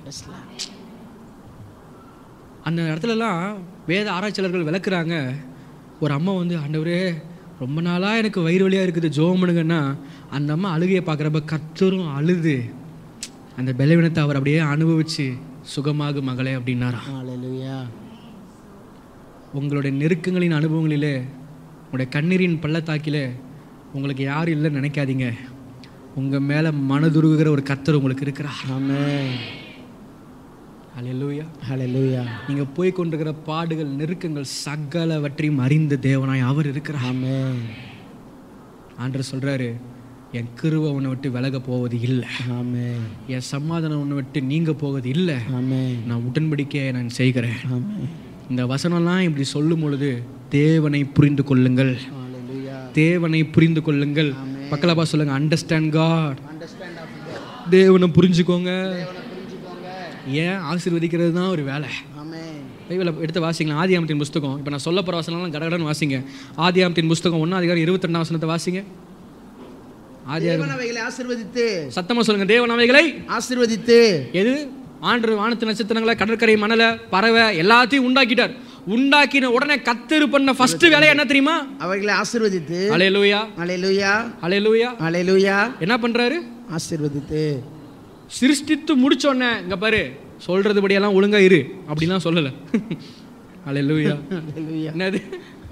அந்த இடத்துலலாம் வேத ஆராய்ச்சியாளர்கள் விளக்குறாங்க ஒரு அம்மா வந்து ஆண்டவரே ரொம்ப நாளாக எனக்கு வயிறு வலியாக இருக்குது ஜோம் பண்ணுங்கன்னா அந்த அம்மா அழுகையை பார்க்குறப்ப கத்தரும் அழுது அந்த பலவீனத்தை அவர் அப்படியே அனுபவிச்சு சுகமாகு மகளே அப்படின்னாராம் ஹalleluya உங்களுடைய நெருக்கங்களின் அனுபவங்களிலே உங்களுடைய கண்ணீரின் பள்ளத்தாக்கிலே உங்களுக்கு யாரும் இல்லைன்னு நினைக்காதீங்க உங்கள் மேலே மனதுருகுகிற ஒரு கத்தர் உங்களுக்கு இருக்கிறார் ஆமென் அல்லேலூயா ஹalleluya நீங்கள் போய் கொண்டிருக்கிற பாடுகள் நெருக்கங்கள் சகலவற்றையும் அறிந்த தேவனாய் அவர் இருக்கிறார் ஆமென் ஆண்டர் சொல்கிறாரு என் கிருவை உன்னை விட்டு விலக போவது இல்லை ஆமென் என் சமாதானம் உன்னை விட்டு நீங்க போவது இல்லை ஆமென் நான் உடன்படிக்கையை நான் செய்கிறேன் ஆமென் இந்த வசனம்லாம் இப்படி சொல்லும் பொழுது தேவனை புரிந்து கொள்ளுங்கள் ஹalleluya தேவனை புரிந்து கொள்ளுங்கள் பக்கலப்பா சொல்லுங்க அண்டர்ஸ்டாண்ட் காட் அண்டர்ஸ்டாண்ட் ஆஃப் தேவனை புரிஞ்சுக்கோங்க தேவனை புரிஞ்சுக்கோங்க ஏன் ஆசீர்வதிக்கிறது தான் ஒரு வேலை ஆமென் பைபிளை எடுத்து வாசிங்களா ஆதியாமத்தின் புஸ்தகம் இப்போ நான் சொல்ல போகிற வசனம்லாம் கடகடன் வாசிங்க ஆதியாமத்தின் புஸ்தகம் ஒன்றாம் அதிகாரம் இருபத்தெண்டாம் வசனத்தை வாசிங்க ஆதி தேவன் அவைகளை ஆசீர்வதித்து சத்தமாக சொல்லுங்க தேவன் அவைகளை ஆசீர்வதித்து எது ஆண்டு வானத்து நட்சத்திரங்களை கடற்கரை மணலை பறவை எல்லாத்தையும் உண்டாக்கிட்டார் உண்டாக்கின உடனே கத்தரு பண்ண ஃபர்ஸ்ட் வேலை என்ன தெரியுமா அவைகளை ஆசீர்வதித்து அலையலூயா ஹalleluya அலையலூயா ஹalleluya என்ன பண்றாரு ஆசீர்வதித்து சிருஷ்டித்து முடிச்சோன்னே இங்க பாரு சொல்றது படியெல்லாம் ஒழுங்கா இரு அப்படிலாம் சொல்லல அலையலூயா ஹalleluya என்னது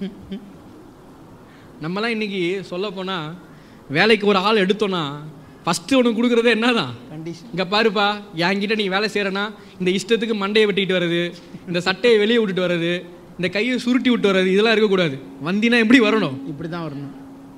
நம்மலாம் இன்னைக்கு சொல்ல போனா வேலைக்கு ஒரு ஆள் எடுத்தோன்னா ஃபஸ்ட்டு உனக்கு கொடுக்குறதே என்னதான் கண்டிஷன் இங்கே பாருப்பா என்கிட்ட நீ வேலை செய்கிறனா இந்த இஷ்டத்துக்கு மண்டையை வெட்டிட்டு வர்றது இந்த சட்டையை வெளியே விட்டுட்டு வர்றது இந்த கையை சுருட்டி விட்டு வர்றது இதெல்லாம் இருக்கக்கூடாது வந்தினா எப்படி வரணும் இப்படி தான் வரணும்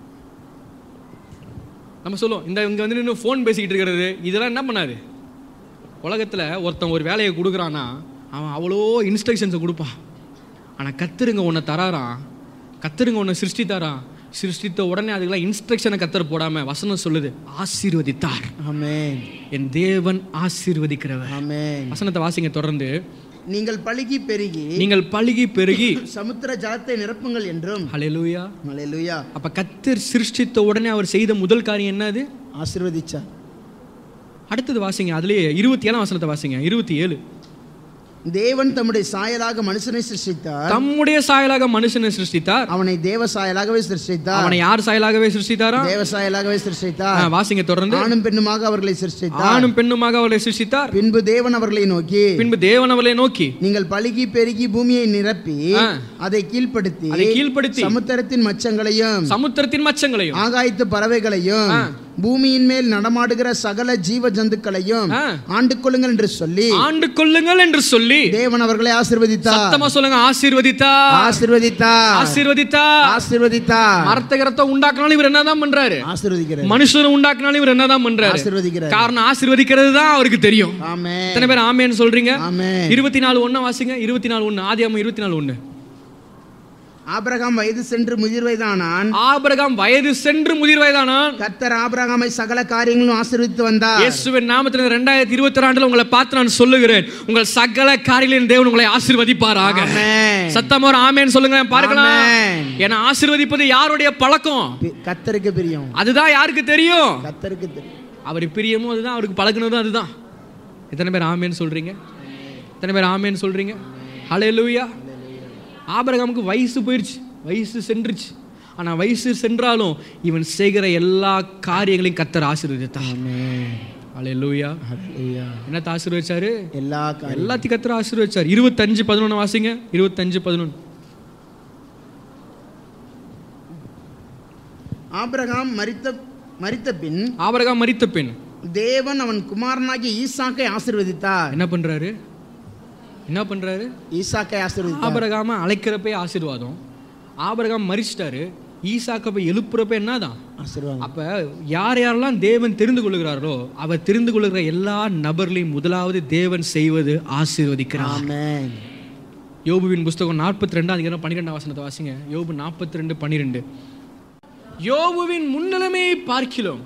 நம்ம சொல்லுவோம் இந்த இங்கே வந்து இன்னும் ஃபோன் பேசிக்கிட்டு இருக்கிறது இதெல்லாம் என்ன பண்ணாது உலகத்தில் ஒருத்தன் ஒரு வேலையை கொடுக்குறான்னா அவன் அவ்வளோ இன்ஸ்ட்ரக்ஷன்ஸை கொடுப்பான் ஆனால் கத்துருங்க உன்னை தராரான் கத்துருங்க உன்னை சிருஷ்டித்தாரான் சிருஷ்டித்த உடனே அதுக்கெல்லாம் இன்ஸ்ட்ரக்ஷனை கத்தர் போடாமல் வசனம் சொல்லுது ஆசீர்வதித்தார் ஆமென் என் தேவன் ஆசீர்வதிக்கிறவர் ஆமென் வசனத்தை வாசிங்க தொடர்ந்து நீங்கள் பழுகி பெருகி நீங்கள் பழுகி பெருகி சமுத்திர ஜலத்தை நிரப்புங்கள் என்றும் ஹalleluya ஹalleluya அப்ப கத்தர் சிருஷ்டித்த உடனே அவர் செய்த முதல் காரியம் என்னது ஆசீர்வதிச்சார் அடுத்தது வாசிங்க அதுலயே இருபத்தி ஏழாம் வசனத்தை வாசிங்க இருபத்தி ஏழு தேவன் தம்முடைய சாயலாக மனுஷனை சிருஷ்டித்தார் தம்முடைய சாயலாக மனுஷனை சிருஷ்டித்தார் அவனை தேவ சாயலாகவே சிருஷ்டித்தார் அவனை யார் சாயலாகவே சிருஷ்டித்தாரா தேவ சாயலாகவே ஆ, சிருஷ்டித்தார் வாசிங்க தொடர்ந்து ஆணும் பெண்ணுமாக அவர்களை சிருஷ்டித்தார் ஆணும் பெண்ணுமாக அவரை சிருஷ்டித்தார் பின்பு தேவன் அவர்களை நோக்கி பின்பு தேவன் அவளை நோக்கி நீங்கள் பழுகி பெருகி பூமியை நிரப்பி ஆ. அதை கீழ்ப்படுத்தி அதை கீழ்ப்படுத்தி சமுத்திரத்தின் மச்சங்களையும் சமுத்திரத்தின் மச்சங்களையும் ஆகாயத்து பறவைகளையும் ஆ. பூமியின் மேல் நடமாடுகிற சகல ஜீவ ஜந்துக்களையும் ஆ. ஆண்டு கொள்ளுங்கள் என்று சொல்லி ஆண்டு கொள்ளுங்கள் என்று சொல்லி தேவன் அவர்களை ஆசீர்வதித்தார் சத்தமா சொல்லுங்க ஆசீர்வதித்தா ஆசீர்வதித்தார் ஆசீர்வதித்தா ஆசீர்வதித்தார் மரத்த கிரத்தை உண்டாக்கினாலும் இவர் என்னதான் பண்றாரு ஆசீர்வதிக்கிறார் மனுஷனை உண்டாக்கினாலும் இவர் என்னதான் பண்றாரு ஆசீர்வதிக்கிறார் காரணம் ஆசீர்வதிக்கிறது தான் அவருக்கு தெரியும் ஆமென் எத்தனை பேர் ஆமேன்னு சொல்றீங்க ஆமென் இருபத்தி நாலு ஒண்ணு வாசிங்க இருபத்தி நாலு ஒண்ணு ஆதியாம இருபத்தி நாலு ஒண்ணு ஆபிரகாம் வயது சென்று முதிர் வயதானான் ஆபிரகாம் வயது சென்று முதிர் வயதானான் கர்த்தர் ஆபிரகாமை சகல காரியங்களும் ஆசீர்வதித்து வந்தார் இயேசுவின் நாமத்தில் ரெண்டாயிரத்தி இருபத்தி ஆண்டுல உங்களை பார்த்து நான் சொல்லுகிறேன் உங்கள் சகல காரியங்களின் தேவன் உங்களை ஆசீர்வதிப்பாராக ஆமென் சத்தமா ஒரு ஆமேன்னு சொல்லுங்க பார்க்கலாம் ஆமென். ஏன்னா ஆசீர்வதிப்பது யாருடைய பழக்கம் பி- கர்த்தருக்கு பிரியம் அதுதான் யாருக்கு தெரியும் கர்த்தருக்கு தெரியும் அவர் பிரியமும் அதுதான் அவருக்கு பழகுனதும் அதுதான் எத்தனை பேர் ஆமேன்னு சொல்றீங்க எத்தனை பேர் ஆமேன்னு சொல்றீங்க ஹலே லூயா ஆபரகாமுக்கு வயசு போயிடுச்சு வயசு சென்றுச்சு ஆனா வயசு சென்றாலும் இவன் செய்கிற எல்லா காரியங்களையும் கத்தர் ஆசீர்வதித்தான் ஆமென் ஹலே லூயா ஹல்லேலூயா. என்னத்த ஆசீர்வதிச்சாரு எல்லா காரியம் எல்லாத்தையும் கத்தர் ஆசீர்வதிச்சார் இருபத்தஞ்சு பதினொன்று வாசிங்க இருபத்தஞ்சு பதினொன்று ஆபிரகாம் மரித்த மரித்த பின் ஆபரகாம் மரித்த பெண் தேவன் அவன் குமாரனாகிய ஈசாக்கை ஆசீர்வதித்தார் என்ன பண்றாரு என்ன பண்றாரு ஈசாக்கை ஆசீர்வதித்தார் ஆபரகாம அழைக்கிறப்பே ஆசீர்வாதம் ஆபரகாம் மறிச்சிட்டாரு ஈசாக்க போய் எழுப்புறப்ப என்னதான் ஆசீர்வாதம் அப்ப யார் யாரெல்லாம் தேவன் தெரிந்து கொள்கிறாரோ அவர் தெரிந்து கொள்கிற எல்லா நபர்களையும் முதலாவது தேவன் செய்வது ஆசீர்வதிக்கிறார் ஆமென் யோபுவின் புஸ்தகம் நாற்பத்தி ரெண்டாம் அதிகாரம் பன்னிரெண்டாம் வசனத்தை வாசிங்க யோபு நாற்பத்தி ரெண்டு பன்னிரெண்டு யோபுவின் முன்னிலைமையை பார்க்கிறோம்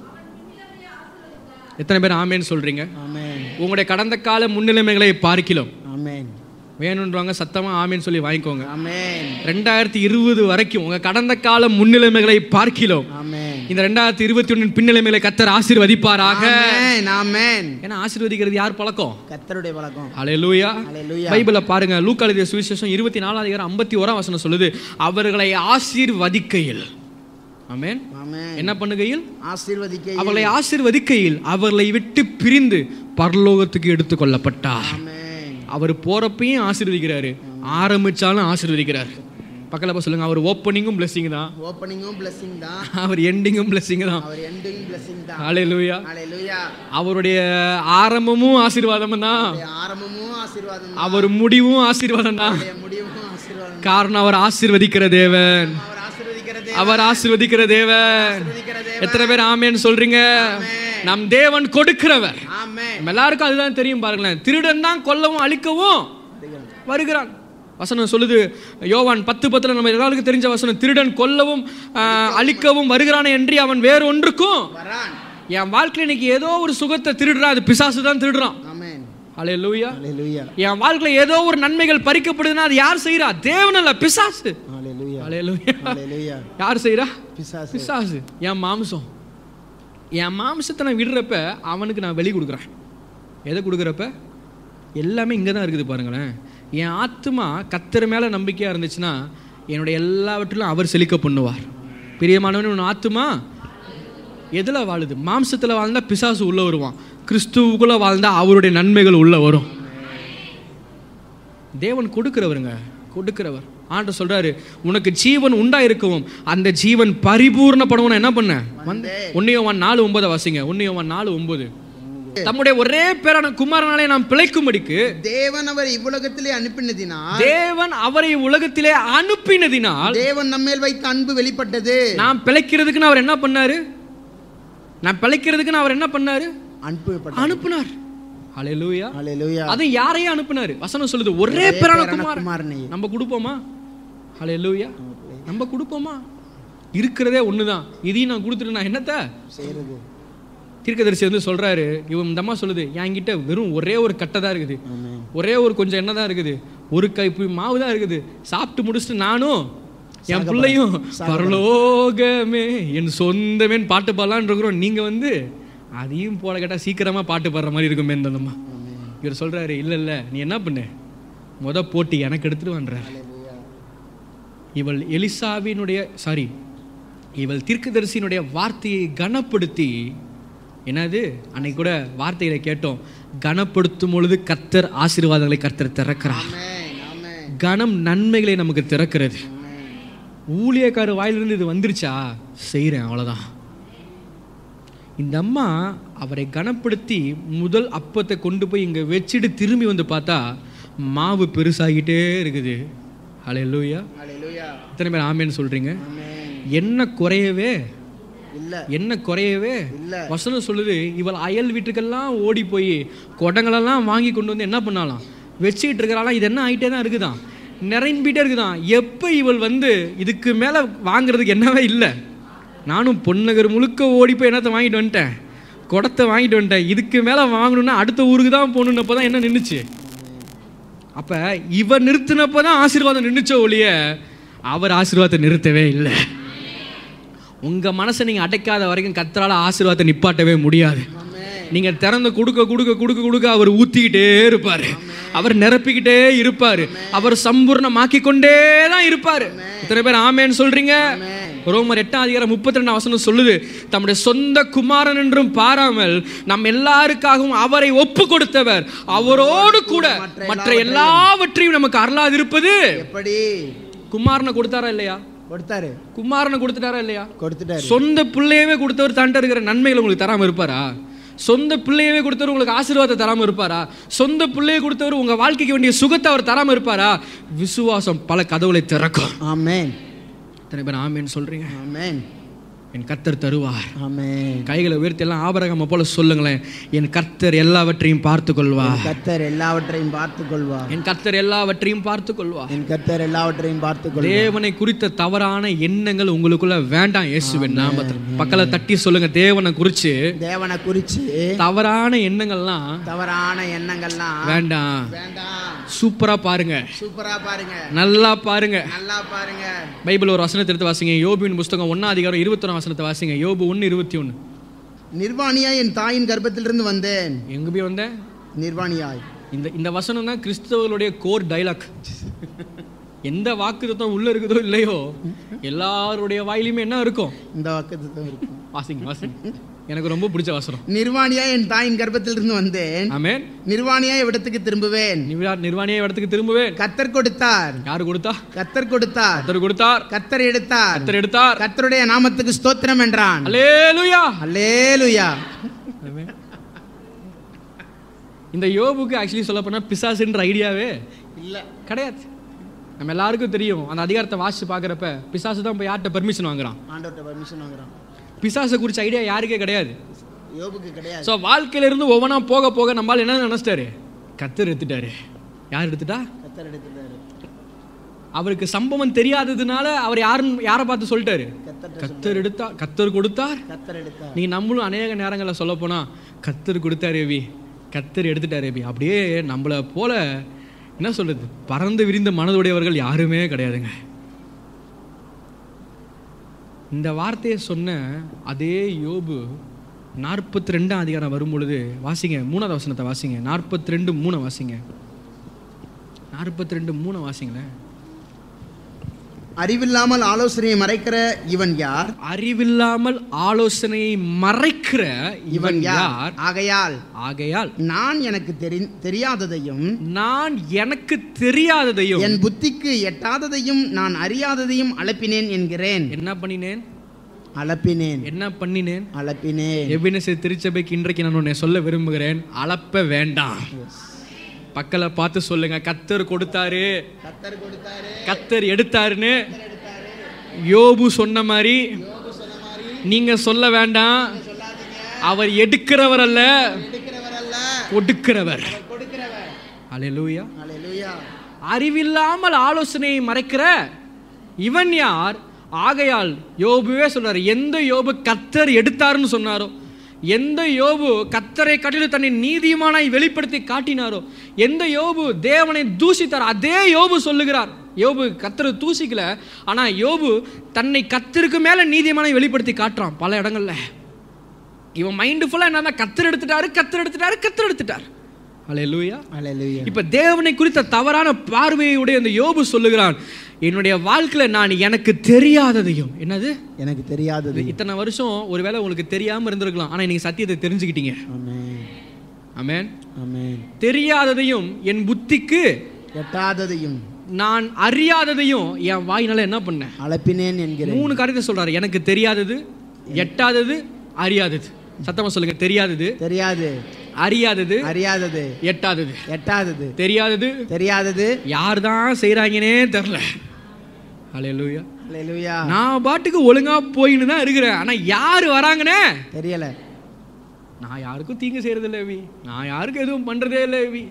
எத்தனை பேர் ஆமேன்னு சொல்றீங்க ஆமென் உங்களுடைய கடந்த கால முன்னிலைமைகளை பார்க்கிறோம் ஆமென் வேணுன்றவங்க சத்தமா ஆமேன்னு சொல்லி வாங்கிக்கோங்க ஆமென் ரெண்டாயிரத்தி இருபது வரைக்கும் உங்க கடந்த கால முன்னிலைமைகளை பார்க்கிறோம் ஆமென் இந்த ரெண்டாயிரத்தி இருபத்தி ஒன்றின் பின்னிலைமைகளை கத்தர் ஆசீர்வதிப்பாராக ஆமென் ஆமென் ஏன்னா ஆசீர்வதிக்கிறது யார் பழக்கம் கர்த்தருடைய வழக்கம் ஹalleluya ஹalleluya பைபிளை பாருங்க லூக்கா எழுதிய சுவிசேஷம் இருபத்தி நாலாம் அதிகாரம் ஐம்பத்தி ஓராம் வசனம் சொல்லுது அவர்களை ஆசீர்வதிக்கையில் ஆமென் ஆமென் என்ன பண்ணுகையில் ஆசீர்வதிக்க அவர்களை ஆசீர்வதிக்கையில் அவர்களை விட்டு பிரிந்து பரலோகத்துக்கு எடுத்துக்கொள்ளப்பட்டார் ஆமென் அவர் போறப்பையும் ஆசீர்வதிக்கிறாரு ஆரம்பிச்சாலும் ஆசீர்வதிக்கிறார் பக்கத்துல போய் சொல்லுங்க அவர் ஓப்பனிங்கும் blessing தான் ஓப்பனிங்கும் blessing தான் அவர் எண்டிங்கும் blessing தான் அவர் எண்டிங் blessing தான் ஹalleluya ஹalleluya அவருடைய ஆரம்பமும் ஆசீர்வாதம் தான் அவருடைய ஆரம்பமும் ஆசீர்வாதம் தான் அவர் முடிவும் ஆசீர்வாதம் தான் அவருடைய முடிவும் ஆசீர்வாதம் தான். காரணம் அவர் ஆசீர்வதிக்கிற தேவன் அவர் ஆசீர்வதிக்கிறது அவர் ஆசீர்வதிக்கிற தேவன் ஆசீர்வதிக்கிறது எத்தனை பேர் ஆமேன்னு சொல்றீங்க நம் தேவன் கொடுக்கிறவர் ஆமென் நம்ம எல்லாருக்கும் அதுதான் தெரியும் பாருங்களேன் திருடன் தான் கொல்லவும் அழிக்கவும் வருகிறான் வசனம் சொல்லுது யோவான் பத்து பத்துல நம்ம எல்லாருக்கும் தெரிஞ்ச வசனம் திருடன் கொல்லவும் ஆஹ், அழிக்கவும் வருகிறானே என்று அவன் வேறு ஒன்றுக்கும் வரான் என் வாழ்க்கையில இன்னைக்கு ஏதோ ஒரு சுகத்தை திருடுறான் அது பிசாசு தான் திருடுறான் ஆமென் அலே லூயா ஹalleluya என் வாழ்க்கையில ஏதோ ஒரு நன்மைகள் பறிக்கப்படுதுன்னா அது யார் செய்யறா தேவன் அல்ல பிசாசு ஹalleluya அலே லூயா ஹalleluya யார் செய்யறா பிசாசு பிசாசு என் மாம்சம் என் மாம்சத்தை நான் விடுறப்ப அவனுக்கு நான் வெளி கொடுக்குறேன் எதை கொடுக்குறப்ப எல்லாமே இங்கே தான் இருக்குது பாருங்களேன் என் ஆத்மா கத்தர் மேலே நம்பிக்கையாக இருந்துச்சுன்னா என்னுடைய எல்லாவற்றிலும் அவர் செழிக்க பண்ணுவார் பிரியமானவன் உன் ஆத்மா எதில் வாழுது மாம்சத்தில் வாழ்ந்தா பிசாசு உள்ளே வருவான் கிறிஸ்துவுக்குள்ளே வாழ்ந்தா அவருடைய நன்மைகள் உள்ளே வரும் தேவன் கொடுக்கிறவருங்க கொடுக்கிறவர் ஆண்டு சொல்றாரு உனக்கு ஜீவன் உண்டாயிருக்கவும் அந்த ஜீவன் பரிபூர்ணப்படவும் என்ன பண்ண வந்து ஒன்னியவன் நாலு ஒன்பதை வாசிங்க ஒன்னியவன் நாலு ஒன்பது தம்முடைய ஒரே பேரான குமாரனாலே நாம் பிழைக்கும்படிக்கு தேவன் அவர் இவ்வுலகத்திலே அனுப்பினதினால் தேவன் அவரை உலகத்திலே அனுப்பினதினால் தேவன் நம்மேல் வைத்த அன்பு வெளிப்பட்டது நாம் பிழைக்கிறதுக்குன்னு அவர் என்ன பண்ணாரு நான் பிழைக்கிறதுக்குன்னு அவர் என்ன பண்ணாரு அன்பு அனுப்புனார் ஹalleluya ஹalleluya அது யாரையும் அனுப்புனாரு வசனம் சொல்லுது ஒரே பேரான பேரான குமாரன் குமாரனை நம்ம கொடுப்போமா ஹalleluya நம்ம கொடுப்போமா இருக்கிறதே ஒண்ணுதான் இதையும் நான் கொடுத்துட்டு நான் என்னத்த செய்யறது தீர்க்கதரிசி வந்து சொல்றாரு இவன் இந்த அம்மா சொல்லுது என்கிட்ட வெறும் ஒரே ஒரு கட்டை தான் இருக்குது ஆமென் ஒரே ஒரு கொஞ்சம் எண்ணெய் தான் இருக்குது ஒரு கைப்பு மாவு தான் இருக்குது சாப்பிட்டு முடிச்சுட்டு நானும் என் பிள்ளையும் பரலோகமே என் சொந்தமேன்னு பாட்டு பாடலான்னு இருக்கிறோம் நீங்க வந்து அதையும் போல கேட்டா சீக்கிரமா பாட்டு பாடுற மாதிரி இருக்குமே இந்த அம்மா இவர் சொல்றாரு இல்ல இல்ல நீ என்ன பண்ணு முத போட்டி எனக்கு எடுத்துட்டு வந்தார் இவள் எலிசாவினுடைய சாரி இவள் தீர்க்கதரிசியினுடைய வார்த்தையை கனப்படுத்தி என்னது அன்னைக்கு கூட வார்த்தையில கேட்டோம் கனப்படுத்தும் பொழுது கர்த்தர் ஆசீர்வாதங்களை கர்த்தர் திறக்கிறார் ஆமென் ஆமென் கனம் நன்மைகளை நமக்கு திறக்கிறது ஊழியக்கார வாயிலிருந்து இது வந்துருச்சா செய்கிறேன் அவ்வளோதான் இந்த அம்மா அவரை கனப்படுத்தி முதல் அப்பத்தை கொண்டு போய் இங்கே வச்சுட்டு திரும்பி வந்து பார்த்தா மாவு பெருசாகிட்டே இருக்குது ஹலே லூயா ஹalleluya எத்தனை பேர் ஆமேன்னு சொல்கிறீங்க ஆமென் என்ன குறையவே இல்ல என்ன குறையவே இல்ல வசனம் சொல்லுது இவள் அயல் வீட்டுக்கெல்லாம் ஓடி போய் குடங்களெல்லாம் வாங்கி கொண்டு வந்து என்ன பண்ணாலாம் வச்சுக்கிட்டு இருக்கிறாளாம் இது என்ன ஆகிட்டே தான் இருக்குதான் நிரம்பிட்டே இருக்குதான் எப்போ இவள் வந்து இதுக்கு மேலே வாங்குறதுக்கு என்னவே இல்லை நானும் பொன்னகர் முழுக்க ஓடி போய் என்னத்தை வாங்கிட்டு வந்துட்டேன் குடத்தை வாங்கிட்டு வந்துட்டேன் இதுக்கு மேலே வாங்கணும்னா அடுத்த ஊருக்கு தான் போகணுன்னப்போ தான் என்ன நின்றுச்சு அப்போ இவ நிறுத்தினப்போ தான் ஆசீர்வாதம் நின்றுச்சோ ஒழிய அவர் ஆசீர்வாதத்தை நிறுத்தவே இல்லை உங்க மனசை நீங்க அடைக்காத வரைக்கும் கத்தரால ஆசீர்வாதத்தை நிப்பாட்டவே முடியாது நீங்க திறந்து கொடுக்க கொடுக்க கொடுக்க கொடுக்க அவர் ஊத்திக்கிட்டே இருப்பாரு அவர் நிரப்பிக்கிட்டே இருப்பாரு அவர் சம்பூர்ணமாக்கி கொண்டே தான் இருப்பாரு இத்தனை பேர் ஆமேன்னு சொல்றீங்க ரோமர் எட்டாம் அதிகாரம் முப்பத்தி ரெண்டாம் வசனம் சொல்லுது தம்முடைய சொந்த குமாரன் என்றும் பாராமல் நம் எல்லாருக்காகவும் அவரை ஒப்பு கொடுத்தவர் அவரோடு கூட மற்ற எல்லாவற்றையும் நமக்கு அருளாது இருப்பது எப்படி குமாரனை கொடுத்தாரா இல்லையா கொடுத்தாரு குமாரனை கொடுத்துட்டாரா இல்லையா கொடுத்துட்டாரு சொந்த பிள்ளையவே கொடுத்தவர் தாண்ட இருக்கிற நன்மைகள் உங்களுக்கு தராம இருப்பாரா சொந்த பிள்ளையவே கொடுத்தவர் உங்களுக்கு ஆசீர்வாதத்தை தராம இருப்பாரா சொந்த பிள்ளையை கொடுத்தவர் உங்க வாழ்க்கைக்கு வேண்டிய சுகத்தை அவர் தராம இருப்பாரா விசுவாசம் பல கதவுகளை திறக்கும் ஆமென் எத்தனை பேர் ஆமேன்னு சொல்றீங்க ஆமென் என் கர்த்தர் தருவார் ஆமென் கைகளை உயர்த்தி எல்லாம் ஆபரகம போல சொல்லுங்களேன் என் கர்த்தர் எல்லாவற்றையும் பார்த்து கொள்வார் கர்த்தர் எல்லாவற்றையும் பார்த்துக் கொள்வார் என் கர்த்தர் எல்லாவற்றையும் பார்த்து கொள்வார் என் கர்த்தர் எல்லாவற்றையும் பார்த்துக் கொள்வார் தேவனை குறித்த தவறான எண்ணங்கள் உங்களுக்குள்ள வேண்டாம் இயேசுவின் நாமத்தில் பக்கத்துல தட்டி சொல்லுங்க தேவனை குறிச்சு தேவனை குறிச்சு தவறான எண்ணங்கள்லாம் தவறான எண்ணங்கள்லாம் வேண்டாம் வேண்டாம் சூப்பரா பாருங்க சூப்பரா பாருங்க நல்லா பாருங்க நல்லா பாருங்க பைபிள் ஒரு வசனத்தை எடுத்து வாசிங்க யோபுவின் புஸ்தகம் ஒன்னா அதிகாரம் இருபத்தொன்னு வசனத்தை வாசிங்க யோபு ஒன்னு இருபத்தி ஒன்னு நிர்வாணியாய் என் தாயின் கர்ப்பத்திலிருந்து வந்தேன் எங்க போய் வந்தேன் நிர்வாணியாய் இந்த இந்த வசனம் தான் கிறிஸ்தவர்களுடைய கோர் டைலாக் எந்த வாக்குத்தத்தம் உள்ள இருக்குதோ இல்லையோ எல்லாருடைய வாயிலுமே என்ன இருக்கும் இந்த வாக்குத்தத்தம் இருக்கும் வாசிங்க வாசிங்க எனக்கு ரொம்ப பிடிச்ச வசனம் நிர்வாணியாய் என் தாயின் கர்ப்பத்திலிருந்து வந்தேன் ஆமென் நிர்வாணியாய் இடத்துக்கு திரும்புவேன் நிர்வா- நிர்வாணியை இடத்துக்கு திரும்புவேன் கத்தர் கொடுத்தார் யாரு கொடுத்தா கத்தர் கொடுத்தார் கத்தர் கொடுத்தார் கத்தர் எடுத்தார் கத்தர் எடுத்தார் கத்தருடைய நாமத்துக்கு ஸ்தோத்திரம் என்றான் அல்லேலூயா அல்லேலுயா ஆமென். இந்த யோபுக்கு ஆக்சுவலி சொல்ல போனா பிசாசுன்ற ஐடியாவே இல்ல கிடையாது நம்ம எல்லாருக்கும் தெரியும் அந்த அதிகாரத்தை வாசிச்சு பார்க்குறப்ப பிசாசு தான் போய் யார்கிட்ட பெர்மிஷன் வாங்குறான் ஆண்டவர்கிட்ட பர்மிஷன் வாங்குறான் பிசாசை குறிச்ச ஐடியா யாருக்கே கிடையாது யோபுக்கு கிடையாது ஸோ வாழ்க்கையில இருந்து ஒவ்வொன்றா போக போக நம்மால் என்ன நினைச்சிட்டாரு கத்தர் எடுத்துட்டாரு யார் எடுத்துட்டா கத்தர் எடுத்துட்டாரு அவருக்கு சம்பவம் தெரியாததுனால அவர் யாருன்னு யாரை பார்த்து சொல்லிட்டாரு கத்தர் கத்தர் எடுத்தா கத்தர் கொடுத்தார் கத்தர் எடுத்தார் நீங்க நம்மளும் அநேக நேரங்களில் சொல்ல போனா கத்தர் கொடுத்தாரு ரவி கத்தர் எடுத்துட்டாரு ரவி அப்படியே நம்மளை போல என்ன சொல்றது பறந்து விரிந்த மனதுடையவர்கள் யாருமே கிடையாதுங்க இந்த வார்த்தையை சொன்ன அதே யோபு நாற்பத்தி ரெண்டாம் அதிகாரம் வரும் பொழுது வாசிங்க மூணாவது வசனத்தை வாசிங்க நாற்பத்தி ரெண்டு மூணை வாசிங்க நாற்பத்தி ரெண்டு மூணை வாசிங்களேன் அறிவில்லாமல் ஆலோசனையை மறைக்கிற இவன் யார் அறிவில்லாமல் ஆலோசனையை மறைக்கிற இவன் இவன் யார் யார் ஆகையால் ஆகையால் நான் எனக்கு தெரி தெரியாததையும் நான் எனக்கு தெரியாததையும் என் புத்திக்கு எட்டாததையும் நான் அறியாததையும் அலப்பினேன் என்கிறேன் என்ன பண்ணினேன் அலப்பினேன் என்ன பண்ணினேன் அலப்பினேன் எவ்வினசை திருச்சபைக்கு இன்றைக்கு நான் உன்னை சொல்ல விரும்புகிறேன் அளப்ப வேண்டாம் பக்கல பார்த்து சொல்லுங்க கத்தர் கொடுத்தாரு கத்தர் கொடுத்தாரு கத்தர் எடுத்தாருன்னு யோபு சொன்ன மாதிரி நீங்க சொல்ல வேண்டாம் அவர் எடுக்கிறவர் அல்ல கொடுக்கிறவர் அல்ல கொடுக்கிறவர் கொடுக்கிறவர் அல்லேலூயா அல்லேலூயா அறிவில்லாமல் ஆலோசனையை மறைக்கிற இவன் யார் ஆகையால் யோபுவே சொல்றாரு எந்த யோபு கத்தர் எடுத்தாருன்னு சொன்னாரோ எந்த யோபு கத்தரை கட்டில தன்னை நீதிமானாய் வெளிப்படுத்தி காட்டினாரோ எந்த யோபு தேவனை தூசித்தார் அதே யோபு சொல்லுகிறார் யோபு கத்தரை தூசிக்கல ஆனா யோபு தன்னை கத்தருக்கு மேல நீதிமானாய் வெளிப்படுத்தி காட்டுறான் பல இடங்கள்ல இவன் மைண்டு ஃபுல்லா என்னன்னா கத்தர் எடுத்துட்டாரு கத்தர் எடுத்துட்டாரு கத்தர் எடுத்துட்டார் அல்லேலூயா அல்லேலூயா இப்ப தேவனை குறித்த தவறான பார்வையுடைய அந்த யோபு சொல்லுகிறான் என்னுடைய வாழ்க்கையில நான் எனக்கு தெரியாததையும் என்னது எனக்கு தெரியாதது இத்தனை வருஷம் ஒருவேளை உங்களுக்கு தெரியாம இருந்திருக்கலாம் ஆனா நீங்க சத்தியத்தை தெரிஞ்சுக்கிட்டீங்க ஆமென் ஆமென் ஆமென் தெரியாததையும் என் புத்திக்கு எட்டாததையும் நான் அறியாததையும் என் வாயினால என்ன பண்ணேன் அலப்பினேன் என்கிறேன் மூணு காரியத்தை சொல்றாரு எனக்கு தெரியாதது எட்டாதது அறியாதது சத்தமா சொல்லுங்க தெரியாதது தெரியாது அறியாதது அறியாதது எட்டாதது எட்டாதது தெரியாதது தெரியாதது யார் தான் செய்கிறாங்கன்னே தெரில அலையலூயா அல்லேலூயா நான் பாட்டுக்கு ஒழுங்கா போயின்னு தான் இருக்கிறேன் ஆனா யார் வராங்கன்னே தெரியல நான் யாருக்கும் தீங்கு செய்யறது இல்லை வி நான் யாருக்கும் எதுவும் பண்றதே இல்லை வி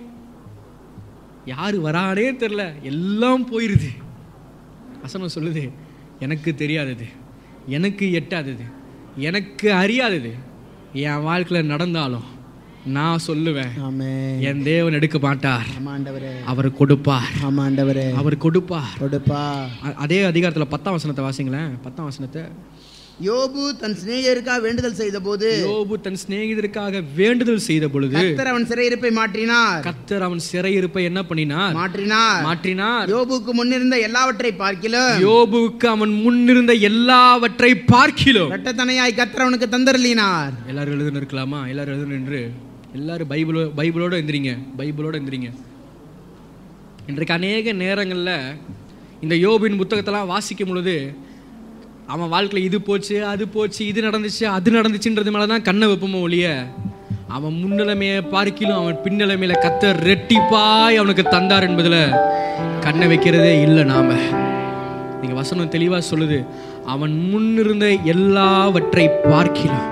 யார் வரானே தெரில எல்லாம் போயிருது வசனம் சொல்லுது எனக்கு தெரியாதது எனக்கு எட்டாதது எனக்கு அறியாதது என் வாழ்க்கையில் நடந்தாலும் நான் சொல்லுவேன் ஆமென் என் தேவன் எடுக்க மாட்டார் ஆமாண்டவரே அவர் கொடுப்பார் ஆமாண்டவரே அவர் கொடுப்பார் கொடுப்பா அ- அதே அதிகாரத்தில் பத்தாம் வசனத்தை வாசிங்களேன் பத்தாம் வசனத்தை யோபு தன் சிநேகருக்காக வேண்டுதல் செய்த போது யோபு தன் சிநேகிதருக்காக வேண்டுதல் செய்த பொழுது கர்த்தர் அவன் சிறையிருப்பை மாற்றினார் கத்தர் அவன் சிறையிருப்பை என்ன பண்ணினார் மாற்றினார் மாற்றினார் யோபுக்கு முன்னிருந்த எல்லாவற்றை பார்க்கிலும் யோபுவுக்கு அவன் முன்னிருந்த எல்லாவற்றை பார்க்கிலும் இரட்டத்தனையாய் கர்த்தர் அவனுக்கு தந்தருளினார் எல்லாரும் எழுதுன்னு இருக்கலாமா எல்லாரும் எழுதுன்னு நின்று எல்லாரும் பைபிளோ பைபிளோட எந்திரிங்க பைபிளோட எந்திரிங்க இன்றைக்கு அநேக நேரங்களில் இந்த யோபின் புத்தகத்தெல்லாம் வாசிக்கும் பொழுது அவன் வாழ்க்கையில் இது போச்சு அது போச்சு இது நடந்துச்சு அது நடந்துச்சுன்றது மேலே தான் கண்ணை வைப்போமோ ஒழிய அவன் முன்னிலைமையை பார்க்கிலும் அவன் பின்னிலைமையில கத்த ரெட்டிப்பாய் அவனுக்கு தந்தார் என்பதுல கண்ணை வைக்கிறதே இல்லை நாம நீங்க வசனம் தெளிவா சொல்லுது அவன் முன்னிருந்த எல்லாவற்றை பார்க்கிறோம்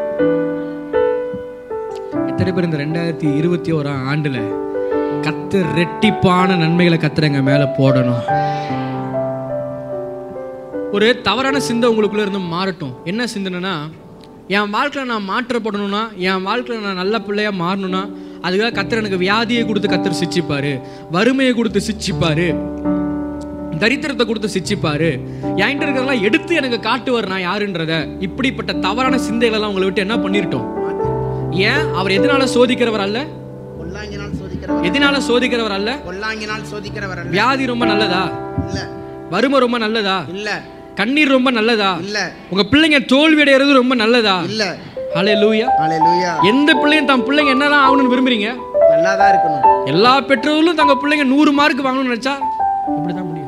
எத்தனை பேர் இந்த ரெண்டாயிரத்தி இருபத்தி ஓராம் ஆண்டுல கத்து ரெட்டிப்பான நன்மைகளை கத்துறங்க மேல போடணும் ஒரு தவறான சிந்தை உங்களுக்குள்ள இருந்து மாறட்டும் என்ன சிந்தனைனா என் வாழ்க்கையில் நான் மாற்றப்படணும்னா என் வாழ்க்கையில் நான் நல்ல பிள்ளையா மாறணும்னா அதுக்காக கத்தர் எனக்கு வியாதியை கொடுத்து கத்தர் சிச்சிப்பாரு வறுமையை கொடுத்து சிச்சிப்பாரு தரித்திரத்தை கொடுத்து சிச்சிப்பாரு என்கிட்ட இருக்கிறதெல்லாம் எடுத்து எனக்கு காட்டுவார் நான் யாருன்றத இப்படிப்பட்ட தவறான சிந்தைகளெல்லாம் உங்களை விட்டு என்ன பண்ணிருட்டோம் ஏன் அவர் எதனால சோதிக்கிறவர் அல்ல பொல்லாங்கினால் சோதிக்கிறவர் எதனால சோதிக்கிறவர் அல்ல பொல்லாங்கினால் சோதிக்கிறவர் அல்ல வியாதி ரொம்ப நல்லதா இல்ல வறுமை ரொம்ப நல்லதா இல்ல கண்ணீர் ரொம்ப நல்லதா இல்ல உங்க பிள்ளைங்க தோல்வி அடைகிறது ரொம்ப நல்லதா இல்ல ஹலே லூயா ஹalleluya எந்த பிள்ளையும் தன் பிள்ளைங்க என்னதான் ஆகணும்னு விரும்புறீங்க நல்லா தான் இருக்கணும் எல்லா பெற்றோர்களும் தங்க பிள்ளைங்க நூறு மார்க் வாங்கணும்னு நினைச்சா இப்படிதான் முடியும்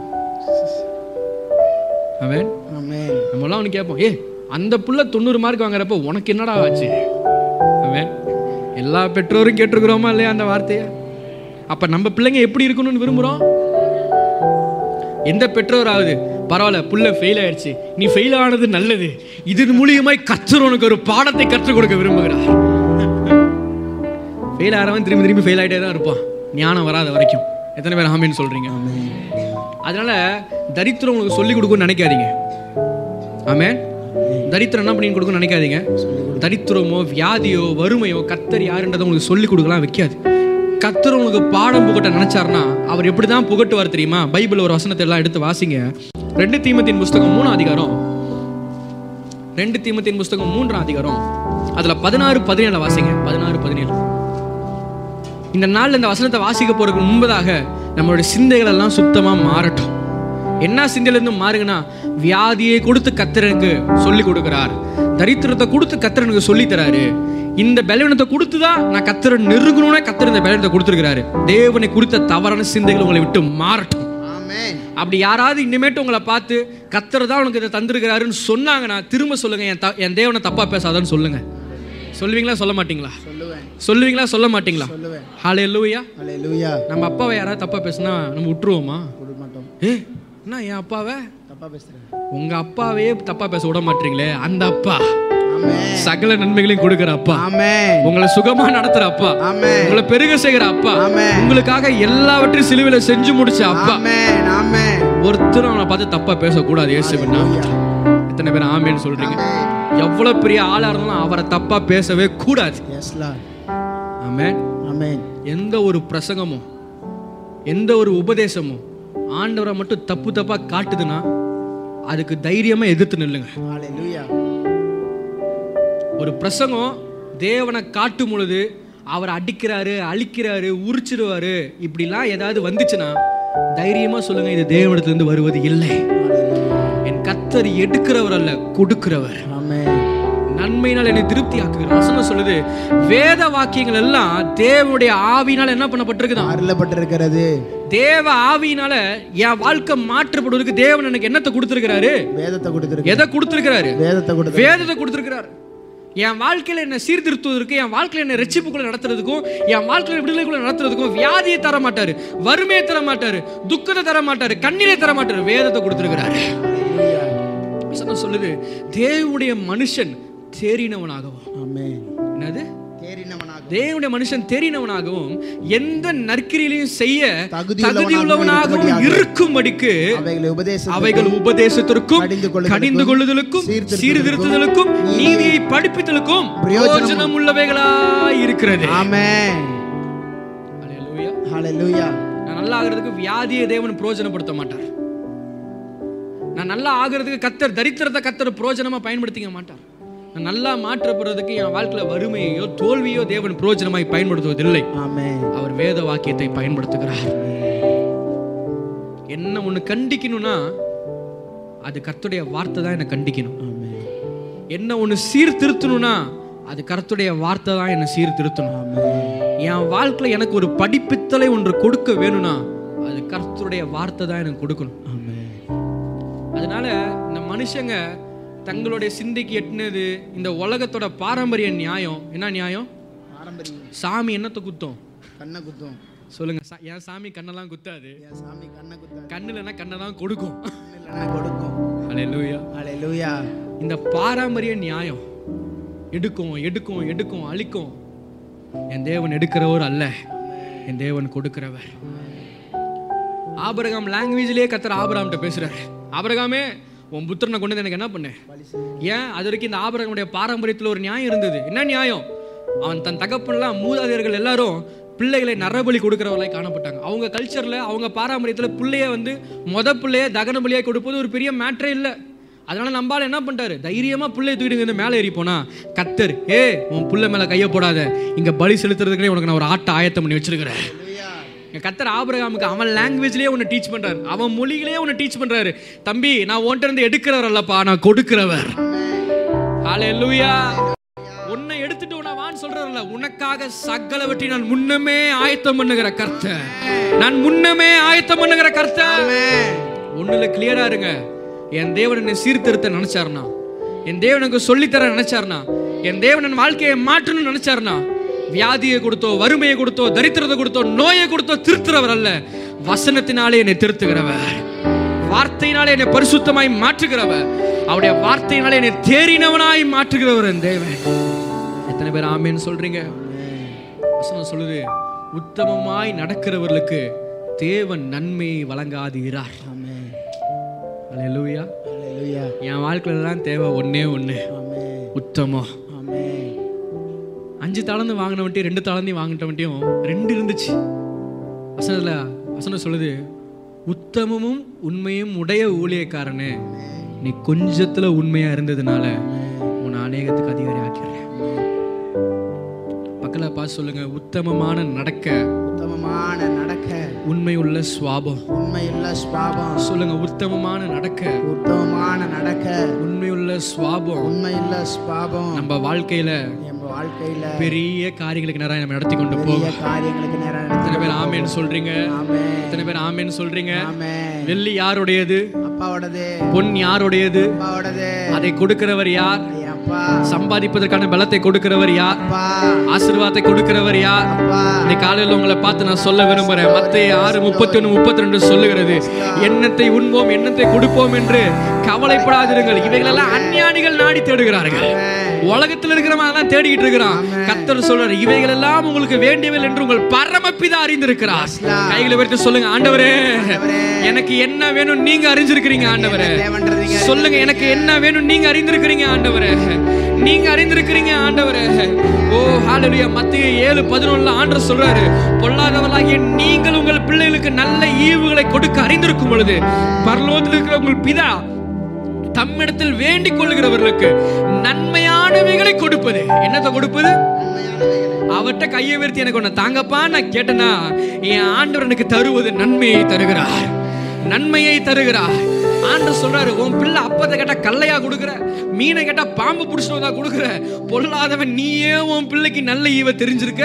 அவன் ஆமென் நம்மளாம் அவனு கேட்போம் ஏ அந்த புள்ள தொண்ணூறு மார்க் வாங்குறப்ப உனக்கு என்னடா ஆச்சு அவன் எல்லா பெற்றோரும் கேட்டிருக்கிறோமா இல்லையா அந்த வார்த்தைய அப்ப நம்ம பிள்ளைங்க எப்படி இருக்கணும்னு விரும்புறோம் எந்த பெற்றோராவது பரவாயில்ல புள்ள ஃபெயில் ஆயிடுச்சு நீ ஃபெயில் ஆனது நல்லது இதன் மூலியமாய் கத்தர் உனக்கு ஒரு பாடத்தை கற்றுக் கொடுக்க விரும்புகிறார் ஃபெயில் ஆகிறவன் திரும்பி திரும்பி ஃபெயில் ஆகிட்டே தான் இருப்பான் ஞானம் வராத வரைக்கும் எத்தனை பேர் ஆமேன்னு சொல்றீங்க அதனால தரித்திரம் உங்களுக்கு சொல்லிக் கொடுக்கும்னு நினைக்காதீங்க ஆமே தரித்திரம் என்ன பண்ணி கொடுக்கும்னு நினைக்காதீங்க தரித்திரமோ வியாதியோ வறுமையோ கத்தர் யாருன்றதை உங்களுக்கு சொல்லிக் கொடுக்கலாம் வைக்காது கத்தர் உங்களுக்கு பாடம் புகட்ட நினைச்சாருன்னா அவர் எப்படி தான் புகட்டுவார் தெரியுமா பைபிள் ஒரு வசனத்தை எல்லாம் எடுத்து வாசிங்க ரெண்டு தீமத்தின் புஸ்தகம் மூணாம் அதிகாரம் ரெண்டு தீமத்தின் புஸ்தகம் மூன்றாம் அதிகாரம் அதுல பதினாறு பதினேழு வாசிங்க பதினாறு பதினேழு இந்த நாள்ல இந்த வசனத்தை வாசிக்க போறதுக்கு முன்பதாக நம்மளுடைய சிந்தைகள் எல்லாம் சுத்தமா மாறட்டும் என்ன சிந்தையில இருந்து மாறுங்கன்னா வியாதியை கொடுத்து கத்திரனுக்கு சொல்லி கொடுக்கிறார் தரித்திரத்தை கொடுத்து கத்திரனுக்கு சொல்லி தராரு இந்த பலவீனத்தை கொடுத்து தான் நான் கத்திர நெருங்கணும்னா கத்திர இந்த பலவீனத்தை கொடுத்துருக்கிறாரு தேவனை குறித்த தவறான சிந்தைகள் உங்களை விட்டு மாறட்டும் ஆமென் அப்படி யாராவது இனிமேட்டு உங்களை பார்த்து கத்தர் தான் உனக்கு இதை தந்திருக்கிறாருன்னு சொன்னாங்கன்னா திரும்ப சொல்லுங்க என் த- என் தேவனை தப்பா பேசாதன்னு சொல்லுங்க சொல்லுவீங்களா சொல்ல மாட்டீங்களா சொல்லுவேன் சொல்லுவீங்களா சொல்ல மாட்டீங்களா சொல்லுவேன் ஹாலே லூயா ஹalleluya நம்ம அப்பாவை யாராவது தப்பா பேசுனா நம்ம விட்டுருவோமா விட மாட்டோம் ஏ என்ன என் அப்பாவை தப்பா பேசுறேன் உங்க அப்பாவே தப்பா பேச விட மாட்டீங்களே அந்த அப்பா ஆமென் சகல நன்மைகளையும் கொடுக்கிற அப்பா ஆமென் உங்களை சுகமா நடத்துற அப்பா ஆமென் உங்களை பெருக செய்கிற அப்பா ஆமென் உங்களுக்காக எல்லாவற்றையும் சிலுவையில செஞ்சு முடிச்ச அப்பா ஆமென் ஆமென் ஒருத்தரும் அவனை பார்த்து தப்பா பேசக்கூடாது இயேசுவின் நாமத்தில் எத்தனை பேர் ஆமேன்னு சொல்றீங்க எவ்வளவு பெரிய ஆளா இருந்தாலும் அவரை தப்பா பேசவே கூடாது எஸ் லார்ட் ஆமென் ஆமென் எந்த ஒரு பிரசங்கமும் எந்த ஒரு உபதேசமும் ஆண்டவரை மட்டும் தப்பு தப்பா காட்டுதுன்னா அதுக்கு தைரியமா எதிர்த்து நில்லுங்க ஹalleluya ஒரு பிரசங்கம் தேவனை காட்டும் பொழுது அவர் அடிக்கிறாரு அழிக்கிறாரு உரிச்சிடுவாரு இப்படிலாம் ஏதாவது வந்துச்சுன்னா தைரியமா சொல்லுங்க இது தேவனிடத்திலிருந்து வருவது இல்லை என் கத்தர் எடுக்கிறவர் அல்ல கொடுக்கிறவர் ஆமென் நன்மையினால் என்னை திருப்தி ஆக்குகிறார் வசனம் சொல்லுது வேத வாக்கியங்கள் எல்லாம் தேவனுடைய ஆவியினால் என்ன பண்ணப்பட்டிருக்குதான் அருளப்பட்டிருக்கிறது தேவ ஆவியினால என் வாழ்க்கை மாற்றப்படுவதற்கு தேவன் எனக்கு என்னத்தை கொடுத்திருக்கிறாரு வேதத்தை கொடுத்திருக்கு எதை கொடுத்திருக்கிறாரு வேதத்தை கொடுத்து வேதத்தை கொடுத்திருக்கிறார் என் வாழ்க்கையில என்ன சீர்திருத்துவதற்கு என் வாழ்க்கையில என்ன ரட்சிப்புக்குள்ள நடத்துறதுக்கும் என் வாழ்க்கையில விடுதலைக்குள்ள நடத்துறதுக்கும் வியாதியை தர மாட்டாரு வறுமையை தர மாட்டாரு துக்கத்தை தர மாட்டாரு கண்ணீரை தர மாட்டாரு வேதத்தை கொடுத்திருக்கிறாரு வசனம் சொல்லுது தேவனுடைய மனுஷன் தேறினவனாகவும் ஆமென் என்னது தேறினவனாக தேவனுடைய மனுஷன் தெரினவனாகவும் எந்த நற்கிரியிலையும் செய்ய தகுதியுள்ளவனாகவும் தகுதியுள்ளவனாகவும் இருக்கும்படிக்கு அவைகளை உபதேச அவைகள் உபதேசத்திற்கும் கடிந்து கொள்ளுதலுக்கும், கடிந்து கொள்ளுதலுக்கும் சீர்திருத்துதலுக்கும், சீர்திருத்துதலுக்கும் நீதியை படிப்பித்தலுக்கும் பிரயோஜனம் உள்ளவைகளாய் இருக்கிறது ஆமென் அல்லேலூயா. ஹalleluya நான் நல்லா ஆகிறதுக்கு வியாதியை தேவன் பிரயோஜனப்படுத்த மாட்டார் நான் நல்லா ஆகிறதுக்கு கத்தர் தரித்திரத்தை கத்தர் பிரயோஜனமா பயன்படுத்திக்க மாட்டார் நான் நல்லா மாற்றப்படுறதுக்கு என் வாழ்க்கையில வறுமையோ தோல்வியோ தேவன் பிரயோஜனமாய் பயன்படுத்துவதில்லை ஆமென் அவர் வேத வாக்கியத்தை பயன்படுத்துகிறார் என்ன ஒண்ணு கண்டிக்கணும்னா அது கர்த்தருடைய வார்த்தை தான் என்னை கண்டிக்கணும் ஆமென் என்ன ஒண்ணு சீர்திருத்தணும்னா அது கர்த்தருடைய வார்த்தை தான் என்னை சீர்திருத்தணும் ஆமென் என் வாழ்க்கையில எனக்கு ஒரு படிப்பித்தலை ஒன்று கொடுக்க வேணும்னா அது கர்த்தருடைய வார்த்தை தான் எனக்கு கொடுக்கணும் ஆமென் அதனால இந்த மனுஷங்க தங்களுடைய சிந்தைக்கு எட்டினது இந்த உலகத்தோட பாரம்பரிய நியாயம் என்ன நியாயம் பாரம்பரியம் சாமி என்னத்தை குத்தும் கண்ணை குத்தும் சொல்லுங்க சா- என் சாமி கண்ணெல்லாம் குத்தாது என் சாமி கண்ணை குத்தாது கண்ணுலன்னா கண்ணை தான் கொடுக்கும் இல்லைன்னா கொடுக்கும் ஹalleluya ஹalleluya இந்த பாரம்பரிய நியாயம் எடுக்கும் எடுக்கும் எடுக்கும் அழிக்கும் என் தேவன் எடுக்கிறவர் அல்ல என் தேவன் கொடுக்கிறவர் ஆபரகாம் லாங்குவேஜ்லயே கத்தர் ஆபரகாம்கிட்ட பேசுறாரு ஆபரகாமே உன் புத்திரனை கொண்டு வந்து எனக்கு என்ன பண்ணு ஏன் அது வரைக்கும் இந்த ஆபரகமுடைய பாரம்பரியத்தில் ஒரு நியாயம் இருந்தது என்ன நியாயம் அவன் தன் தகப்பன்லாம் மூதாதையர்கள் எல்லாரும் பிள்ளைகளை நரபலி கொடுக்கிறவர்களாய் காணப்பட்டாங்க அவங்க கல்ச்சரில் அவங்க பாரம்பரியத்தில் பிள்ளைய வந்து மொத பிள்ளைய தகன பலியாக கொடுப்பது ஒரு பெரிய மேட்ரே இல்லை அதனால நம்பால என்ன பண்ணிட்டாரு தைரியமா பிள்ளைய தூக்கிட்டு இருந்து மேலே ஏறி போனா கத்தர் ஏ உன் புள்ள மேல கைய போடாத இங்க பலி செலுத்துறதுக்குனே உனக்கு நான் ஒரு ஆட்டை ஆயத்தம் பண்ணி வச்சிருக்கிறேன் என் கத்தர் ஆபிரகாமுக்கு அவன் லாங்குவேஜ்லயே உன்னை டீச் பண்றாரு அவன் மொழிகளே உன்னை டீச் பண்றாரு தம்பி நான் உன்கிட்ட இருந்து எடுக்கிறவர் அல்லப்பா நான் கொடுக்கிறவர் ஹalleluya உன்னை எடுத்துட்டு உன்னை வான்னு சொல்றதில்ல உனக்காக சகலவற்றை நான் முன்னமே ஆயத்தம் பண்ணுகிற கர்த்தர் நான் முன்னமே ஆயத்தம் பண்ணுகிற கர்த்தர் ஒண்ணுல கிளியரா இருங்க என் தேவன் என்னை சீர்திருத்த நினைச்சாருனா என் தேவன் எனக்கு சொல்லித்தர நினைச்சாருனா என் தேவன் என் வாழ்க்கையை மாற்றணும்னு நினைச்சாருனா வியாதியை கொடுத்தோ வறுமையை கொடுத்தோ தரித்திரத்தை கொடுத்தோ நோயை கொடுத்தோ திருத்துறவர் அல்ல வசனத்தினாலே என்னை திருத்துகிறவர் வார்த்தையினாலே என்னை பரிசுத்தமாய் மாற்றுகிறவர் அவருடைய வார்த்தையினாலே என்னை தேறினவனாய் மாற்றுகிறவர் என் தேவன் எத்தனை பேர் ஆமேன்னு சொல்றீங்க வசனம் சொல்லுது உத்தமமாய் நடக்கிறவர்களுக்கு தேவன் நன்மையை வழங்காது இரார் ஆமென் அல்லேலூயா ஹalleluya என் வாழ்க்கையில தான் தேவை ஒண்ணே ஒண்ணு ஆமென் உத்தமம் ஆமென் அஞ்சு தாளந்து வாங்கினவன்ட்டையும் ரெண்டு தாளந்தையும் வாங்கினவன்ட்டையும் ரெண்டு இருந்துச்சு வசனத்துல வசனம் சொல்லுது உத்தமமும் உண்மையும் உடைய ஊழியக்காரனே நீ கொஞ்சத்துல உண்மையா இருந்ததுனால உன்னை அநேகத்துக்கு அதிகாரி ஆக்கிறேன் பக்கத்துல பார்த்து சொல்லுங்க உத்தமமான நடக்க உத்தமமான நடக்க உண்மையுள்ள சுவாபம் உண்மையுள்ள ஸ்வாபம் சொல்லுங்க உத்தமமான நடக்க உத்தமமான நடக்க உண்மையுள்ள சுவாபம் உண்மையுள்ள ஸ்வாபம் நம்ம வாழ்க்கையில நம்ம வாழ்க்கையில பெரிய காரியங்களுக்கு நேரம் நம்ம நடத்தி கொண்டு போவோம் பெரிய காரியங்களுக்கு நேரம் எத்தனை பேர் ஆமேன்னு சொல்றீங்க ஆமென் எத்தனை பேர் ஆமேன்னு சொல்றீங்க ஆமென் வெள்ளி யாருடையது அப்பாவோடது பொன் யாருடையது அப்பாவோடது அதை கொடுக்கிறவர் யார் ஐயா, அப்பா சம்பாதிப்பதற்கான பலத்தை கொடுக்கிறவர் யார் அப்பா ஆசீர்வாதத்தை கொடுக்கிறவர் யார் அப்பா இன்னைக்கு காலையில உங்களை பார்த்து நான் சொல்ல விரும்புறேன் மத்திய ஆறு முப்பத்தி ஒன்று முப்பத்தி ரெண்டு சொல்லுகிறது எண்ணத்தை உண்போம் எண்ணத்தை கொடுப்போம் என்று கவலைப்படாதிருங்கள் இவைகளெல்லாம் அஞ்ஞானிகள் நாடி தேடுகிறார்கள் உலகத்தில் இருக்கிறவன் அதெல்லாம் தேடிக்கிட்டு இருக்கிறான் கத்தர் சொல்றாரு இவைகள் எல்லாம் உங்களுக்கு வேண்டியவை என்று உங்கள் பரமபிதா அறிந்திருக்கிறார் கைகளை வைத்து சொல்லுங்க ஆண்டவரே எனக்கு என்ன வேணும் நீங்க அறிஞ்சிருக்கிறீங்க ஆண்டவரே தேவன்றதுங்க சொல்லுங்க எனக்கு என்ன வேணும் நீங்க அறிந்திருக்கிறீங்க ஆண்டவரே நீங்க அறிந்திருக்கிறீங்க ஆண்டவரே ஓ ஹalleluya மத்திய ஏழு பதினொன்னுல ஆண்டவர் சொல்றாரு பொல்லாதவர்களாகிய நீங்கள் உங்கள் பிள்ளைகளுக்கு நல்ல ஈவுகளை கொடுக்க அறிந்திருக்கும் பொழுது பரலோகத்தில் இருக்கிற உங்கள் பிதா தம்மிடத்தில் வேண்டிக் கொள்கிறவர்களுக்கு நன்மையானவைகளை கொடுப்பது என்னத்தை கொடுப்பது அவர்கிட்ட கையை உயர்த்தி எனக்கு ஒன்று தாங்கப்பா நான் கேட்டேனா என் ஆண்டவர் எனக்கு தருவது நன்மையை தருகிறார் நன்மையை தருகிறார் ஆண்டவர் சொல்றாரு உன் பிள்ளை அப்பத்தை கேட்டா கல்லையா கொடுக்குற மீனை கேட்டா பாம்பு பிடிச்சிட்டு வந்தா கொடுக்குற பொல்லாதவன் நீயே உன் பிள்ளைக்கு நல்ல ஈவ தெரிஞ்சிருக்க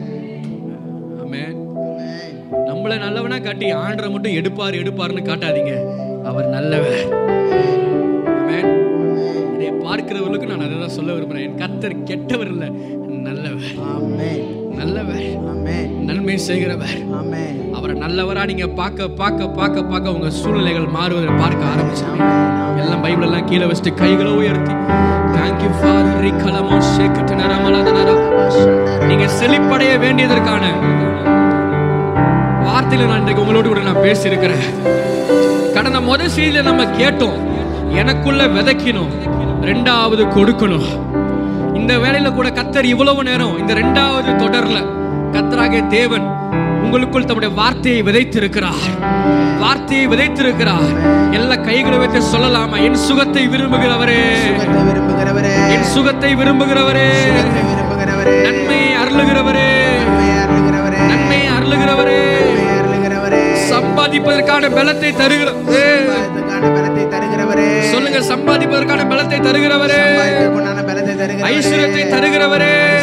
ஆமென் நம்மள நல்லவனா காட்டி ஆண்டரை மட்டும் எடுப்பார் எடுப்பாருன்னு காட்டாதீங்க அவர் நல்லவர் ஆமென் இதை பார்க்கிறவர்களுக்கு நான் அதை தான் சொல்ல விரும்புறேன் என் கர்த்தர் கெட்டவர் இல்லை நல்லவர் ஆமென் நல்லவர் ஆமென் நன்மை செய்கிறவர் ஆமென் அவரை நல்லவரா நீங்க பார்க்க பார்க்க பார்க்க பார்க்க உங்க சூழ்நிலைகள் மாறுவதை பார்க்க ஆரம்பிச்சாங்க எல்லாம் பைபிள் எல்லாம் கீழே வச்சுட்டு கைகளை உயர்த்தி தேங்க்யூ ஃபாதர் ரிகலமோ சேக்கட்டனரா மலதனரா நீங்க செழிப்படைய வேண்டியதற்கான வார்த்தையில நான் இன்றைக்கு உங்களோடு கூட நான் பேசியிருக்கிறேன் கடந்த முதல் செய்தியில நம்ம கேட்டோம் எனக்குள்ள விதைக்கணும் ரெண்டாவது கொடுக்கணும் இந்த வேலையில கூட கத்தர் இவ்வளவு நேரம் இந்த ரெண்டாவது தொடர்ல கத்தராகிய தேவன் உங்களுக்குள் தம்முடைய வார்த்தையை விதைத்திருக்கிறார் வார்த்தையை விதைத்திருக்கிறார் எல்லா கைகளை வைத்து சொல்லலாமா என் சுகத்தை விரும்புகிறவரே சுகத்தை விரும்புகிறவரே என் சுகத்தை விரும்புகிறவரே சுகத்தை விரும்புகிறவரே நன்மையை அருளுகிறவரே நன்மையை அருளுகிறவரே நன்மையை அருளுகிறவரே நன்மையை அருளுகிறவரே சம்பாதிப்பதற்கான பலத்தை தருகிறவரே சம்பாதிப்பதற்கான பலத்தை தருகிறவரே சொல்லுங்க சம்பாதிப்பதற்கான பலத்தை தருகிறவரே சம்பாதிப்பதற்குண்டான பலத்தை தருகிறவரே ஐஸ்வர்யத்தை தருகிறவரே ஐஸ்வர்யத்தை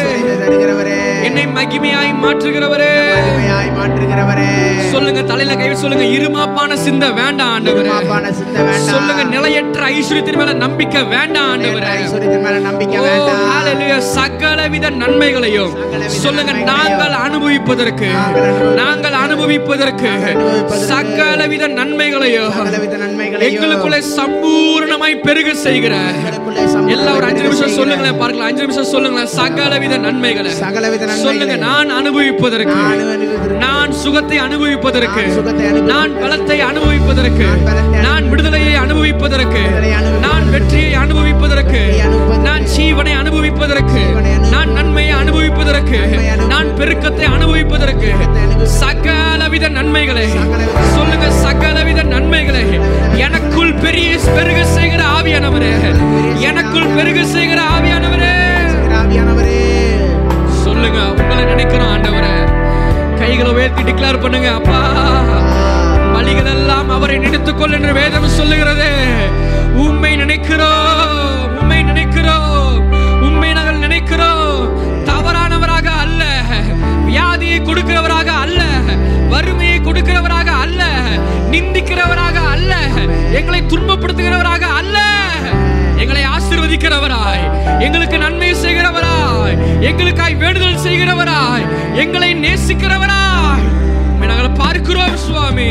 தருகிறவரே என்னை மகிமையாய் மாற்றுகிறவரே மகிமையாய் மாற்றுகிறவரே சொல்லுங்க தலையில கை வச்சு சொல்லுங்க இருமாப்பான சிந்த வேண்டாம் ஆண்டவரே மாப்பான சிந்த வேண்டாம் சொல்லுங்க நிலையற்ற ஐஸ்வர்யத்தின் மேல நம்பிக்கை வேண்டாம் ஆண்டவரே ஐஸ்வர்யத்தின் மேல நம்பிக்கை ஓ, வேண்டாம் ஹalleluya. சகலவித நன்மைகளையும் சகலவித சொல்லுங்க நன்மைகளையும் நாங்கள் அனுபவிப்பதற்கு நாங்கள் அனுபவிப்பதற்கு சகலவித நன்மைகளையும் சகலவித நன்மைகளையும் எங்களுக்குள்ளே சம்பூர்ணமாய் பெருக செய்கிற எங்களுக்குள்ளே சம்பூர்ணமாய் எல்லாம் ஒரு அஞ்சு பெருக நிமிஷம் செய்கிற சொல்லுங்களேன் பார்க்கலாம் அஞ்சு நிமிஷம் சொல்லுங்களேன் சகலவித நன்மைகளை சகலவித நன்மைகளை சொல்லுங்க நான் அனுபவிப்பதற்கு நான் அனுபவிப்பதற்கு, நான் சுகத்தை அனுபவிப்பதற்கு நான் சுகத்தை அனுபவிப்பதற்கு, நான் பலத்தை அனுபவிப்பதற்கு நான் பலத்தை நான் விடுதலையை அனுபவிப்பதற்கு விடுதலையை அனுபவிப்பதற்கு, நான் வெற்றியை அனுபவிப்பதற்கு வெற்றியை அனுபவிப்பதற்கு, நான் ஜீவனை அனுபவிப்பதற்கு ஜீவனை அனுபவிப்பதற்கு, நான் நன்மையை அனுபவிப்பதற்கு நன்மையை அனுபவிப்பதற்கு, நான் பெருக்கத்தை அனுபவிப்பதற்கு பெருக்கத்தை அனுபவிப்பதற்கு, சகலவித நன்மைகளை சகலவித சொல்லுங்க சகலவித நன்மைகளை எனக்குள் பெரிய பெருக செய்கிற ஆவியானவரே எனக்குள் பெருக செய்கிற ஆவியானவரே ஆவியானவரே சொல்லுங்க உங்களை நினைக்கிறோம் ஆண்டவரே கைகளை உயர்த்தி டிக்ளேர் பண்ணுங்க அப்பா வழிகள் எல்லாம் அவரை நினைத்துக்கொள் என்று வேதம் சொல்லுகிறது உண்மை நினைக்கிறோம் உண்மை நினைக்கிறோம் உண்மை நாங்கள் நினைக்கிறோம் தவறானவராக அல்ல வியாதியை கொடுக்கிறவராக அல்ல வறுமையை கொடுக்கிறவராக அல்ல நிந்திக்கிறவராக அல்ல எங்களை துன்பப்படுத்துகிறவராக அல்ல எங்களை ஆசீர்வதிக்கிறவராய் எங்களுக்கு நன்மை செய்கிறவராய் எங்களுக்காய் வேண்டுதல் செய்கிறவராய் எங்களை நேசிக்கிறவராய் உம்மை நாங்கள் பார்க்கிறோம் சுவாமி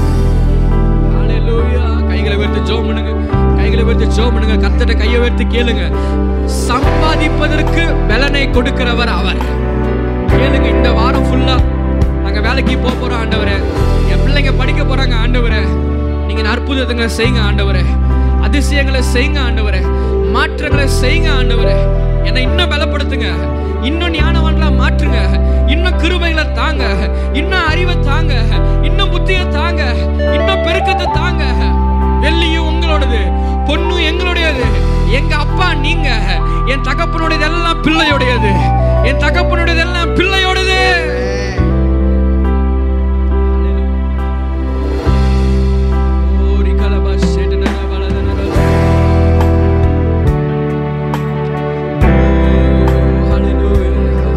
ஹalleluya கைகளை உயர்த்தி ஜெபம் பண்ணுங்க கைகளை உயர்த்தி ஜெபம் பண்ணுங்க கர்த்தர்ட்ட கையை உயர்த்தி கேளுங்க சம்பாதிப்பதற்கு பலனை கொடுக்கிறவர் அவர் கேளுங்க இந்த வாரம் ஃபுல்லா நாங்க வேலைக்கு போக போறோம் ஆண்டவரே என் பிள்ளைங்க படிக்க போறாங்க ஆண்டவரே நீங்க அற்புதங்களை செய்யுங்க ஆண்டவரே அதிசயங்களை செய்யுங்க ஆண்டவரே மாற்றங்களை செய்யுங்க ஆண்டவரே என்னை இன்னும் பலப்படுத்துங்க இன்னும் ஞானவான்களா மாற்றுங்க இன்னும் கிருபைகளை தாங்க இன்னும் அறிவை தாங்க இன்னும் புத்தியை தாங்க இன்னும் பெருக்கத்தை தாங்க வெள்ளியும் உங்களோடது பொண்ணும் எங்களுடையது எங்க அப்பா நீங்க என் தகப்பனுடையது எல்லாம் பிள்ளையுடையது என் தகப்பனுடையது எல்லாம் பிள்ளையோடது ஓரி கலபா ஷெடனர வலதனர. ஓ, ஹalleluya.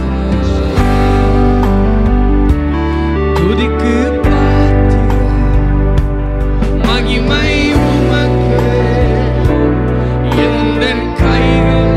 துதிக்கு பாத்திர மகிமை உமக்கு எந்தன் கைகள்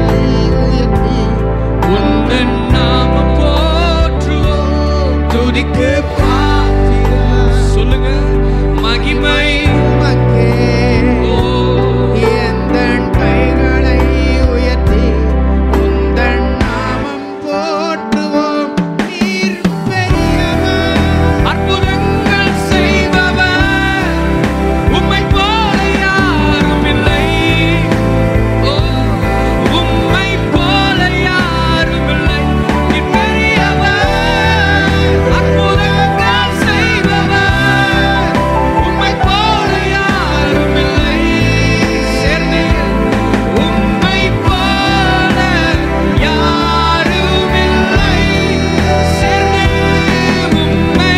உந்தன் நாமம் போற்றுவோம் துதிக்கு பாத்திர சொல்லுங்க மகிமை உமக்கே ஓ எந்தன் கைகளை உயர்த்தி உந்தன் நாமம் போற்றுவோம் நீர் பெரியவர் அற்புதங்கள் செய்பவர் உம்மை போல யாரும் இல்லை ஓ உம்மை போல யாரும் இல்லை நீ பெரியவர் அற்புதங்கள் செய்பவர் உம்மை போல யாரும் இல்லை சேர்ந்து உம்மை போல யாரும் இல்லை சேர்ந்து உம்மை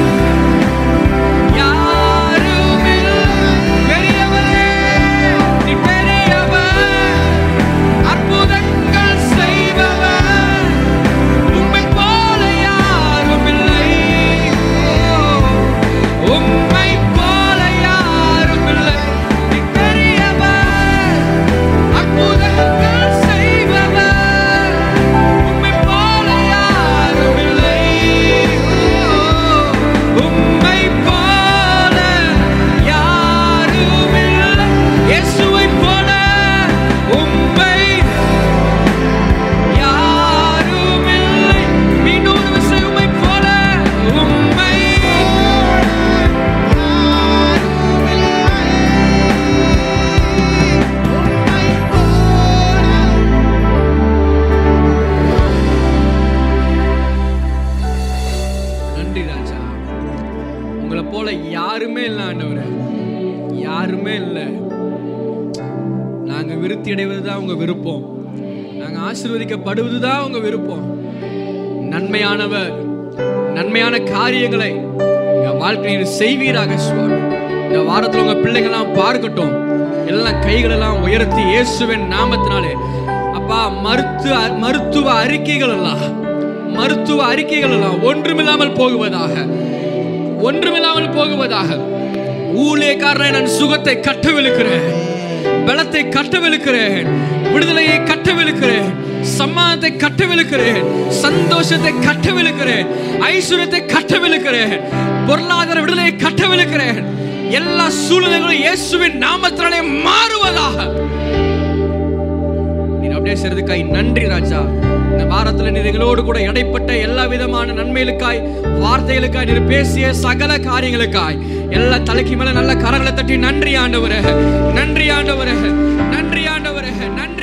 யாருமில்லை. பெரியவரே, நீ பெரியவர். அற்புதங்கள் செய்பவர். உம்மைப் போல யாருமில்லை. ஓ, உம்மைப் போல யாருமில்லை. நீ பெரியவர். அற்புதங்கள் செய்பவர். உம்மைப் போல யாருமில்லை. ஓ, உம்மைப் போல யாருமில்லை. இயேசுவைப் போல உம்மை யாருமில்லை. மீண்டும் ஒரு விசை உம்மைப் போல உம்மை நன்றி ராஜா உங்களை போல யாருமே இல்லை ஆண்டவரே யாருமே இல்லை நாங்க விருத்தி அடைவது தான் உங்க விருப்பம் நாங்க ஆசீர்வதிக்கப்படுவது தான் உங்க விருப்பம் நன்மையானவர் நன்மையான காரியங்களை எங்க வாழ்க்கையில் செய்வீராக சுவாமி இந்த வாரத்துல உங்க பிள்ளைங்கெல்லாம் பார்க்கட்டும் எல்லாம் கைகளெல்லாம் உயர்த்தி இயேசுவின் நாமத்தினாலே அப்பா அப்பா மருத்துவ மருத்துவ அறிக்கைகள் எல்லாம் மருத்துவ அறிக்கைகள் எல்லாம் ஒன்றுமில்லாமல் போகுவதாக ஒன்றுமில்லாமல் போகுவதாக ஊழியக்காரனை நான் சுகத்தை கட்டவிழுக்கிறேன் பலத்தை கட்டவிழுக்கிறேன் விடுதலையை கட்டவிழுக்கிறேன் சம்மானத்தை கட்டவிழுக்கிறேன் சந்தோஷத்தை கட்டவிழுக்கிறேன் ஐஸ்வர்யத்தை கட்டவிழுக்கிறேன் பொருளாதார விடுதலையை கட்டவிழுக்கிறேன் எல்லா சூழ்நிலைகளும் இயேசுவின் நாமத்தினாலே மாறுவதாக நீர் அப்படியே செய்றதுக்காய் நன்றி ராஜா இந்த வாரத்துல நீர் எங்களோடு கூட இடைப்பட்ட எல்லா விதமான நன்மைகளுக்காய் வார்த்தைகளுக்காய் நீர் பேசிய சகல காரியங்களுக்காய் எல்லா தலைக்கு மேல நல்ல கரங்களை தட்டி நன்றி ஆண்டவரே நன்றி ஆண்டவரே நன்றி ஆண்டவரே நன்றி